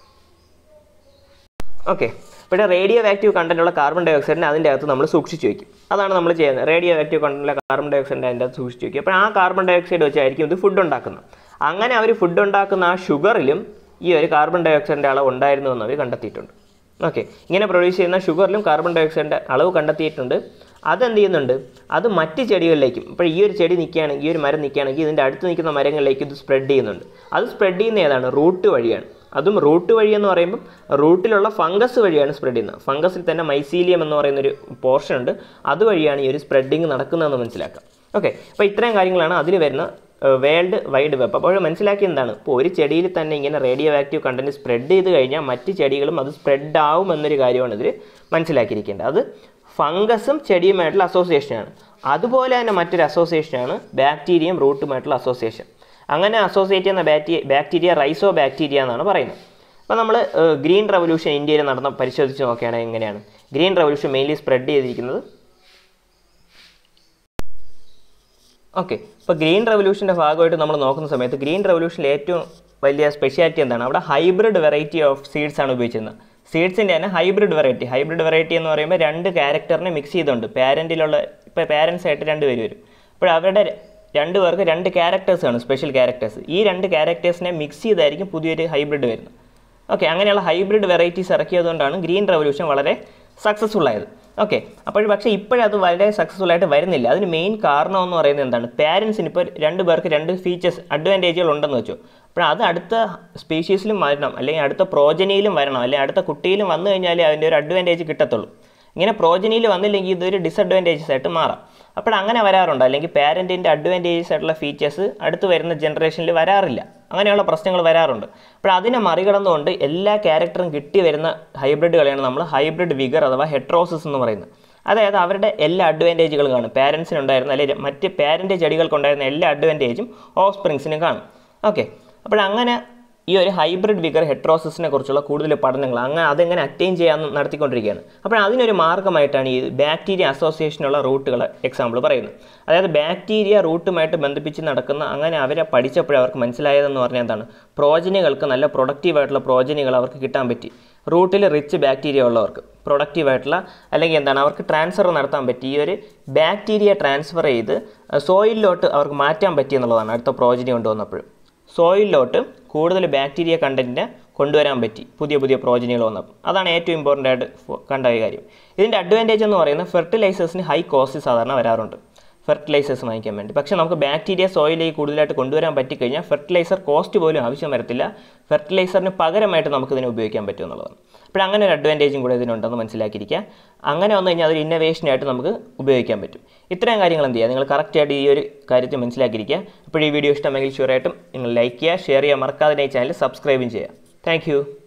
Speaker 1: ഓക്കെ ഇവിടെ റേഡിയോ ആക്റ്റീവ് കണ്ടൻ്റ് ഉള്ള കാർബൺ ഡൈ ഓക്സൈഡിനെ അതിൻ്റെ അകത്ത് നമ്മൾ സൂക്ഷിച്ച് വയ്ക്കും അതാണ് നമ്മൾ ചെയ്യുന്നത് റേഡിയോ ആക്റ്റീവ് കണ്ടൻ്റുള്ള കാർബൺ ഡൈ ഓക്സൈഡിൻ്റെ അതിൻ്റെ അകത്ത് സൂക്ഷിച്ച് വയ്ക്കും അപ്പോൾ ആ കാർബൺ ഡൈ ഓക്സൈഡ് വെച്ചായിരിക്കും ഇത് ഫുഡ് ഉണ്ടാക്കുന്നത് അങ്ങനെ അവർ ഫുഡ് ഉണ്ടാക്കുന്ന ആ ഷുഗറിലും ഈ ഒരു കാർബൺ ഡൈ ഓക്സൈഡിൻ്റെ അളവ് ഉണ്ടായിരുന്നു എന്ന് അവർ കണ്ടെത്തിയിട്ടുണ്ട് ഓക്കെ ഇങ്ങനെ പ്രൊഡ്യൂസ് ചെയ്യുന്ന ഷുഗറിലും കാർബൺ ഡൈ ഓക്സൈഡിൻ്റെ അളവ് കണ്ടെത്തിയിട്ടുണ്ട് അതെന്ത് ചെയ്യുന്നുണ്ട് അത് മറ്റ് ചെടികളിലേക്കും ഇപ്പോൾ ഈ ഒരു ചെടി നിൽക്കുകയാണെങ്കിൽ ഈ ഒരു മരം നിൽക്കുകയാണെങ്കിൽ ഇതിൻ്റെ അടുത്ത് നിൽക്കുന്ന മരങ്ങളിലേക്ക് ഇത് സ്പ്രെഡ് ചെയ്യുന്നുണ്ട് അത് സ്പ്രെഡ് ചെയ്യുന്ന ഏതാണ് റൂട്ട് വഴിയാണ് അതും റൂട്ട് വഴി എന്ന് പറയുമ്പം റൂട്ടിലുള്ള ഫംഗസ് വഴിയാണ് സ്പ്രെഡ് ചെയ്യുന്നത് ഫംഗസിൽ തന്നെ മൈസീലിയം എന്ന് പറയുന്നൊരു പോർഷൻ ഉണ്ട് അതുവഴിയാണ് ഈ ഒരു സ്പ്രെഡിങ് നടക്കുന്നതെന്ന് മനസ്സിലാക്കാം ഓക്കെ അപ്പോൾ ഇത്രയും കാര്യങ്ങളാണ് അതിൽ വരുന്ന വേൾഡ് വൈഡ് വെബ് അപ്പോൾ മനസ്സിലാക്കിയ എന്താണ് ഇപ്പോൾ ഒരു ചെടിയിൽ തന്നെ ഇങ്ങനെ റേഡിയോ ആക്റ്റീവ് കണ്ടന്റ് സ്പ്രെഡ് ചെയ്ത് കഴിഞ്ഞാൽ മറ്റ് ചെടികളും അത് സ്പ്രെഡ് ആവും എന്നൊരു കാര്യമാണ് ഇതിൽ മനസ്സിലാക്കിയിരിക്കേണ്ടത് അത് ഫംഗസും ചെടിയുമായിട്ടുള്ള അസോസിയേഷനാണ് അതുപോലെ തന്നെ മറ്റൊരു അസോസിയേഷനാണ് ബാക്ടീരിയയും റൂട്ടുമായിട്ടുള്ള അസോസിയേഷൻ അങ്ങനെ അസോസിയേറ്റ് ചെയ്യുന്ന ബാക്ടീരിയ ബാക്ടീരിയ റൈസോ ബാക്ടീരിയ എന്നാണ് പറയുന്നത് അപ്പോൾ നമ്മൾ ഗ്രീൻ റവല്യൂഷൻ ഇന്ത്യയിൽ നടന്ന പരിശോധിച്ച് നോക്കുകയാണെങ്കിൽ എങ്ങനെയാണ് ഗ്രീൻ റവല്യൂഷൻ മെയിൻലി സ്പ്രെഡ് ചെയ്തിരിക്കുന്നത് ഓക്കെ ഇപ്പോൾ ഗ്രീൻ റവല്യൂഷൻ്റെ ഭാഗമായിട്ട് നമ്മൾ നോക്കുന്ന സമയത്ത് ഗ്രീൻ റവല്യൂഷനിൽ ഏറ്റവും വലിയ സ്പെഷ്യാലിറ്റി എന്താണ് അവിടെ ഹൈബ്രിഡ് വെറൈറ്റി ഓഫ് സീഡ്സ് ആണ് ഉപയോഗിച്ചിരുന്നത് സീഡ്സിൻ്റെ തന്നെ ഹൈബ്രിഡ് വെറൈറ്റി ഹൈബ്രിഡ് വെറൈറ്റി എന്ന് പറയുമ്പോൾ രണ്ട് ക്യാരക്ടറിനെ മിക്സ് ചെയ്തുകൊണ്ട് പാരൻറ്റിലുള്ള ഇപ്പോൾ പാരൻസ് ആയിട്ട് രണ്ട് പേര് വരും അപ്പോൾ അവരുടെ രണ്ട് പേർക്ക് രണ്ട് ക്യാരക്ടേഴ്സ് ആണ് സ്പെഷ്യൽ ക്യാരക്ടേഴ്സ് ഈ രണ്ട് ക്യാരക്ടേഴ്സിനെ മിക്സ് ചെയ്തായിരിക്കും പുതിയൊരു ഹൈബ്രിഡ് വരുന്നത് ഓക്കെ അങ്ങനെയുള്ള ഹൈബ്രിഡ് വെറൈറ്റീസ് ഇറക്കിയതുകൊണ്ടാണ് ഗ്രീൻ റവല്യൂഷൻ വളരെ സക്സസ്ഫുൾ ആയത് ഓക്കെ അപ്പോൾ പക്ഷേ ഇപ്പോഴത് വളരെ സക്സസ്ഫുൾ ആയിട്ട് വരുന്നില്ല അതിന് മെയിൻ കാരണം എന്ന് പറയുന്നത് എന്താണ് പാരൻസിന് ഇപ്പോൾ രണ്ട് പേർക്ക് രണ്ട് ഫീച്ചേഴ്സ് അഡ്വാൻറ്റേജുകൾ ഉണ്ടെന്ന് വെച്ചു അപ്പോൾ അത് അടുത്ത സ്പീഷീസിലും വരണം അല്ലെങ്കിൽ അടുത്ത പ്രോജനിയിലും വരണം അല്ലെങ്കിൽ അടുത്ത കുട്ടിയിലും വന്നു കഴിഞ്ഞാലേ അതിൻ്റെ ഒരു അഡ്വാൻറ്റേജ് കിട്ടത്തുള്ളൂ ഇങ്ങനെ പ്രോജനിയിൽ വന്നില്ലെങ്കിൽ ഇതൊരു ഡിസഡ്വാൻറ്റേജസ് ആയിട്ട് മാറാം അപ്പോൾ അങ്ങനെ വരാറുണ്ട് അല്ലെങ്കിൽ പാരൻറ്റിൻ്റെ അഡ്വാൻറ്റേജസ് ആയിട്ടുള്ള ഫീച്ചേഴ്സ് അടുത്ത് വരുന്ന ജനറേഷനിൽ വരാറില്ല അങ്ങനെയുള്ള പ്രശ്നങ്ങൾ വരാറുണ്ട് അപ്പോൾ അതിനെ മറികടന്നുകൊണ്ട് എല്ലാ ക്യാരക്ടറും കിട്ടി വരുന്ന ഹൈബ്രിഡുകളെയാണ് നമ്മൾ ഹൈബ്രിഡ് വിഗർ അഥവാ ഹെട്രോസിസ് എന്ന് പറയുന്നത് അതായത് അവരുടെ എല്ലാ അഡ്വാൻറ്റേജുകളും കാണും പാരൻസിനുണ്ടായിരുന്ന അല്ലെങ്കിൽ മറ്റ് പാരൻ്റ് ചെടികൾക്കുണ്ടായിരുന്ന എല്ലാ അഡ്വാൻറ്റേജും ഓഫ് സ്പ്രിങ്സിനും കാണും ഓക്കെ അപ്പോൾ അങ്ങനെ ഈ ഒരു ഹൈബ്രിഡ് വിഗർ ഹെട്രോസിസിനെ കുറിച്ചുള്ള കൂടുതൽ പഠനങ്ങൾ അങ്ങനെ അതെങ്ങനെ അറ്റൈൻ ചെയ്യാമെന്ന് നടത്തിക്കൊണ്ടിരിക്കുകയാണ് അപ്പോൾ അതിനൊരു മാർഗ്ഗമായിട്ടാണ് ഈ ബാക്ടീരിയ അസോസിയേഷനുള്ള റൂട്ടുകൾ എക്സാമ്പിൾ പറയുന്നത് അതായത് ബാക്ടീരിയ റൂട്ടുമായിട്ട് ബന്ധിപ്പിച്ച് നടക്കുന്ന അങ്ങനെ അവരെ പഠിച്ചപ്പോഴേ അവർക്ക് മനസ്സിലായതെന്ന് പറഞ്ഞാൽ എന്താണ് പ്രോജനികൾക്ക് നല്ല പ്രൊഡക്റ്റീവായിട്ടുള്ള പ്രോജനികൾ അവർക്ക് കിട്ടാൻ പറ്റി റൂട്ടിൽ റിച്ച് ബാക്ടീരിയ ഉള്ളവർക്ക് പ്രൊഡക്റ്റീവായിട്ടുള്ള അല്ലെങ്കിൽ എന്താണ് അവർക്ക് ട്രാൻസ്ഫർ നടത്താൻ പറ്റി ഈ ഒരു ബാക്ടീരിയ ട്രാൻസ്ഫർ ചെയ്ത് സോയിലിലോട്ട് അവർക്ക് മാറ്റാൻ പറ്റി എന്നുള്ളതാണ് അടുത്ത പ്രോജനി കൊണ്ടുവന്നപ്പോഴും സോയിലിലോട്ട് കൂടുതൽ ബാക്ടീരിയ കണ്ടൻറ്റിനെ കൊണ്ടുവരാൻ പറ്റി പുതിയ പുതിയ പ്രോജനികൾ വന്നപ്പോൾ അതാണ് ഏറ്റവും ഇമ്പോർട്ടൻ്റ് ആയിട്ട് കണ്ട ഒരു കാര്യം ഇതിൻ്റെ അഡ്വാൻറ്റേജ് എന്ന് പറയുന്നത് ഫെർട്ടിലൈസേഴ്സിന് ഹൈ കോസ്റ്റ് സാധാരണ വരാറുണ്ട് ഫെർട്ടിലൈസേഴ്സ് വാങ്ങിക്കാൻ വേണ്ടി പക്ഷേ നമുക്ക് ബാക്ടീരിയ സോയിലേക്ക് കൂടുതലായിട്ട് കൊണ്ടുവരാൻ പറ്റിക്കഴിഞ്ഞാൽ ഫെർട്ടിലൈസർ കോസ്റ്റ് പോലും ആവശ്യം വരത്തില്ല ഫെർട്ടിലൈസറിന് പകരമായിട്ട് നമുക്കിതിനെ ഉപയോഗിക്കാൻ പറ്റും എന്നുള്ളതാണ് അപ്പോൾ അങ്ങനെ ഒരു അഡ്വാൻറ്റേജും കൂടെ ഇതിനുണ്ടെന്ന് മനസ്സിലാക്കിയിരിക്കുക അങ്ങനെ വന്നു കഴിഞ്ഞാൽ അതൊരു ഇന്നവേഷനായിട്ട് നമുക്ക് ഉപയോഗിക്കാൻ പറ്റും ഇത്രയും കാര്യങ്ങൾ എന്ത് ചെയ്യുക നിങ്ങൾ കറക്റ്റായിട്ട് ഈ ഒരു കാര്യത്തെ മനസ്സിലാക്കിയിരിക്കുക അപ്പോൾ ഈ വീഡിയോ ഇഷ്ടമെങ്കിൽ ഷുവറായിട്ടും നിങ്ങൾ ലൈക്ക് ചെയ്യുക ഷെയർ ചെയ്യുക മറക്കാതെ ഈ ചാനൽ സബ്സ്ക്രൈബും ചെയ്യുക താങ്ക്